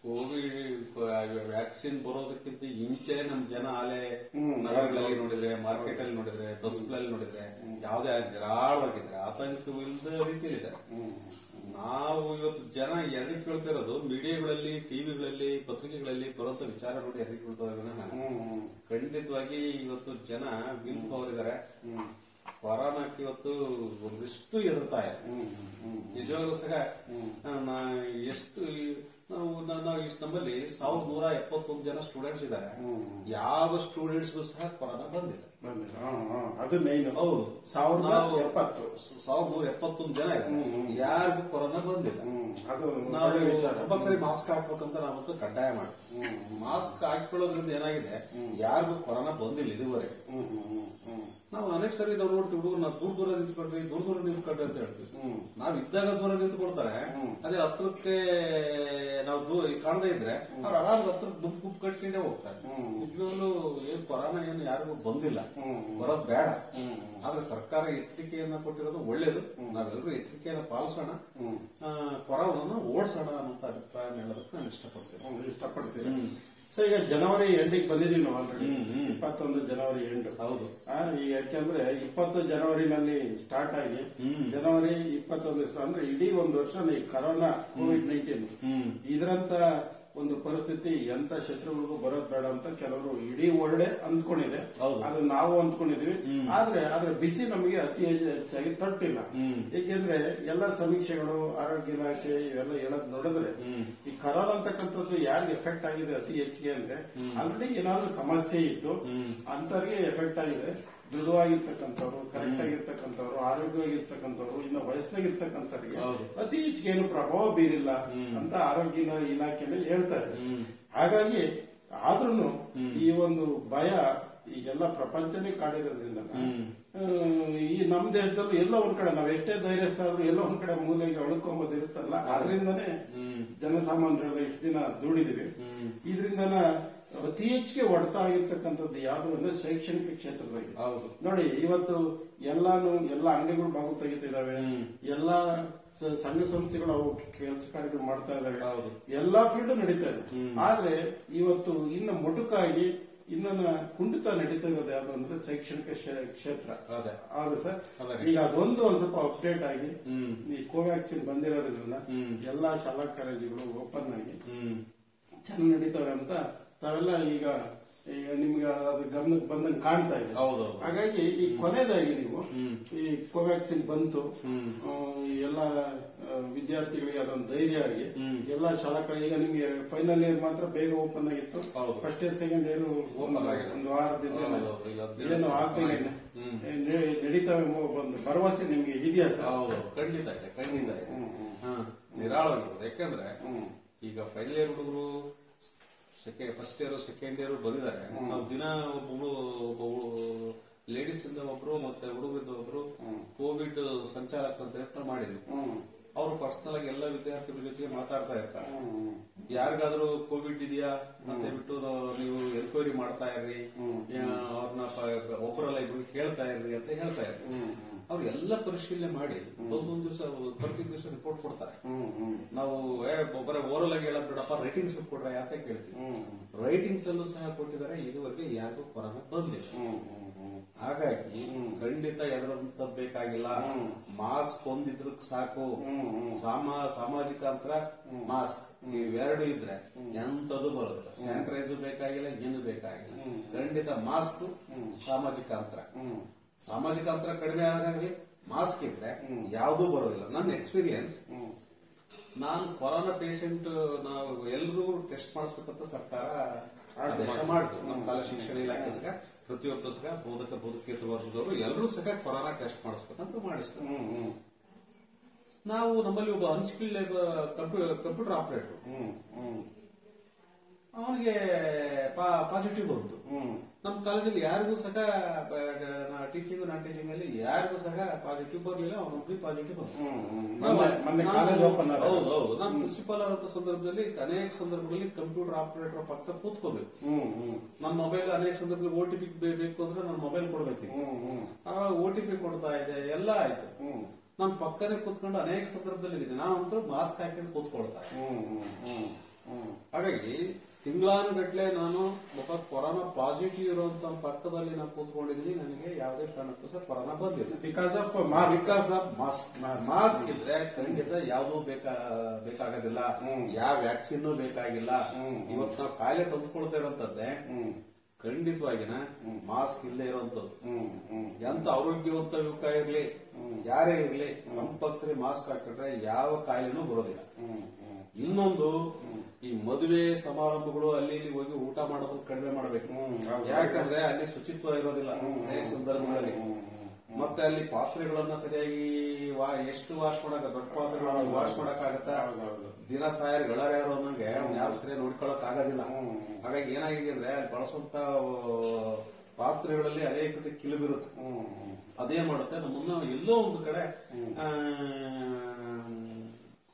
ಕೋವಿಡ್ ವ್ಯಾಕ್ಸಿನ್ ಬರೋದಕ್ಕಿಂತ ಇಂಚೆ ನಮ್ ಜನ ಆಲೆ ಹ್ಮ್. ನಗರಗಳಲ್ಲಿ ನೋಡಿದ್ರೆ ಮಾರ್ಕೆಟ್ ಅಲ್ಲಿ ನೋಡಿದ್ರೆ ಬಸ್ಗಳಲ್ಲಿ ನೋಡಿದ್ರೆ ಯಾವುದೇ ಧಾರಾಳವಾಗಿದ್ರೆ ಆತಂಕವಿಲ್ಲದ ರೀತಿಯಲ್ಲಿದೆ ನಾವು ಇವತ್ತು ಜನ ಎದಕ್ಕೆ ಕೇಳ್ತಿರೋದು ಮೀಡಿಯಾಗಳಲ್ಲಿ ಟಿವಿಗಳಲ್ಲಿ ಪತ್ರಿಕೆಗಳಲ್ಲಿ ಬರೋಸ ವಿಚಾರ ನೋಡಿ ಎದಕ್ಕೆ ಕೇಳ್ತಾರೆ ವಿನಃ ಹ್ಮ್ ಖಂಡಿತವಾಗಿ ಇವತ್ತು ಜನ ವಿಲ್ ಅವರಿದ್ದಾರೆ ಕೊರೋನಾಕ್ಕೆ ಇವತ್ತು ಒಂದಿಷ್ಟು ಎದುರ್ತಾ ಇದೆ ಹ್ಮ್ ಹ್ಮ್ ನಿಜವಾಗ್ಲೂ ಸಹ ಆ, ನಾ- ಎಷ್ಟು ಈ- ನಾವು ನಾ- ನಾವು ಇಷ್ಟು ನಮ್ಮಲ್ಲಿ ಸಾವಿರದ ನೂರ ಎಪ್ಪತ್ತೊಂದು ಜನ ಸ್ಟೂಡೆಂಟ್ಸ್ ಇದ್ದಾರೆ ಯಾವ ಸ್ಟೂಡೆಂಟ್ಸ್ಗೂ ಸಹ ಕೊರೋನಾ ಬಂದಿಲ್ಲ ಬಂದಿಲ್ಲ ಹಾ, ಹಾ. ಅದು ಮೇನ್ ಹೌದು ಸಾವಿರದ ನಾವು ಎಪ್ಪತ್ತು ಸಾವಿರದ ನೂರ ಎಪ್ಪತ್ತೊಂದು ಜನ ಇದ್ದಾರೆ ಯಾರಿಗೂ ಕೊರೋನಾ ಬಂದಿಲ್ಲ ಹ್ಮ್ ಅದು ನಾವು ಒಳ್ಳೆ ವಿಚಾರ ಕಂಪಲ್ಸರಿ ಮಾಸ್ಕ್ ಹಾಕ್ಬೇಕಂತ ನಾವಂತೂ ಕಡ್ಡಾಯ ಮಾಡಿ ಮಾಸ್ಕ್ ಹಾಕೊಳ್ಳೋದ್ರಿಂದ ಏನಾಗಿದೆ ಯಾರಿಗೂ ಕೊರೋನಾ ಬಂದಿಲ್ಲ ಇದುವರೆಗೆ ಹ್ಮ್ ಹ್ಮ್ ಹ್ಮ್ ಹ್ಮ್ ನಾವು ಅನೇಕ ಸರಿ ನಾವು ನೋಡ್ತೀವಿ ಹುಡುಗರು ನಾವು ದೂರ ದೂರ ನಿಂತ್ಕೊಂಡ್ವಿ ದೂರ ದೂರ ನಿಂತ್ಕೊಂಡ್ವಿ ಅಂತ ಹೇಳ್ತೀವಿ ಹ್ಮ್. ನಾವ್ ಇದ್ದಾಗ ದೂರ ನಿಂತ್ಕೊಳ್ತಾರೆ ಅದೇ ಹತ್ರಕ್ಕೆ ನಾವು ದೂರ ಕಾಣದೇ ಇದ್ರೆ ಅವ್ರು ಆರಾಮ್ ಹತ್ರಕ್ಕೆ ಗುಂಪು ಗುಂಪು ಕಟ್ಕೊಂಡೇ ಹೋಗ್ತಾರೆ ನಿಜವಾಗ್ಲೂ ಏನ್ ಕೊರೋನಾ ಏನು ಯಾರಿಗೂ ಬಂದಿಲ್ಲ ಬರೋದ್ ಬೇಡ ಆದ್ರೆ ಸರ್ಕಾರ ಎಚ್ಚರಿಕೆಯನ್ನ ಕೊಟ್ಟಿರೋದು ಒಳ್ಳೇದು ನಾವೆಲ್ಲರೂ ಎಚ್ಚರಿಕೆಯನ್ನ ಪಾಲಿಸೋಣ ಆ, ಕೊರೋನಾನ ಓಡಿಸೋಣ ಅನ್ನೋ ಅಭಿಪ್ರಾಯ ಹೇಳೋದಕ್ಕೆ ನಾನು ಇಷ್ಟಪಡ್ತೇನೆ ಹ್ಮ್, ಇಷ್ಟಪಡ್ತೀರಿ ಸೊ ಈಗ ಜನವರಿ ಎಂಡಿಗೆ ಬಂದಿದ್ದೀವಿ ನಾವು ಆಲ್ರೆಡಿ ಇಪ್ಪತ್ತೊಂದು ಜನವರಿ ಎಂಟು ಹೌದು ಆ, ಈ ಯಾಕೆಂದ್ರೆ ಇಪ್ಪತ್ತು ಜನವರಿನಲ್ಲಿ ಸ್ಟಾರ್ಟ್ ಆಗಿ ಜನವರಿ ಇಪ್ಪತ್ತೊಂದು ಅಂದ್ರೆ ಇಡೀ ಒಂದು ವರ್ಷ ಈ ಕರೋನಾ ಕೋವಿಡ್ ನೈನ್ಟೀನ್ ಇದರಂತ ಒಂದು ಪರಿಸ್ಥಿತಿ ಎಂತ ಶತ್ರುಗಳಿಗೂ ಬರೋದ್ ಬೇಡ ಅಂತ ಕೆಲವರು ಇಡೀ ವರ್ಲ್ಡೆ ಅಂದ್ಕೊಂಡಿದೆ ಹೌದು. ಅದು ನಾವು ಅಂದ್ಕೊಂಡಿದೀವಿ ಆದ್ರೆ ಅದ್ರ ಬಿಸಿ ನಮಗೆ ಅತಿ ಹೆಚ್ಚು- ಹೆಚ್ಚಾಗಿ ತಟ್ಟಿಲ್ಲ ಏಕೆಂದ್ರೆ ಎಲ್ಲ ಸಮೀಕ್ಷೆಗಳು ಆರೋಗ್ಯ ಇಲಾಖೆ ಇವೆಲ್ಲ ಹೇಳೋದ್ ನೋಡಿದ್ರೆ ಈ ಕರೋನಾ ಅಂತಕ್ಕಂಥದ್ದು ಯಾರಿಗೆ ಎಫೆಕ್ಟ್ ಆಗಿದೆ ಅತಿ ಹೆಚ್ಚಿಗೆ ಅಂದ್ರೆ ಆಲ್ರೆಡಿ ಏನಾದ್ರೂ ಸಮಸ್ಯೆ ಇತ್ತು ಅಂತವ್ರಿಗೆ ಎಫೆಕ್ಟ್ ಆಗಿದೆ ದೃಢವಾಗಿರ್ತಕ್ಕಂಥವ್ರು ಕರೆಕ್ಟ್ ಆಗಿರ್ತಕ್ಕಂಥವ್ರು ಆರೋಗ್ಯವಾಗಿರ್ತಕ್ಕಂಥವ್ರು ಇನ್ನು ವಯಸ್ಸಿನಾಗಿರ್ತಕ್ಕಂಥವ್ರಿಗೆ ಹೌದು. ಅತಿ ಹೆಚ್ಚಿಗೆ ಏನು ಪ್ರಭಾವ ಬೀರಿಲ್ಲ ಅಂತ ಆರೋಗ್ಯ ಇಲಾಖೆಯಲ್ಲಿ ಹೇಳ್ತಾ ಇದೆ ಹಾಗಾಗಿ ಆದ್ರೂ ಈ ಒಂದು ಭಯ ಈಗೆಲ್ಲ ಪ್ರಪಂಚನೇ ಕಾಡಿರೋದ್ರಿಂದ ಆ, ಈ ನಮ್ಮ ದೇಶದಲ್ಲೂ ಎಲ್ಲೋ ಒಂದ್ ಕಡೆ ನಾವ್ ಎಷ್ಟೇ ಧೈರ್ಯಸ್ಥ ಆದ್ರೂ ಎಲ್ಲೋ ಒಂದ್ ಕಡೆ ಮೂಲೆಗೆ ಉಳ್ಕೊಂಬೋದು ಇರುತ್ತಲ್ಲ ಅದರಿಂದನೇ ಜನಸಾಮಾನ್ಯರೆಲ್ಲ ಇಷ್ಟು ದಿನ ದುಡಿದಿವಿ ಇದರಿಂದನ ಅತಿ ಹೆಚ್ಚಿಗೆ ಹೊಡೆತ ಆಗಿರ್ತಕ್ಕಂಥದ್ದು ಯಾವ್ದು ಅಂದ್ರೆ ಶೈಕ್ಷಣಿಕ ಕ್ಷೇತ್ರದಲ್ಲಿ ಹೌದು ನೋಡಿ ಇವತ್ತು ಎಲ್ಲಾನು ಎಲ್ಲ ಅಂಗಡಿಗಳು ಬಾಗು ತೆಗಿತಿದಾವೆ ಎಲ್ಲಾ ಸ- ಸಂಘ ಸಂಸ್ಥೆಗಳು ಅವು ಕೆಲಸ ಕಾರ್ಯಗಳು ಮಾಡ್ತಾ ಇದಾವೆ ಹೌದು. ಎಲ್ಲಾ ಫೀಲ್ಡ್ ನಡೀತಾ ಇದೆ ಆದ್ರೆ ಇವತ್ತು ಇನ್ನು ಮೊಟುಕಾಗಿ ಇನ್ನ ಕುಂಠಿತ ನಡೀತಾ ಇರೋದು ಯಾವ್ದು ಅಂದ್ರೆ ಶೈಕ್ಷಣಿಕ ಕ್ಷೇ- ಕ್ಷೇತ್ರ ಅದೇ ಹೌದು ಸರ್ ಅದೇ. ಈಗ ಅದೊಂದು ಒಂದ್ ಸ್ವಲ್ಪ ಅಪ್ಡೇಟ್ ಆಗಿ ಈ ಕೋವ್ಯಾಕ್ಸಿನ್ ಬಂದಿರೋದ್ರಿಂದ ಎಲ್ಲಾ ಶಾಲಾ ಕಾಲೇಜುಗಳು ಓಪನ್ ಆಗಿ ಹ್ಮ್ ಚೆನ್ನಾಗಿ ನಡೀತವೆ ಅಂತ ತಾವೆಲ್ಲ ಈಗ ಈಗ ನಿಮ್ಗೆ ಅದು ಗಮನಕ್ಕೆ ಬಂದಂಗೆ ಕಾಣ್ತಾ ಇದೆ ಹೌದು ಹಾಗಾಗಿ ಈ ಕೊನೆಯದಾಗಿ ನೀವು ಈ ಕೋವ್ಯಾಕ್ಸಿನ್ ಬಂತು ಆ, ಈ ಎಲ್ಲ ಆ, ವಿದ್ಯಾರ್ಥಿಗಳಿಗೆ ಅದೊಂದು ಧೈರ್ಯ ಆಗಿ ಎಲ್ಲ ಶಾಲಾ ಕಡೆ ಈಗ ನಿಮ್ಗೆ ಫೈನಲ್ ಇಯರ್ ಮಾತ್ರ ಬೇಗ ಓಪನ್ ಆಗಿತ್ತು ಹೌದು. First year second year Open ಆಗಿದೆ. ಒಂದು ವಾರದಿಂದ ಹೌದು, ಹೌದು. ಈಗ ಹದಿನೇಳು ಏನು ಆಗ್ದಂಗೆ ಹ್ಮ್. ಏ, ನೆ- ನಡೀತಾವೆ ಎಂಬ ಒಂದು ಭರವಸೆ ನಿಮ್ಗೆ ಇದೆಯಾ ಸರ್ ಹೌದು ಖಂಡಿತ ಇದೆ ಖಂಡಿತ ಇದೆ ಹಾ, ನಿರಾಳವಾಗಿರೋದು ಯಾಕಂದ್ರೆ ಈಗ ಫೈನಲ್ ಇಯರ್ ಹುಡುಗರು second first year second year ಬಂದಿದ್ದಾರೆ ನಾವು ದಿನ ಒಬ್ಬ ಲೇಡೀಸ್ ಇಂದ ಒಬ್ರು ಮತ್ತೆ ಹುಡುಗರಿಂದ ಒಬ್ರು ಕೋವಿಡ್ ಸಂಚಾಲಕ ಅಂತ ಯತ್ನ ಮಾಡಿದ್ವಿ ಅವರು ಪರ್ಸನಲ್ ಆಗಿ ಎಲ್ಲ ವಿದ್ಯಾರ್ಥಿಗಳ ಜೊತೆಗೆ ಮಾತಾಡ್ತಾ ಇರ್ತಾರೆ ಯಾರಿಗಾದ್ರೂ ಕೋವಿಡ್ ಇದೆಯಾ ಅಂತ ಹೇಳ್ಬಿಟ್ಟು ನಾವು- ನೀವು ಎನ್ಕ್ವೈರಿ ಮಾಡ್ತಾ ಇರ್ರಿ ಅವ್ರನ್ನ ಒಬ್ಬರಲ್ಲ ಇಬ್ರು ಕೇಳ್ತಾ ಇರ್ರಿ ಅಂತ ಹೇಳ್ತಾ ಇರ್ರಿ ಅವ್ರು ಎಲ್ಲ ಪರಿಶೀಲನೆ ಮಾಡಿ ಒಂದೊಂದು ದಿವಸ ಪ್ರತಿ ದಿವಸ ರಿಪೋರ್ಟ್ ಕೊಡ್ತಾರೆ ನಾವು ಏ ಒಬ್ಬರ ಓರಲ್ ಆಗಿ ಹೇಳೋದ್ ಬಿಡಪ್ಪ ರೈಟಿಂಗ್ಸ್ ಕೊಡ್ರೆ ಅಂತ ಕೇಳ್ತೀವಿ ರೈಟಿಂಗ್ಸ್ ಅಲ್ಲೂ ಸಹ ಕೊಟ್ಟಿದ್ದಾರೆ ಇದುವರೆಗೆ ಯಾರಿಗೂ ಕೊರೋನಾ ಬಂದಿಲ್ಲ ಹಾಗಾಗಿ ಖಂಡಿತ ಎದರಂತ ಬೇಕಾಗಿಲ್ಲ ಮಾಸ್ಕ್ ಒಂದಿದ್ರು ಸಾಕು ಸಾಮ ಸಾಮಾಜಿಕ ಅಂತರ ಮಾಸ್ಕ್ ಇವೆರಡು ಇದ್ರೆ ಎಂತದು ಬರೋದಿಲ್ಲ ಸ್ಯಾನಿಟೈಸರ್ ಬೇಕಾಗಿಲ್ಲ ಏನು ಬೇಕಾಗಿಲ್ಲ ಖಂಡಿತ ಮಾಸ್ಕ್ ಸಾಮಾಜಿಕ ಅಂತರ ಸಾಮಾಜಿಕ ಅಂತರ ಕಡಿಮೆ ಆದಾಗಲಿ ಮಾಸ್ಕ್ ಇದ್ರೆ ಯಾವುದೂ ಬರೋದಿಲ್ಲ ನನ್ನ ಎಕ್ಸ್ಪೀರಿಯನ್ಸ್ ನಾನು ಕೊರೋನಾ ಪೇಷಂಟ್ ನಾವು ಎಲ್ಲರೂ ಟೆಸ್ಟ್ ಮಾಡಿಸ್ಬೇಕಂತ ಸರ್ಕಾರ ಆದೇಶ ಮಾಡಿದ್ರು ನಮ್ಮ ಕಾಲ ಶಿಕ್ಷಣ ಇಲಾಖೆ ಸಹ ಪ್ರತಿಯೊಬ್ಬರು ಸಹ ಬೋಧಕ ಬೋಧಕೇತರ ವರ್ಗದವರು ಎಲ್ಲರೂ ಸಹ ಕೊರೋನಾ ಟೆಸ್ಟ್ ಮಾಡಿಸ್ಬೇಕಂತ ಮಾಡಿಸ್ತಾರೆ ನಾವು ನಮ್ಮಲ್ಲಿ ಒಬ್ಬ ಅನ್ಸ್ಕಿಲ್ಡ್ ಕಂಪ್ಯೂಟರ್ ಆಪರೇಟರ್ ಅವನಿಗೆ ಪಾಸಿಟಿವ್ ಬಂತು ನಮ್ಮ ಕಾಲೇಜಲ್ಲಿ ಯಾರಿಗೂ ಸಹ ಟೀಚಿಂಗ್ ನಾನ್ ಟೀಚಿಂಗ್ ಅಲ್ಲಿ ಯಾರಿಗೂ ಸಹ ಪಾಸಿಟಿವ್ ಬರಲಿಲ್ಲ ಅವನೊಬ್ಬರಿಗೆ ಪಾಸಿಟಿವ್ ಬಂತು ಮೊನ್ನೆ- ಮೊನ್ನೆ ಕಾಲೇಜ್ ಓಪನ್ ಆದಾಗ. ಹೌದು ಹೌದು ನಾನು ಪ್ರಿನ್ಸಿಪಾಲ್ ಆದಂತ ಸಂದರ್ಭದಲ್ಲಿ ಅನೇಕ ಸಂದರ್ಭದಲ್ಲಿ ಕಂಪ್ಯೂಟರ್ ಆಪರೇಟರ್ ಪಕ್ಕ ಕೂತ್ಕೋಬೇಕು ನನ್ನ ಮೊಬೈಲ್ ಅನೇಕ ಸಂದರ್ಭದಲ್ಲಿ ಓ ಟಿ ಪಿ ಬೇಕು ಅಂದ್ರೆ ನನ್ನ ಮೊಬೈಲ್ ಕೊಡ್ಬೇಕಿತ್ತು ಆವಾಗ ಓ ಟಿ ಪಿ ಕೊಡ್ತಾ ಇದೆ ಎಲ್ಲ ಆಯ್ತು ನಾನು ಪಕ್ಕನೆ ಕೂತ್ಕೊಂಡು ಅನೇಕ ಸಂದರ್ಭದಲ್ಲಿ ಇದ್ದೀನಿ ನಾನಂತೂ ಮಾಸ್ಕ್ ಹಾಕೊಂಡು ಕೂತ್ಕೊಳ್ತಾ ಇದ್ದೀನಿ. ಹಾಗಾಗಿ ತಿಂಗಳಾನುಗಟ್ಲೆ ನಾನು ಒಬ್ಬ ಕೊರೋನಾ ಪಾಸಿಟಿವ್ ಇರುವಂತ ಪಕ್ಕದಲ್ಲಿ ನಾನು ಕೂತ್ಕೊಂಡಿದ್ದೀನಿ ನನಗೆ ಯಾವುದೇ ಕಾರಣಕ್ಕೂ ಸಹ ಕೊರೋನಾ ಬಂದಿಲ್ಲ because of mask because of mask mask ಇದ್ರೆ ಖಂಡಿತ ಯಾವುದೂ ಬೇಕಾ ಬೇಕಾಗೋದಿಲ್ಲ ಯಾವ ವ್ಯಾಕ್ಸಿನ್ ಬೇಕಾಗಿಲ್ಲ ಇವತ್ತು ನಾವು ಕಾಯಿಲೆ ತಂದ್ಕೊಳ್ತಾ ಇರೋಂಥದ್ದೇ ಖಂಡಿತವಾಗಿನ ಮಾಸ್ಕ್ ಇಲ್ಲದೆ ಇರುವಂತದ್ದು ಎಂತ ಆರೋಗ್ಯವಂತ ಯುವಕ ಇರ್ಲಿ ಯಾರೇ ಇರ್ಲಿ ಕಂಪಲ್ಸರಿ ಮಾಸ್ಕ್ ಹಾಕಿದ್ರೆ ಯಾವ ಕಾಯಿಲೆನೂ ಬರೋದಿಲ್ಲ ಇನ್ನೊಂದು ಈ ಮದುವೆ ಸಮಾರಂಭಗಳು ಅಲ್ಲಿ ಇಲ್ಲಿ ಹೋಗಿ ಊಟ ಮಾಡೋದನ್ನ ಕಡಿಮೆ ಮಾಡಬೇಕು ಯಾಕಂದ್ರೆ ಅಲ್ಲಿ ಶುಚಿತ್ವ ಇರೋದಿಲ್ಲ ಅನೇಕ ಸಂದರ್ಭಗಳಲ್ಲಿ ಮತ್ತೆ ಅಲ್ಲಿ ಪಾತ್ರೆಗಳನ್ನ ಸರಿಯಾಗಿ ವಾ- ಎಷ್ಟು ವಾಶ್ ಮಾಡಕ ದೊಡ್ಡ ಪಾತ್ರೆಗಳನ್ನ ವಾಶ್ ಮಾಡಕ್ ಆಗತ್ತಾ ದಿನ ಸಾಯರ್ ಗಳರ್ ಯಾರು ಅನ್ನಂಗೆ ಅವ್ನ ಯಾರು ಸರಿಯಾಗಿ ನೋಡ್ಕೊಳಕ್ ಆಗೋದಿಲ್ಲ ಹಾಗಾಗಿ ಏನಾಗಿದೆ ಅಂದ್ರೆ ಅಲ್ಲಿ ಬಳಸುವಂತ ಆ, ಪಾತ್ರೆಗಳಲ್ಲಿ ಅನೇಕ ರೀತಿ ಕಿಲುಬಿರುತ್ತೆ ಅದೇನ್ ಮಾಡುತ್ತೆ ನಮ್ಮನ್ನ ಎಲ್ಲೋ ಒಂದು ಕಡೆ ಆ,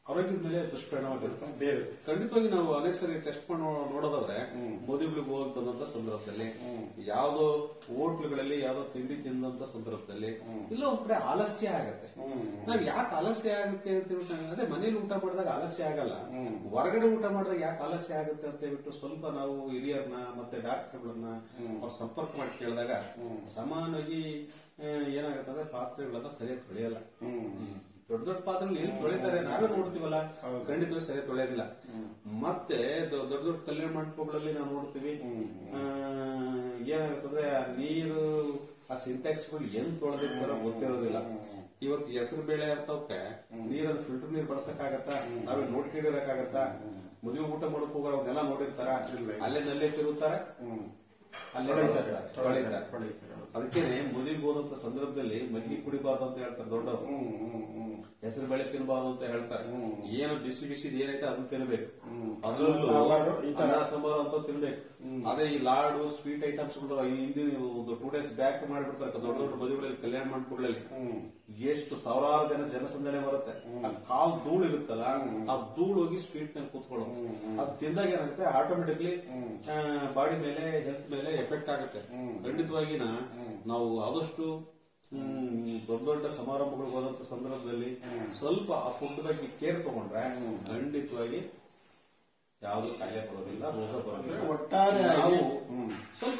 ಆರೋಗ್ಯದ ಮೇಲೆ ದುಷ್ಪರಿಣಾಮ ಬೀರುತ್ತೆ ಬೇರೆ ಖಂಡಿತವಾಗಿ ನಾವು ಅನೇಕ ಸರಿ ಟೆಸ್ಟ್ ಮಾಡಿ ನೋ- ನೋಡೋದಾದ್ರೆ ಮದುವೆಗಳಿಗೆ ಹೋಗಿ ಬಂದಂತ ಸಂದರ್ಭದಲ್ಲಿ ಯಾವ್ದೋ ಹೋಟ್ಲುಗಳಲ್ಲಿ ಯಾವ್ದೋ ತಿಂಡಿ ತಿಂದಂತ ಸಂದರ್ಭದಲ್ಲಿ ಇಲ್ಲ ಒಂದ್ ಕಡೆ ಆಲಸ್ಯ ಆಗತ್ತೆ ನಾವ್ ಯಾಕೆ ಆಲಸ್ಯ ಆಗುತ್ತೆ ಅಂತ ಹೇಳ್ಬಿಟ್ಟು ನಾವು- ಅದೇ ಮನೇಲಿ ಊಟ ಮಾಡಿದಾಗ ಆಲಸ್ಯ ಆಗಲ್ಲ ಹೊರಗಡೆ ಊಟ ಮಾಡಿದಾಗ ಯಾಕೆ ಆಲಸ್ಯ ಆಗುತ್ತೆ ಅಂತ ಹೇಳ್ಬಿಟ್ಟು ಸ್ವಲ್ಪ ನಾವು ಹಿರಿಯರನ್ನ ಮತ್ತೆ ಡಾಕ್ಟರ್ಗಳನ್ನ ಅವ್ರ ಸಂಪರ್ಕ ಮಾಡಿ ಕೇಳಿದಾಗ ಸಮಾನವಾಗಿ ಆ, ಏನಾಗುತ್ತೆ ಅಂದ್ರೆ ಪಾತ್ರೆಗಳನ್ನ ಸರಿಯಾಗಿ ತೊಳೆಯಲ್ಲ ದೊಡ್ಡ ದೊಡ್ಡ ಪಾತ್ರೆಗಳು ಎಲ್ಲಿ ತೊಳಿತಾರೆ ನಾವೇ ನೋಡ್ತೀವಲ್ಲ ಖಂಡಿತವಾಗಿ ಸರಿಯಾಗಿ ತೊಳೆಯೋದಿಲ್ಲ ಮತ್ತೆ ದೊ- ದೊಡ್ಡ ದೊಡ್ಡ ಕಲ್ಯಾಣ ಮಂಟಪಗಳಲ್ಲಿ ನಾವು ನೋಡ್ತೀವಿ ಆ, ಏನಾಗುತ್ತಂದ್ರೆ ಆ ನೀರು ಆ ಸಿಂಟ್ಯಾಕ್ಸ್ ಗಳು ಏನ್ ತೊಳೆದಿರ್ತಾರೋ ಗೊತ್ತಿರೋದಿಲ್ಲ ಇವತ್ತು ಹೆಸರು ಬೇಳೆ ಅಂತವಕ್ಕೆ ನೀರನ್ನು ಫಿಲ್ಟರ್ ನೀರು ಬಳಸಕ್ಕಾಗತ್ತ ನಾವೇ ನೋಡ್ಕೊಂಡಿರಕ್ಕಾಗತ್ತ ಮದುವೆ ಊಟ ಮಾಡಕ್ ಹೋಗೋ ಅವ್ರನ್ನೆಲ್ಲ ನೋಡಿರ್ತಾರ ಅಲ್ಲೇ ನಲ್ಲೇ ತಿರುತ್ತಾರೆ ಅಲ್ಲೇ ಬಳಸ್ತಾರೆ, ತೊಳಿತಾರೆ. ಅದಕ್ಕೇನೆ ಮದುವೆಗೆ ಹೋದಂತ ಸಂದರ್ಭದಲ್ಲಿ ಮಜ್ಜಿಗೆ ಕುಡಿಬಾರ್ದು ಅಂತ ಹೇಳ್ತಾರೆ ದೊಡ್ಡವರು ಹೆಸರು ಬೇಳೆ ತಿನ್ನಬಾರ್ದು ಅಂತ ಹೇಳ್ತಾರೆ ಏನು ಬಿಸಿ ಬಿಸಿ ಏನೈತೆ ಅದನ್ನ ತಿನ್ಬೇಕು ಅದರಲ್ಲೂ ಸಾಂಬಾರು, ಈ ತರ. ಅನ್ನ ಸಾಂಬಾರು ಅಂತ ತಿನ್ಬೇಕು ಅದೇ ಈ ಲಾಡು ಸ್ವೀಟ್ ಐಟಮ್ಸ್ ಗಳು ಈ ಹಿಂದಿನ ಒಂದು ಟೂ ಡೇಸ್ ಬ್ಯಾಕ್ ಮಾಡಿಬಿಡ್ತಾರೆ ದೊಡ್ಡ ದೊಡ್ಡ ಮದುವೆಗಳಲ್ಲಿ ಕಲ್ಯಾಣ ಮಂಟಪಗಳಲ್ಲಿ ಎಷ್ಟು ಸಾವಿರಾರು ಜನ ಜನಸಂದಣಿ ಬರುತ್ತೆ ಆ ಕಾಲ್ ಧೂಳು ಇರುತ್ತಲ್ಲ ಆ ಧೂಳು ಹೋಗಿ ಸ್ವೀಟ್ ನಲ್ಲಿ ಕೂತ್ಕೊಳ್ಳೋದು ಅದು ತಿಂದಾಗ ಏನಾಗುತ್ತೆ ಆಟೋಮೆಟಿಕ್ಲಿ ಬಾಡಿ ಮೇಲೆ ಹೆಲ್ತ್ ಮೇಲೆ ಎಫೆಕ್ಟ್ ಆಗುತ್ತೆ ಖಂಡಿತವಾಗಿನ ನಾವು ಆದಷ್ಟು ಹ್ಮ್, ದೊಡ್ಡ ದೊಡ್ಡ ಸಮಾರಂಭಗಳಿಗೆ ಹೋದಂತ ಸಂದರ್ಭದಲ್ಲಿ ಸ್ವಲ್ಪ ಆ ಫುಡ್ ಬಗ್ಗೆ ಕೇರ್ ತಗೊಂಡ್ರೆ ಖಂಡಿತವಾಗಿ ಯಾವುದು ಕಾಯಿಲೆ ಬರೋದಿಲ್ಲ ರೋಗ ಬರೋದಿಲ್ಲ ಒಟ್ಟಾರೆ ನಾವು ಸ್ವಲ್ಪ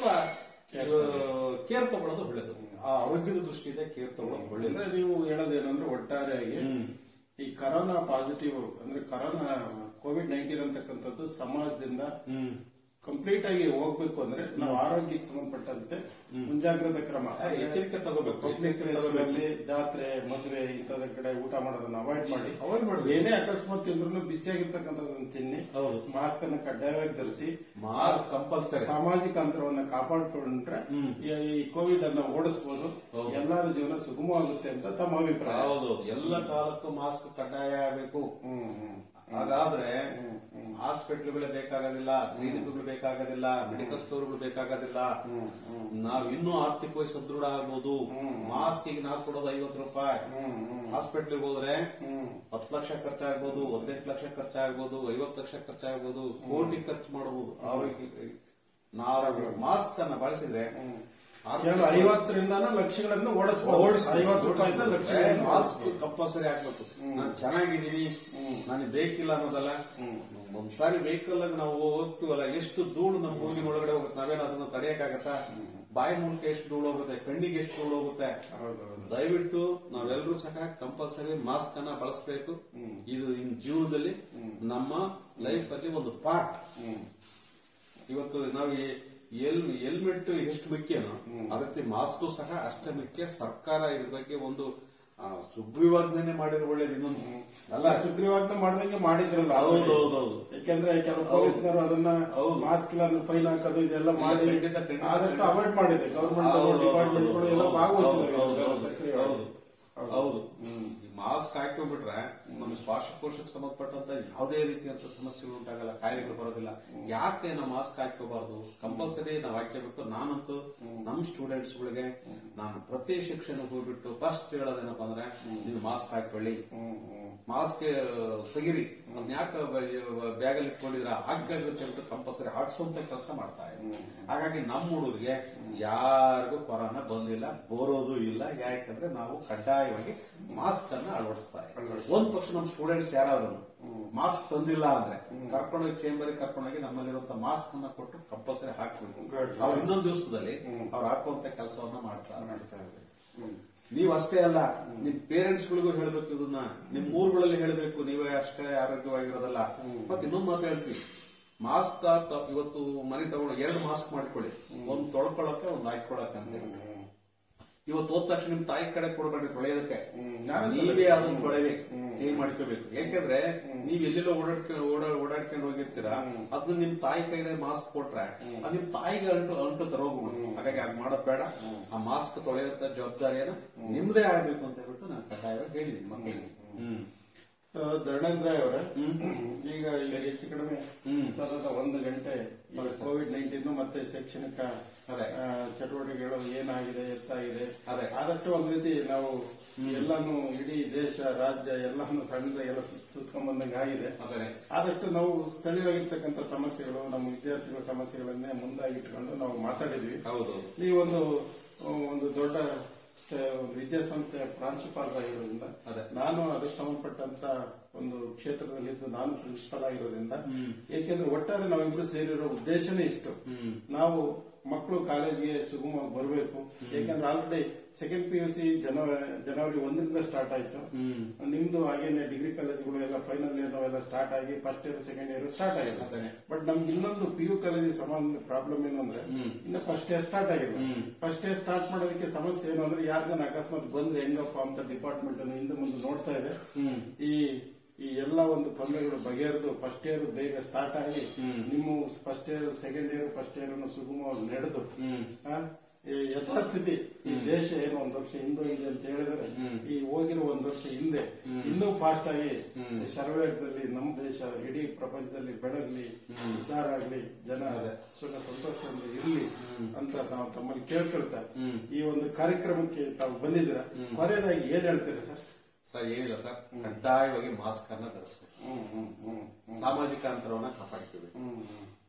ಕೇರ್ ತಗೊಳ್ಳೋದು ಒಳ್ಳೇದು ಆ ಆರೋಗ್ಯದ ದೃಷ್ಟಿಯಿಂದ ಕೇರ್ ತಗೊಳ್ಳೋದು ಒಳ್ಳೇದು ಅಂದ್ರೆ ನೀವು ಹೇಳೋದೇನಂದ್ರೆ ಒಟ್ಟಾರೆಯಾಗಿ ಈ ಕರೋನಾ ಪಾಸಿಟಿವ್ ಅಂದ್ರೆ ಕರೋನಾ ಕೋವಿಡ್ ನೈನ್ಟೀನ್ ಅಂತಕ್ಕಂಥದ್ದು ಸಮಾಜದಿಂದ ಕಂಪ್ಲೀಟ್ ಆಗಿ ಹೋಗ್ಬೇಕು ಅಂದ್ರೆ ನಾವು ಆರೋಗ್ಯಕ್ಕೆ ಸಂಬಂಧಪಟ್ಟಂತೆ ಮುಂಜಾಗ್ರತಾ ಕ್ರಮ ಆ, ಎಚ್ಚರಿಕೆ ತಗೋಬೇಕು. ಪಬ್ಲಿಕ್ ಪ್ಲೇಸ್ಗಳಲ್ಲಿ ಜಾತ್ರೆ ಮದುವೆ ಇಂಥದ ಕಡೆ ಊಟ ಮಾಡೋದನ್ನ ಅವಾಯ್ಡ್ ಮಾಡಿ Avoid ಮಾಡ್ಬೇಕು. ಏನೇ ಅಕಸ್ಮಾತ್ ತಿಂದ್ರು ಬಿಸಿಯಾಗಿರ್ತಕ್ಕಂಥದ್ದನ್ನ ತಿನ್ನಿ ಹೌದು. ಮಾಸ್ಕ್ ಅನ್ನು ಕಡ್ಡಾಯವಾಗಿ ಧರಿಸಿ ಮಾಸ್ಕ್ ಕಂಪಲ್ಸರಿ ಸಾಮಾಜಿಕ ಅಂತರವನ್ನ ಕಾಪಾಡಿಕೊಂಡ್ರೆ ಈ- ಈ ಕೋವಿಡ್ ಅನ್ನ ಓಡಿಸಬಹುದು ಹೌದು. ಎಲ್ಲರ ಜೀವನ ಸುಗಮವಾಗುತ್ತೆ ಅಂತ ತಮ್ಮ ಅಭಿಪ್ರಾಯ ಹೌದೌದು ಎಲ್ಲ ಕಾಲಕ್ಕೂ ಮಾಸ್ಕ್ ಕಡ್ಡಾಯ ಆಗಬೇಕು ಹ್ಮ್ ಹ್ಮ್ ಹಾಗಾದ್ರೆ ಹಾಸ್ಪಿಟ್ಲ್ಗಳೇ ಬೇಕಾಗೋದಿಲ್ಲ ಕ್ಲಿನಿಕ್ಗಳು ಬೇಕಾಗೋದಿಲ್ಲ ಮೆಡಿಕಲ್ ಸ್ಟೋರ್ಗಳು ಬೇಕಾಗೋದಿಲ್ಲ ನಾವ್ ಇನ್ನೂ ಆರ್ಥಿಕವಾಗಿ ಸದೃಢ ಆಗ್ಬೋದು ಮಾಸ್ಕ್ ಈಗ ನಾವು ಕೊಡೋದು ಐವತ್ತು ರೂಪಾಯಿ ಹಾಸ್ಪಿಟ್ಲಿಗೆ ಹೋದ್ರೆ ಹತ್ತು ಲಕ್ಷ ಖರ್ಚಾಗ್ಬೋದು ಹದಿನೆಂಟು ಲಕ್ಷ ಖರ್ಚಾಗ್ಬೋದು ಐವತ್ತು ಲಕ್ಷ ಖರ್ಚಾಗ್ಬೋದು ಕೋಟಿ ಖರ್ಚು ಮಾಡಬಹುದು ಆರೋಗ್ಯ ನಾವು ಮಾಸ್ಕ್ ಅನ್ನ ಬಳಸಿದ್ರೆ ಕೇವಲ ಐವತ್ತರಿಂದ ಲಕ್ಷಗಳನ್ನು ಓಡಿಸಬಹುದು ಐವತ್ತು ರೂಪಾಯಿಂದ ಲಕ್ಷಗಳನ್ನು ಮಾಸ್ಕ್ ಕಂಪಲ್ಸರಿ ಹಾಕ್ಬೇಕು ನಾನು ಚೆನ್ನಾಗಿದ್ದೀನಿ ನನಗೆ ಬೇಕಿಲ್ಲ ಅನ್ನೋದಲ್ಲ ಒಂದ್ಸಾರಿ ವೆಹಿಕಲ್ ಆಗಿ ನಾವು ಹೋಗ್ತೀವಲ್ಲ ಎಷ್ಟು ಧೂಳು ನಮ್ಮ ಮೂಗಿನ ಒಳಗಡೆ ಹೋಗುತ್ತೆ ನಾವೇನು ಅದನ್ನ ತಡೆಯಕ್ಕಾಗತ್ತಾ ಬಾಯಿ ಮೂಲಕ ಎಷ್ಟು ಧೂಳು ಹೋಗುತ್ತೆ ಕಣ್ಣಿಗೆ ಎಷ್ಟು ಧೂಳು ಹೋಗುತ್ತೆ ಹೌದೌದು. ದಯವಿಟ್ಟು ನಾವೆಲ್ಲರೂ ಸಹ ಕಂಪಲ್ಸರಿ ಮಾಸ್ಕ್ ಅನ್ನ ಬಳಸಬೇಕು ಇದು ಇನ್ ಜೀವನದಲ್ಲಿ ನಮ್ಮ ಲೈಫ್ ಅಲ್ಲಿ ಒಂದು ಪಾರ್ಟ್ ಇವತ್ತು ನಾವು ಎಲ್ ಹೆಲ್ಮೆಟ್ ಎಷ್ಟು ಮುಖ್ಯನೋ ಅದಕ್ಕೆ ಮಾಸ್ಕ್ ಸಹ ಅಷ್ಟೇ ಮುಖ್ಯ ಸರ್ಕಾರ ಇದ್ರ ಬಗ್ಗೆ ಒಂದು ಆ, ಸುಗ್ರೀವಾಜ್ಞೆ ಮಾಡಿದ್ರೆ ಒಳ್ಳೇದು ಇನ್ನೊಂದು ಅಲ್ಲ ಸುಗ್ರೀವಾಜ್ಞೆ ಮಾಡ್ದಂಗೆ ಮಾಡಿದ್ರಲ್ಲ ಹೌದೌದೌದು ಯಾಕೆಂದ್ರೆ ಕೆಲವು ಪೊಲೀಸ್ನವರು ಅದನ್ನ ಹೌದು. ಮಾಸ್ಕ್ ಫೈನ್ ಹಾಕೋದು ಇದೆಲ್ಲ ಮಾಡಿ ಖಂಡಿತ, ಖಂಡಿತ, ಆದಷ್ಟು ಖಂಡಿತ. ಅವಾಯ್ಡ್ ಮಾಡಿದೆ ಗವರ್ಮೆಂಟ್ ಹೌದು, ಡಿಪಾರ್ಟ್ಮೆಂಟ್ಗಳು ಎಲ್ಲ ಹೌದು, ಭಾಗವಹಿಸಿದ್ದಾರೆ ಹೌದು, ಇದೆಲ್ಲ ಹೌದು, ಸಕ್ರಿಯವಾಗಿ. ಹೌದು ಹೌದು ಈ ಮಾಸ್ಕ್ ಹಾಕೊಂಡ್ಬಿಟ್ರೆ ನಮ್ಮ ಶ್ವಾಸಕೋಶಕ್ಕೆ ಸಂಬಂಧಪಟ್ಟಂತ ಯಾವುದೇ ರೀತಿಯಂತ ಸಮಸ್ಯೆಗಳು ಉಂಟಾಗಲ್ಲ ಕಾಯಿಲೆಗಳು ಬರೋದಿಲ್ಲ ಯಾಕೆ ನಾವು ಮಾಸ್ಕ್ ಹಾಕೋಬಾರ್ದು ಕಂಪಲ್ಸರಿ ನಾವು ಹಾಕಬೇಕು ನಾನಂತೂ ನಮ್ಮ ಸ್ಟೂಡೆಂಟ್ಸ್ ಗಳಿಗೆ ನಾನು ಪ್ರತಿ ಶಿಕ್ಷಣ ಹೋಗ್ಬಿಟ್ಟು ಫಸ್ಟ್ ಹೇಳೋದೇನಪ್ಪ ಅಂದ್ರೆ ನೀವು ಮಾಸ್ಕ್ ಹಾಕೊಳ್ಳಿ ಮಾಸ್ಕ್ ತೆಗಿರಿ ಅದನ್ನ ಯಾಕೆ ಬ್ಯಾಗಲ್ಲಿ ಇಟ್ಕೊಂಡಿದ್ರ ಹಾಕ್ಬೇಕು ಅಂತ ಕಂಪಲ್ಸರಿ ಹಾಕ್ಸೋಂತ ಕೆಲಸ ಮಾಡ್ತಾ ಇದ್ದಾರೆ ಹಾಗಾಗಿ ನಮ್ಮ ಹುಡುಗರಿಗೆ ಯಾರಿಗೂ ಕೊರೋನಾ ಬಂದಿಲ್ಲ ಬರೋದು ಇಲ್ಲ ಯಾಕಂದ್ರೆ ನಾವು ಕಡ್ಡಾಯವಾಗಿ ಮಾಸ್ಕ್ ಅನ್ನ ಅಳವಡಿಸ್ತಾ ಇದ್ದೀವಿ ಒಂದ್ ಪಕ್ಷ ನಮ್ಮ ಸ್ಟೂಡೆಂಟ್ಸ್ ಯಾರಾದ್ರೂ ಮಾಸ್ಕ್ ತಂದಿಲ್ಲ ಅಂದ್ರೆ ಕರ್ಕೊಂಡೋಗಿ ಚೇಂಬರ್ ಕರ್ಕೊಂಡೋಗಿ ನಮ್ಮಲ್ಲಿರುವಂತ ಮಾಸ್ಕ್ ಅನ್ನ ಕೊಟ್ಟು ಕಂಪಲ್ಸರಿ ಹಾಕ್ಬೇಕು Good. ಅವ್ರು ಇನ್ನೊಂದು ದಿವಸದಲ್ಲಿ ಅವ್ರು ಹಾಕುವಂತ ಕೆಲಸವನ್ನ ಮಾಡ್ತಾರೆ ಮಾಡ್ತಾ ಇದ್ದಾರೆ. ಹ್ಮ್. ನೀವು ಅಷ್ಟೇ ಅಲ್ಲ ನಿಮ್ ಪೇರೆಂಟ್ಸ್ ಗಳಿಗೂ ಹೇಳ್ಬೇಕು ಇದನ್ನ ನಿಮ್ ಊರುಗಳಲ್ಲಿ ಹೇಳ್ಬೇಕು ನೀವೇ ಅಷ್ಟೇ ಆರೋಗ್ಯವಾಗಿರೋದಲ್ಲ ಮತ್ತೆ ಇನ್ನೊಂದು ಮಾತು ಹೇಳ್ತೀವಿ ಮಾಸ್ಕ್ ಇವತ್ತು ಮನೆ ತಗೊಂಡು ಎರಡು ಮಾಸ್ಕ್ ಮಾಡ್ಕೊಳ್ಳಿ ಒಂದ್ ತೊಳ್ಕೊಳಕ್ಕೆ ಒಂದ್ ಹಾಕೊಳ್ಳಕ್ಕೆ ಅಂತ ಹೇಳಿ. ಇವತ್ತು ಹೋದ ತಕ್ಷಣ ನಿಮ್ ತಾಯಿ ಕಡೆ ಕೊಡಬೇಡಿ ತೊಳೆಯೋದಕ್ಕೆ ಹ್ಮ್. ನಾವೇ ನೀವೇ ಅದನ್ನ ತೊಳೆಬೇಕು ಕ್ಲೀನ್ ಮಾಡ್ಕೋಬೇಕು ಯಾಕಂದ್ರೆ ನೀವ್ ಎಲ್ಲೆಲ್ಲೋ ಓಡಾಡ್ಕೊಂಡು ಓಡಾ ಓಡಾಡ್ಕೊಂಡು ಹೋಗಿರ್ತೀರಾ ಅದನ್ನ ನಿಮ್ ತಾಯಿ ಕೈಗೆ ಮಾಸ್ಕ್ ಕೊಟ್ರೆ ಅದು ನಿಮ್ ತಾಯಿಗೆ ಅಂಟು ಅಂಟು ತರೋಗ್ಬಿಡು ಹಾಗಾಗಿ ಅದ್ ಮಾಡೋದ್ ಬೇಡ ಆ ಮಾಸ್ಕ್ ತೊಳೆಯಂತ ಜವಾಬ್ದಾರಿಯನ್ನ ನಿಮ್ದೇ ಆಗ್ಬೇಕು ಅಂತ ಹೇಳ್ಬಿಟ್ಟು ನಾನು ಕಡ್ಡಾಯವಾಗಿ ಹೇಳಿದ್ದೀನಿ ಮಕ್ಕಳಿಗೆ ಹ್ಮ್ ಧರ್ಮೇಂದ್ರ ಅವರೇ ಈಗ ಈಗ ಹೆಚ್ಚು ಕಡಿಮೆ ಸತತ ಒಂದು ಗಂಟೆ ಕೋವಿಡ್ ನೈನ್ಟೀನ್ ಮತ್ತೆ ಶೈಕ್ಷಣಿಕ ಅದೇ. ಆ, ಚಟುವಟಿಕೆಗಳು ಏನಾಗಿದೆ ಎತ್ತಾಗಿದೆ ಅದೇ. ಆದಷ್ಟು ಒಂದ್ ರೀತಿ ನಾವು ಎಲ್ಲಾನು ಇಡೀ ದೇಶ ರಾಜ್ಯ ಎಲ್ಲಾನು ಸಣ್ಣ ಎಲ್ಲ ಸುತ್ಕೊಂಡ್ ಬಂದಂಗೆ ಆಗಿದೆ ಅದೇ ಆದಷ್ಟು ನಾವು ಸ್ಥಳೀಯವಾಗಿರ್ತಕ್ಕಂಥ ಸಮಸ್ಯೆಗಳು ನಮ್ಮ ವಿದ್ಯಾರ್ಥಿಗಳ ಸಮಸ್ಯೆಗಳನ್ನೇ ಮುಂದಾಗಿಟ್ಕೊಂಡು ನಾವು ಮಾತಾಡಿದ್ವಿ ಹೌದು ನೀವೊಂದು ಒಂದು ದೊಡ್ಡ ಆ, ಒಂದು ವಿದ್ಯಾಸಂಸ್ಥೆಯ ಪ್ರಾಂಶುಪಾಲರಾಗಿರೋದ್ರಿಂದ ಅದೇ. ನಾನು ಅದಕ್ಕೆ ಸಂಬಂಧಪಟ್ಟಂತ ಒಂದು ಕ್ಷೇತ್ರದಲ್ಲಿದ್ದು ನಾನು ಪ್ರಿನ್ಸಿಪಲ್ ಆಗಿರೋದ್ರಿಂದ ಏಕೆಂದ್ರೆ ಒಟ್ಟಾರೆ ನಾವಿಬ್ರು ಸೇರಿರೋ ಉದ್ದೇಶನೇ ಇಷ್ಟು ನಾವು ಮಕ್ಕಳು ಕಾಲೇಜಿಗೆ ಸುಗಮವಾಗಿ ಬರಬೇಕು ಏಕೆಂದ್ರೆ already second P U C ಜನವರಿ ಒಂದರಿಂದ ಸ್ಟಾರ್ಟ್ ಆಯ್ತು ನಿಮ್ದು ಹಾಗೇನೆ ಡಿಗ್ರಿ ಕಾಲೇಜುಗಳು ಎಲ್ಲ ಫೈನಲ್ ಇಯರ್ ಎಲ್ಲ ಸ್ಟಾರ್ಟ್ ಆಗಿ first year second year start ಆಗಿದೆ ಅದೇ. ಬಟ್ ನಮ್ಗೆ ಇನ್ನೊಂದು ಪಿ ಯು ಕಾಲೇಜ್ ಸಮಾನ ಪ್ರಾಬ್ಲಮ್ ಏನು ಅಂದ್ರೆ ಇನ್ನು ಫಸ್ಟ್ ಇಯರ್ ಸ್ಟಾರ್ಟ್ ಆಗಿಲ್ಲ ಫಸ್ಟ್ ಇಯರ್ ಸ್ಟಾರ್ಟ್ ಮಾಡೋದಕ್ಕೆ ಸಮಸ್ಯೆ ಏನು ಅಂದ್ರೆ ಯಾರಿಗಾನ ಅಕಸ್ಮಾತ್ ಬಂದ್ರೆ ಹೆಂಗಪ್ಪ ಅಂತ ಡಿಪಾರ್ಟ್ಮೆಂಟ್ ಹಿಂದೆ ಮುಂದೆ ನೋಡ್ತಾ ಇದೆ ಈ ಈ ಎಲ್ಲ ಒಂದು ತೊಂದರೆಗಳು ಬಗೆಹರಿದು ಫಸ್ಟ್ ಇಯರ್ ಬೇಗ ಸ್ಟಾರ್ಟ್ ಆಗಿ ನಿಮ್ಮ first year second year first year ಸುಗಮವಾಗಿ ನಡೆದು ಆ, ಈ ಯಥಾಸ್ಥಿತಿ ಈ ದೇಶ ಏನು ಒಂದ್ ವರ್ಷ ಹಿಂದೆ ಇದೆ ಅಂತ ಹೇಳಿದ್ರೆ ಈ ಹೋಗಿರೋ ಒಂದ್ ವರ್ಷ ಹಿಂದೆ ಇನ್ನೂ ಫಾಸ್ಟ್ ಆಗಿ ಶರವೇಗದಲ್ಲಿ ನಮ್ಮ ದೇಶ ಇಡೀ ಪ್ರಪಂಚದಲ್ಲಿ ಬೆಳಗ್ಲಿ ಉದ್ಧಾರ ಆಗ್ಲಿ ಜನ ಸುಖ ಸಂತೋಷದಿಂದ ಇರ್ಲಿ ಅಂತ ನಾವು ತಮ್ಮಲ್ಲಿ ಕೇಳ್ಕೊಳ್ತಾ ಈ ಒಂದು ಕಾರ್ಯಕ್ರಮಕ್ಕೆ ತಾವು ಬಂದಿದ್ದೀರಾ ಕೊನೆಯದಾಗಿ ಏನ್ ಹೇಳ್ತೀರಿ ಸರ್ ಸರ್ ಏನಿಲ್ಲ ಸರ್ ಕಡ್ಡಾಯವಾಗಿ ಮಾಸ್ಕ್ ಅನ್ನ ಧರಿಸಬೇಕು ಹ್ಮ್ ಹ್ಮ್ ಹ್ಮ್ ಸಾಮಾಜಿಕ ಅಂತರವನ್ನ ಕಾಪಾಡ್ಕೋಬೇಕು ಹ್ಮ್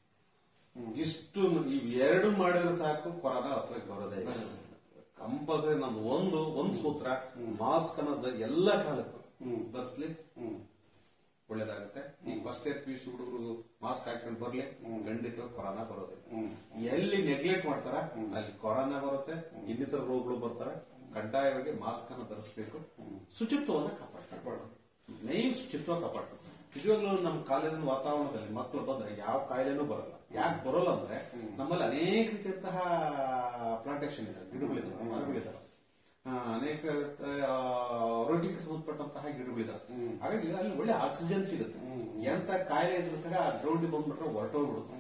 ಹ್ಮ್ ಇಷ್ಟು ಇವೆರಡು ಮಾಡಿದ್ರೆ ಸಾಕು ಕೊರೋನಾ ಹತ್ರಕ್ಕೆ ಬರೋದೇ ಇಲ್ಲ ಕಂಪಲ್ಸರಿ ನಂದು ಒಂದು ಒಂದು ಸೂತ್ರ ಮಾಸ್ಕ್ ಅನ್ನೋದು ಎಲ್ಲ ಕಾಲಕ್ಕೂ ಧರಿಸ್ಲಿ ಒಳ್ಳೇದಾಗುತ್ತೆ ಈ ಫಸ್ಟ್ ಇಯರ್ ಪಿ ಯು ಹುಡುಗರು ಮಾಸ್ಕ್ ಹಾಕೊಂಡು ಬರ್ಲಿ ಖಂಡಿತವಾಗಿ ಕೊರೋನಾ ಬರೋದಿಲ್ಲ ಎಲ್ಲಿ ನೆಗ್ಲೆಕ್ಟ್ ಮಾಡ್ತಾರ ಅಲ್ಲಿ ಕೊರೋನಾ ಬರುತ್ತೆ ಇನ್ನಿತರ ರೋಗಗಳು ಬರ್ತಾರೆ ಕಡ್ಡಾಯವಾಗಿ ಮಾಸ್ಕ್ ಅನ್ನು ಧರಿಸಬೇಕು ಶುಚಿತ್ವವನ್ನು ಕಾಪಾಡ್ಬೇಕು ಮೈನ್ ಶುಚಿತ್ವ ಕಾಪಾಡ್ಬೇಕು ನಿಜವಾಗ್ಲೂ ನಮ್ಮ ಕಾಲೇಜಿನ ವಾತಾವರಣದಲ್ಲಿ ಮಕ್ಕಳು ಬಂದ್ರೆ ಯಾವ ಕಾಯಿಲೆನೂ ಬರಲ್ಲ ಯಾಕೆ ಬರೋಲ್ಲ ಅಂದ್ರೆ ನಮ್ಮಲ್ಲಿ ಅನೇಕ ರೀತಿಯಂತಹ ಪ್ಲಾಂಟೇಶನ್ ಇದೆ ಗಿಡಗಳಿದಾವೆ ಮರಗಳಿದಾವೆ ಆ, ಅನೇಕ ಆರೋಗ್ಯಕ್ಕೆ ಸಂಬಂಧಪಟ್ಟಂತಹ ಗಿಡಗಳಿದಾವೆ ಹಾಗಾಗಿ ಅಲ್ಲಿ ಒಳ್ಳೆ ಆಕ್ಸಿಜನ್ ಸಿಗುತ್ತೆ ಎಂತ ಕಾಯಿಲೆ ಇದ್ರೂ ಸಹ ಆ ಗ್ರೌಂಡಿಗೆ ಬಂದ್ಬಿಟ್ರೆ ಹೊರಟೋಗ್ಬಿಡುತ್ತೆ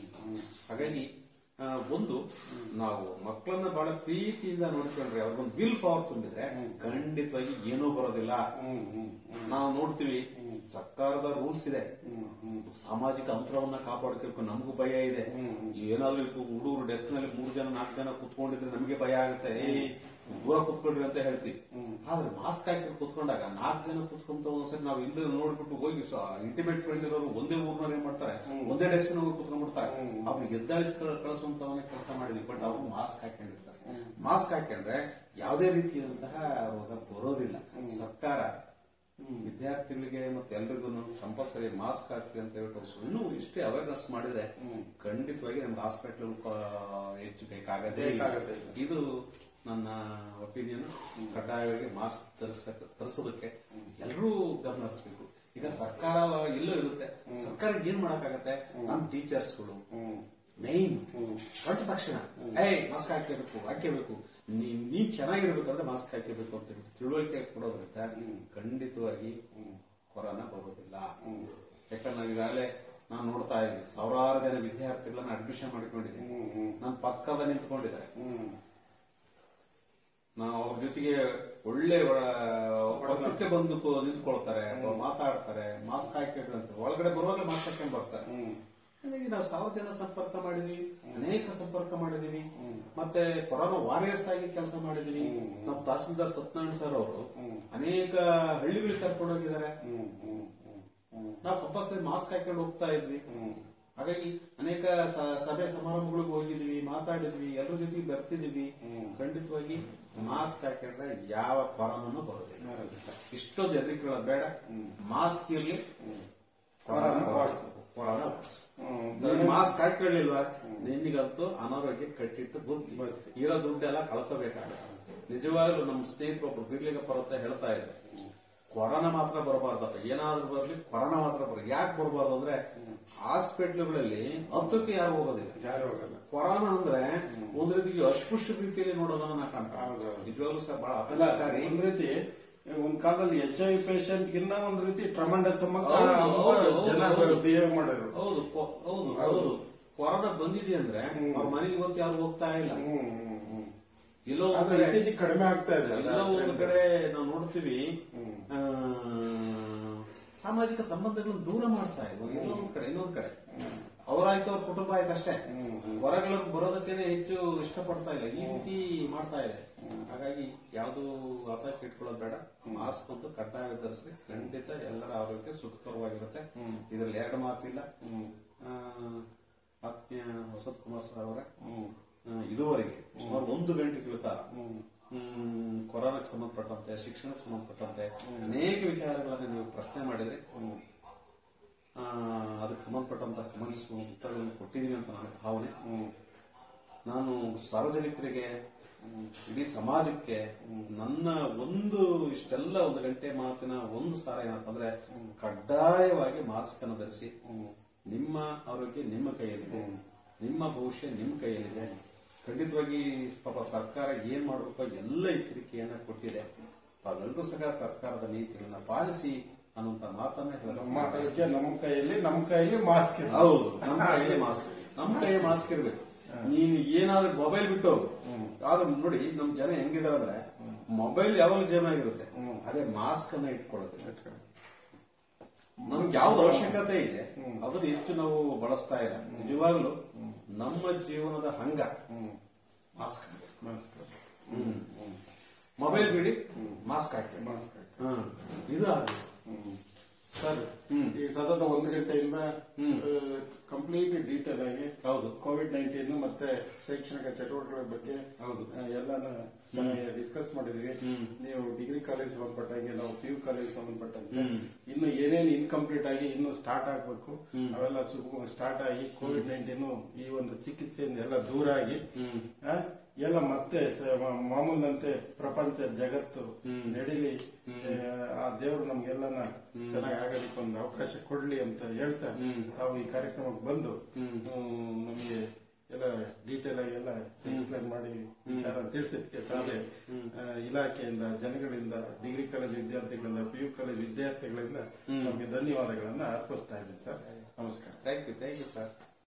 ಹಾಗಾಗಿ ಆ, ಒಂದು ನಾವು ಮಕ್ಕಳನ್ನ ಬಹಳ ಪ್ರೀತಿಯಿಂದ ನೋಡ್ಕೊಂಡ್ರೆ ಅವ್ರಿಗೊಂದು ವಿಲ್ ಪವರ್ ತುಂಬಿದ್ರೆ ಖಂಡಿತವಾಗಿ ಏನೂ ಬರೋದಿಲ್ಲ ನಾವು ನೋಡ್ತೀವಿ ಸರ್ಕಾರದ ರೂಲ್ಸ್ ಇದೆ ಸಾಮಾಜಿಕ ಅಂತರವನ್ನ ಕಾಪಾಡ್ಕೋಬೇಕು ನಮಗೂ ಭಯ ಇದೆ ಏನಾದ್ರೂ ಹುಡುಗರು ಡೆಸ್ಕ್ ನಲ್ಲಿ ಮೂರು ಜನ ನಾಲ್ಕು ಜನ ಕುತ್ಕೊಂಡಿದ್ರೆ ನಮಗೆ ಭಯ ಆಗುತ್ತೆ ಏಯ್ ದೂರ ಕುತ್ಕೊಳ್ರಿ ಅಂತ ಹೇಳ್ತೀವಿ ಆದ್ರೆ ಮಾಸ್ಕ್ ಹಾಕಿ ಕುತ್ಕೊಂಡಾಗ ನಾಲ್ಕು ಜನ ಕುತ್ಕೊಂತ ಒಂದ್ಸರಿ ನಾವು ಇಲ್ಲದೆ ನೋಡ್ಬಿಟ್ಟು ಹೋಗಿ ಇಂಟಿಮೇಟ್ ಫ್ರೆಂಡ್ ಇರೋರು ಒಂದೇ ಊರ್ನವ್ರು ಏನ್ ಮಾಡ್ತಾರೆ ಒಂದೇ ಡೆಸ್ಕ್ ನಲ್ಲಿ ಕುತ್ಕೊಂಡ್ಬಿಡ್ತಾರೆ ಅವ್ರಿಗೆ ಎದ್ದಾಳಿಸ್ ಕಳಿಸುವಂತವನ್ನ ಕೆಲಸ ಮಾಡಿದ್ವಿ ಬಟ್ ಅವರು ಮಾಸ್ಕ್ ಹಾಕೊಂಡಿರ್ತಾರೆ ಮಾಸ್ಕ್ ಹಾಕೊಂಡ್ರೆ ಯಾವುದೇ ರೀತಿಯಾದಂತಹ ರೋಗ ಬರೋದಿಲ್ಲ ಸರ್ಕಾರ ವಿದ್ಯಾರ್ಥಿಗಳಿಗೆ ಮತ್ತೆ ಎಲ್ರಿಗೂ ಕಂಪಲ್ಸರಿ ಮಾಸ್ಕ್ ಹಾಕಿ ಅಂತ ಹೇಳ್ಬಿಟ್ಟು ಇನ್ನೂ ಇಷ್ಟೇ ಅವೇರ್ನೆಸ್ ಮಾಡಿದ್ರೆ ಖಂಡಿತವಾಗಿ ನಮ್ಗೆ ಹಾಸ್ಪಿಟಲ್ ಹೆಚ್ಚು ಬೇಕಾಗದೇ ಇಲ್ಲ. ಬೇಕಾಗದೇ ಇಲ್ಲ. ಇದು ನನ್ನ ಒಪಿನಿಯನ್ ಕಡ್ಡಾಯವಾಗಿ ಮಾಸ್ಕ್ ಧರಿಸಕ್ ಧರಿಸೋದಕ್ಕೆ ಎಲ್ಲರೂ ಗಮನ ಹರಿಸಬೇಕು ಈಗ ಸರ್ಕಾರ ಎಲ್ಲೂ ಇರುತ್ತೆ ಸರ್ಕಾರಕ್ಕೆ ಏನ್ ಮಾಡಕ್ಕಾಗತ್ತೆ ನಮ್ಮ ಟೀಚರ್ಸ್ಗಳು ಮೈನ್ ಹೊರಟ ತಕ್ಷಣ ಏಯ್ ಮಾಸ್ಕ್ ಹಾಕಬೇಕು ಹಾಕಬೇಕು ನೀವ್ ನೀವ್ ಚೆನ್ನಾಗಿರ್ಬೇಕಂದ್ರೆ ಮಾಸ್ಕ್ ಹಾಕಬೇಕು ಅಂತ ಹೇಳಿ ತಿಳುವಳಿಕೆ ಕೊಡೋದ್ರಿಂದ ಖಂಡಿತವಾಗಿ ಕೊರೋನಾ ಬರೋದಿಲ್ಲ ಯಾಕಂದ್ರೆ ನಾವು ಈಗಾಗಲೇ ನಾನು ನೋಡ್ತಾ ಇದ್ದೀನಿ ಸಾವಿರಾರು ಜನ ವಿದ್ಯಾರ್ಥಿಗಳನ್ನ ಅಡ್ಮಿಷನ್ ಮಾಡಿಕೊಂಡಿದ್ದೀನಿ ನನ್ನ ಪಕ್ಕದ ನಿಂತ್ಕೊಂಡಿದ್ದಾರೆ ನಾವು ಅವ್ರ ಜೊತೆಗೆ ಒಳ್ಳೆ ಹೊರಕ್ಕೆ ಬಂದು ಕೂ- ನಿಂತ್ಕೊಳ್ತಾರೆ ಅಥವಾ ಮಾತಾಡ್ತಾರೆ ಮಾಸ್ಕ್ ಹಾಕಿದ್ರು ಅಂತ ಒಳಗಡೆ ಬರುವಾಗ ಮಾಸ್ಕ್ ಹಾಕೊಂಡು ಬರ್ತಾರೆ ಹಾಗಾಗಿ ನಾವು ಸಾವಿರ ಜನ ಸಂಪರ್ಕ ಮಾಡಿದ್ವಿ ಅನೇಕ ಸಂಪರ್ಕ ಮಾಡಿದೀವಿ ಮತ್ತೆ ಕೊರೋನಾ ವಾರಿಯರ್ಸ್ ಆಗಿ ಕೆಲಸ ಮಾಡಿದೀವಿ ನಮ್ಮ ತಹಸೀಲ್ದಾರ್ ಸತ್ಯನಾರಾಯಣ ಸರ್ ಅವರು ಅನೇಕ ಹಳ್ಳಿಗಳಿಗೆ ಕರ್ಕೊಂಡು ಹೋಗಿದ್ದಾರೆ ನಾವು ಕಂಪಲ್ಸರಿ ಮಾಸ್ಕ್ ಹಾಕೊಂಡು ಹೋಗ್ತಾ ಇದ್ವಿ ಹಾಗಾಗಿ ಅನೇಕ ಸ- ಸಭೆ ಸಮಾರಂಭಗಳಿಗೆ ಹೋಗಿದ್ವಿ ಮಾತಾಡಿದ್ವಿ ಎಲ್ಲರ ಜೊತೆಗೆ ಬರ್ತಿದ್ವಿ ಖಂಡಿತವಾಗಿ ಮಾಸ್ಕ್ ಹಾಕಿದ್ರೆ ಯಾವ ಕೊರೋನಾನು ಬರೋದಿಲ್ಲ ಇಷ್ಟೊಂದು ಹೆದರಿಕೆಗಳು ಬೇಡ ಮಾಸ್ಕ್ ಇರ್ಲಿ ಕೊರೋನಾ ಓಡಿಸು. ಕೊರೋನಾ ಓಡಿಸು. ನೀನು ಮಾಸ್ಕ್ ಹಾಕೊಳ್ಳಿಲ್ವಾ ನಿನ್ನಿಗಂತೂ ಅನಾರೋಗ್ಯ ಕಟ್ಟಿಟ್ಟು ಬುದ್ಧಿ ಇರೋ ದುಡ್ಡೆಲ್ಲ ಕಳ್ಕೋಬೇಕಾಗುತ್ತೆ ನಿಜವಾಗ್ಲೂ ನಮ್ಮ ಸ್ನೇಹಿತರು ಒಬ್ರು ಬಿರ್ಲಿಗ ಪರ್ವತ ಹೇಳ್ತಾ ಇದ್ದಾರೆ ಕೊರೋನಾ ಮಾತ್ರ ಬರಬಾರ್ದಪ್ಪ ಏನಾದ್ರೂ ಬರ್ಲಿ ಕೊರೋನಾ ಮಾತ್ರ ಬರ ಯಾಕೆ ಬರಬಾರ್ದು ಅಂದ್ರೆ ಹಾಸ್ಪಿಟ್ಲ್ಗಳಲ್ಲಿ ಹತ್ತಕ್ಕೆ ಯಾರು ಹೋಗೋದಿಲ್ಲ ಯಾರು ಹೋಗಲ್ಲ ಕೊರೋನಾ ಅಂದ್ರೆ ಒಂದ್ ರೀತಿಗೆ ಅಸ್ಪೃಶ್ಯ ರೀತಿಯಲ್ಲಿ ನೋಡೋದನ್ನ ನಾ ಕಾಣ್ತಾ ಹೌದು. ನಿಜವಾಗ್ಲೂ ಸಹ ಬಹಳ ಅಲ್ಲ ಆತಂಕಕಾರಿ ಒಂದ್ ರೀತಿ ಒಂದ್ ಕಾಲದಲ್ಲಿ ಎಚ್ ಐ ಪೇಷಂಟ್ ಗಿನ್ನ ಒಂದ್ ರೀತಿ ಟ್ರಮಂಡಸ್ ಹೌದು, ಹೌದು, ಜನ ಹೌದು. ಬಿಹೇವ್ ಮಾಡಿದ್ರು ಹೌದು ಕೊ- ಹೌದು ಹೌದು ಕೊರೋನಾ ಬಂದಿದೆ ಅಂದ್ರೆ ಅವ್ರ ಮನೆಗೆ ಗೊತ್ತು ಯಾರು ಹೋಗ್ತಾ ಇಲ್ಲ ಹ್ಮ್ ಹ್ಮ್ ಹ್ಮ್ ಎಲ್ಲೋ ಒಂದ್ ಆದ್ರೆ ಕಡೆ ಇತ್ತೀಚೆಗೆ ಕಡಿಮೆ ಆಗ್ತಾ ಇದೆ ಅಲ್ಲ? ಎಲ್ಲೋ ಒಂದು ಕಡೆ ನಾವು ನೋಡ್ತೀವಿ ಆ, ಸಾಮಾಜಿಕ ಸಂಬಂಧಗಳನ್ನು ದೂರ ಮಾಡ್ತಾ ಇದ್ವು ಇನ್ನೊಂದು ಕಡೆ ಇನ್ನೊಂದು ಕಡೆ ಅವರಾಯ್ತು ಅವ್ರ ಕುಟುಂಬ ಆಯ್ತು ಅಷ್ಟೇ ಹೊರಗಳ ಬರೋದಕ್ಕೆ ಹೆಚ್ಚು ಇಷ್ಟಪಡ್ತಾ ಇಲ್ಲ ಈ ರೀತಿ ಮಾಡ್ತಾ ಇದೆ ಹಾಗಾಗಿ ಯಾವುದು ಆತಂಕ ಇಟ್ಕೊಳ್ಳೋದು ಬೇಡ ಮಾಸ್ಕ್ ಅಂತೂ ಕಡ್ಡಾಯ ಧರಿಸ್ರಿ ಖಂಡಿತ ಎಲ್ಲರ ಆರೋಗ್ಯ ಸುಖಕರವಾಗಿರುತ್ತೆ ಇದರಲ್ಲಿ ಎರಡು ಮಾತಿಲ್ಲ ಆ, ಆತ್ಮೀಯ ವಸಂತ್ ಕುಮಾರ್ ಸರ್ ಅವರ ಇದುವರೆಗೆ ಸುಮಾರು ಒಂದು ಗಂಟೆಗಳ ಕಾಲ ಹ್ಮ್, ಕೊರೋನಾಕ್ಕೆ ಸಂಬಂಧಪಟ್ಟಂತೆ ಶಿಕ್ಷಣಕ್ಕೆ ಸಂಬಂಧಪಟ್ಟಂತೆ ಅನೇಕ ವಿಚಾರಗಳನ್ನು ನೀವು ಪ್ರಶ್ನೆ ಮಾಡಿದ್ರೆ ಆ, ಅದಕ್ಕೆ ಸಂಬಂಧಪಟ್ಟಂತ ಸಂಬಂಧಿಸುವ ಉತ್ತರಗಳನ್ನು ಕೊಟ್ಟಿದ್ದೀನಿ ಅಂತ ನನ್ನ ಭಾವನೆ ನಾನು ಸಾರ್ವಜನಿಕರಿಗೆ ಹ್ಮ್, ಇಡೀ ಸಮಾಜಕ್ಕೆ ನನ್ನ ಒಂದು ಇಷ್ಟೆಲ್ಲ ಒಂದು ಗಂಟೆ ಮಾತಿನ ಒಂದು ಸಾರ ಏನಪ್ಪ ಅಂದ್ರೆ ಕಡ್ಡಾಯವಾಗಿ ಮಾಸ್ಕ್ ಅನ್ನು ಧರಿಸಿ ನಿಮ್ಮ ಆರೋಗ್ಯ ನಿಮ್ಮ ಕೈಯಲ್ಲಿದೆ ನಿಮ್ಮ ಭವಿಷ್ಯ ನಿಮ್ಮ ಕೈಯಲ್ಲಿದೆ ಖಂಡಿತವಾಗಿ ಪಾಪ ಸರ್ಕಾರ ಏನ್ ಮಾಡಬೇಕು ಎಲ್ಲ ಎಚ್ಚರಿಕೆಯನ್ನ ಕೊಟ್ಟಿದೆ ತಾವೆಲ್ಲರೂ ಸಹ ಸರ್ಕಾರದ ನೀತಿಗಳನ್ನ ಪಾಲಿಸಿ ಅನ್ನುವಂತ ಮಾತನ್ನ ನಮ್ಮ ಹೇಳಲು ಆರೋಗ್ಯ ನಮ್ಮ ಕೈಯಲ್ಲಿ ನಮ್ಮ ಕೈಯಲ್ಲಿ ಮಾಸ್ಕ್ ಇದೆ ಹೌದು ನಮ್ಮ ಕೈಯಲ್ಲಿ ಮಾಸ್ಕ್ ನಮ್ಮ ಕೈಯಲ್ಲಿ ಮಾಸ್ಕ್ ಇರ್ಬೇಕು ನೀನು ಏನಾದ್ರೂ ಮೊಬೈಲ್ ಬಿಟ್ಟು ಹೋಗು. ಆದ್ರೆ ನೋಡಿ ನಮ್ ಜನ ಹೆಂಗಿದಾರೆ ಅಂದ್ರೆ ಮೊಬೈಲ್ ಯಾವಾಗ ಜೇಬಾಗಿರುತ್ತೆ ಅದೇ ಮಾಸ್ಕ್ ಅನ್ನ ಇಟ್ಕೊಳ್ಳೋದು ನಮ್ಗೆ ಯಾವ್ದು ಅವಶ್ಯಕತೆ ಇದೆ ಅದನ್ನ ಹೆಚ್ಚು ನಾವು ಬಳಸ್ತಾ ಇಲ್ಲ ನಿಜವಾಗ್ಲೂ ನಮ್ಮ ಜೀವನದ ಹಂಗ ಮಾಸ್ಕ್ ಮಾಸ್ಕ್ ಮೊಬೈಲ್ ಬಿಡಿ ಮಾಸ್ಕ್ ಹಾಕಿ ಮಾಸ್ಕ್ ಹ್ಮ್. ಇದು ಆಗ್ಬೇಕು ಸರ್ ಈ ಸತತ ಒಂದು ಗಂಟೆಯಿಂದ ಕಂಪ್ಲೀಟ್ ಡೀಟೇಲ್ ಆಗಿ ಹೌದು ಕೋವಿಡ್ ನೈನ್ಟೀನ್ ಮತ್ತೆ ಶೈಕ್ಷಣಿಕ ಚಟುವಟಿಕೆಗಳ ಬಗ್ಗೆ ಹೌದು. ಆ, ಎಲ್ಲಾನು ಚೆನ್ನಾಗಿ ಡಿಸ್ಕಸ್ ಮಾಡಿದ್ವಿ ನೀವು ಡಿಗ್ರಿ ಕಾಲೇಜ್ ಸಂಬಂಧಪಟ್ಟಂಗೆ ನಾವು ಪಿ ಯು ಕಾಲೇಜ್ ಸಂಬಂಧಪಟ್ಟಂಗೆ ಇನ್ನು ಏನೇನು ಇನ್ಕಂಪ್ಲೀಟ್ ಆಗಿ ಇನ್ನು ಸ್ಟಾರ್ಟ್ ಆಗಬೇಕು ಅವೆಲ್ಲ ಸ್ಟಾರ್ಟ್ ಆಗಿ ಕೋವಿಡ್ ನೈನ್ಟೀನ್ ಈ ಒಂದು ಚಿಕಿತ್ಸೆಯಿಂದ ಎಲ್ಲ ದೂರ ಆಗಿ ಆ, ಎಲ್ಲ ಮತ್ತೆ ಸ- ಮಾ- ಮಾಮೂಲಿನಂತೆ ಪ್ರಪಂಚ ಜಗತ್ತು ನಡೀಲಿ ಆ ದೇವರು ನಮ್ಗೆಲ್ಲನ ಚೆನ್ನಾಗಿ ಆಗೋದಕ್ಕೆ ಒಂದು ಅವಕಾಶ ಕೊಡ್ಲಿ ಅಂತ ಹೇಳ್ತಾ ತಾವು ಈ ಕಾರ್ಯಕ್ರಮಕ್ಕೆ ಬಂದು ಹ್ಮ್, ನಮಗೆ ಎಲ್ಲ ಡೀಟೇಲ್ ಆಗಿ ಎಲ್ಲ ಎಕ್ಸ್ಪ್ಲೈನ್ ಮಾಡಿ ವಿಚಾರ ತಿಳಿಸಿದ್ಕೆ ತಮಗೆ ಆ, ಇಲಾಖೆಯಿಂದ ಜನಗಳಿಂದ ಡಿಗ್ರಿ ಕಾಲೇಜ್ ವಿದ್ಯಾರ್ಥಿಗಳಿಂದ ಪಿ ಯು ಕಾಲೇಜ್ ವಿದ್ಯಾರ್ಥಿಗಳಿಂದ ನಮಗೆ ಧನ್ಯವಾದಗಳನ್ನ ಅರ್ಪಿಸ್ತಾ ಇದ್ದೀನಿ ಸರ್ ನಮಸ್ಕಾರ thank you thank you sir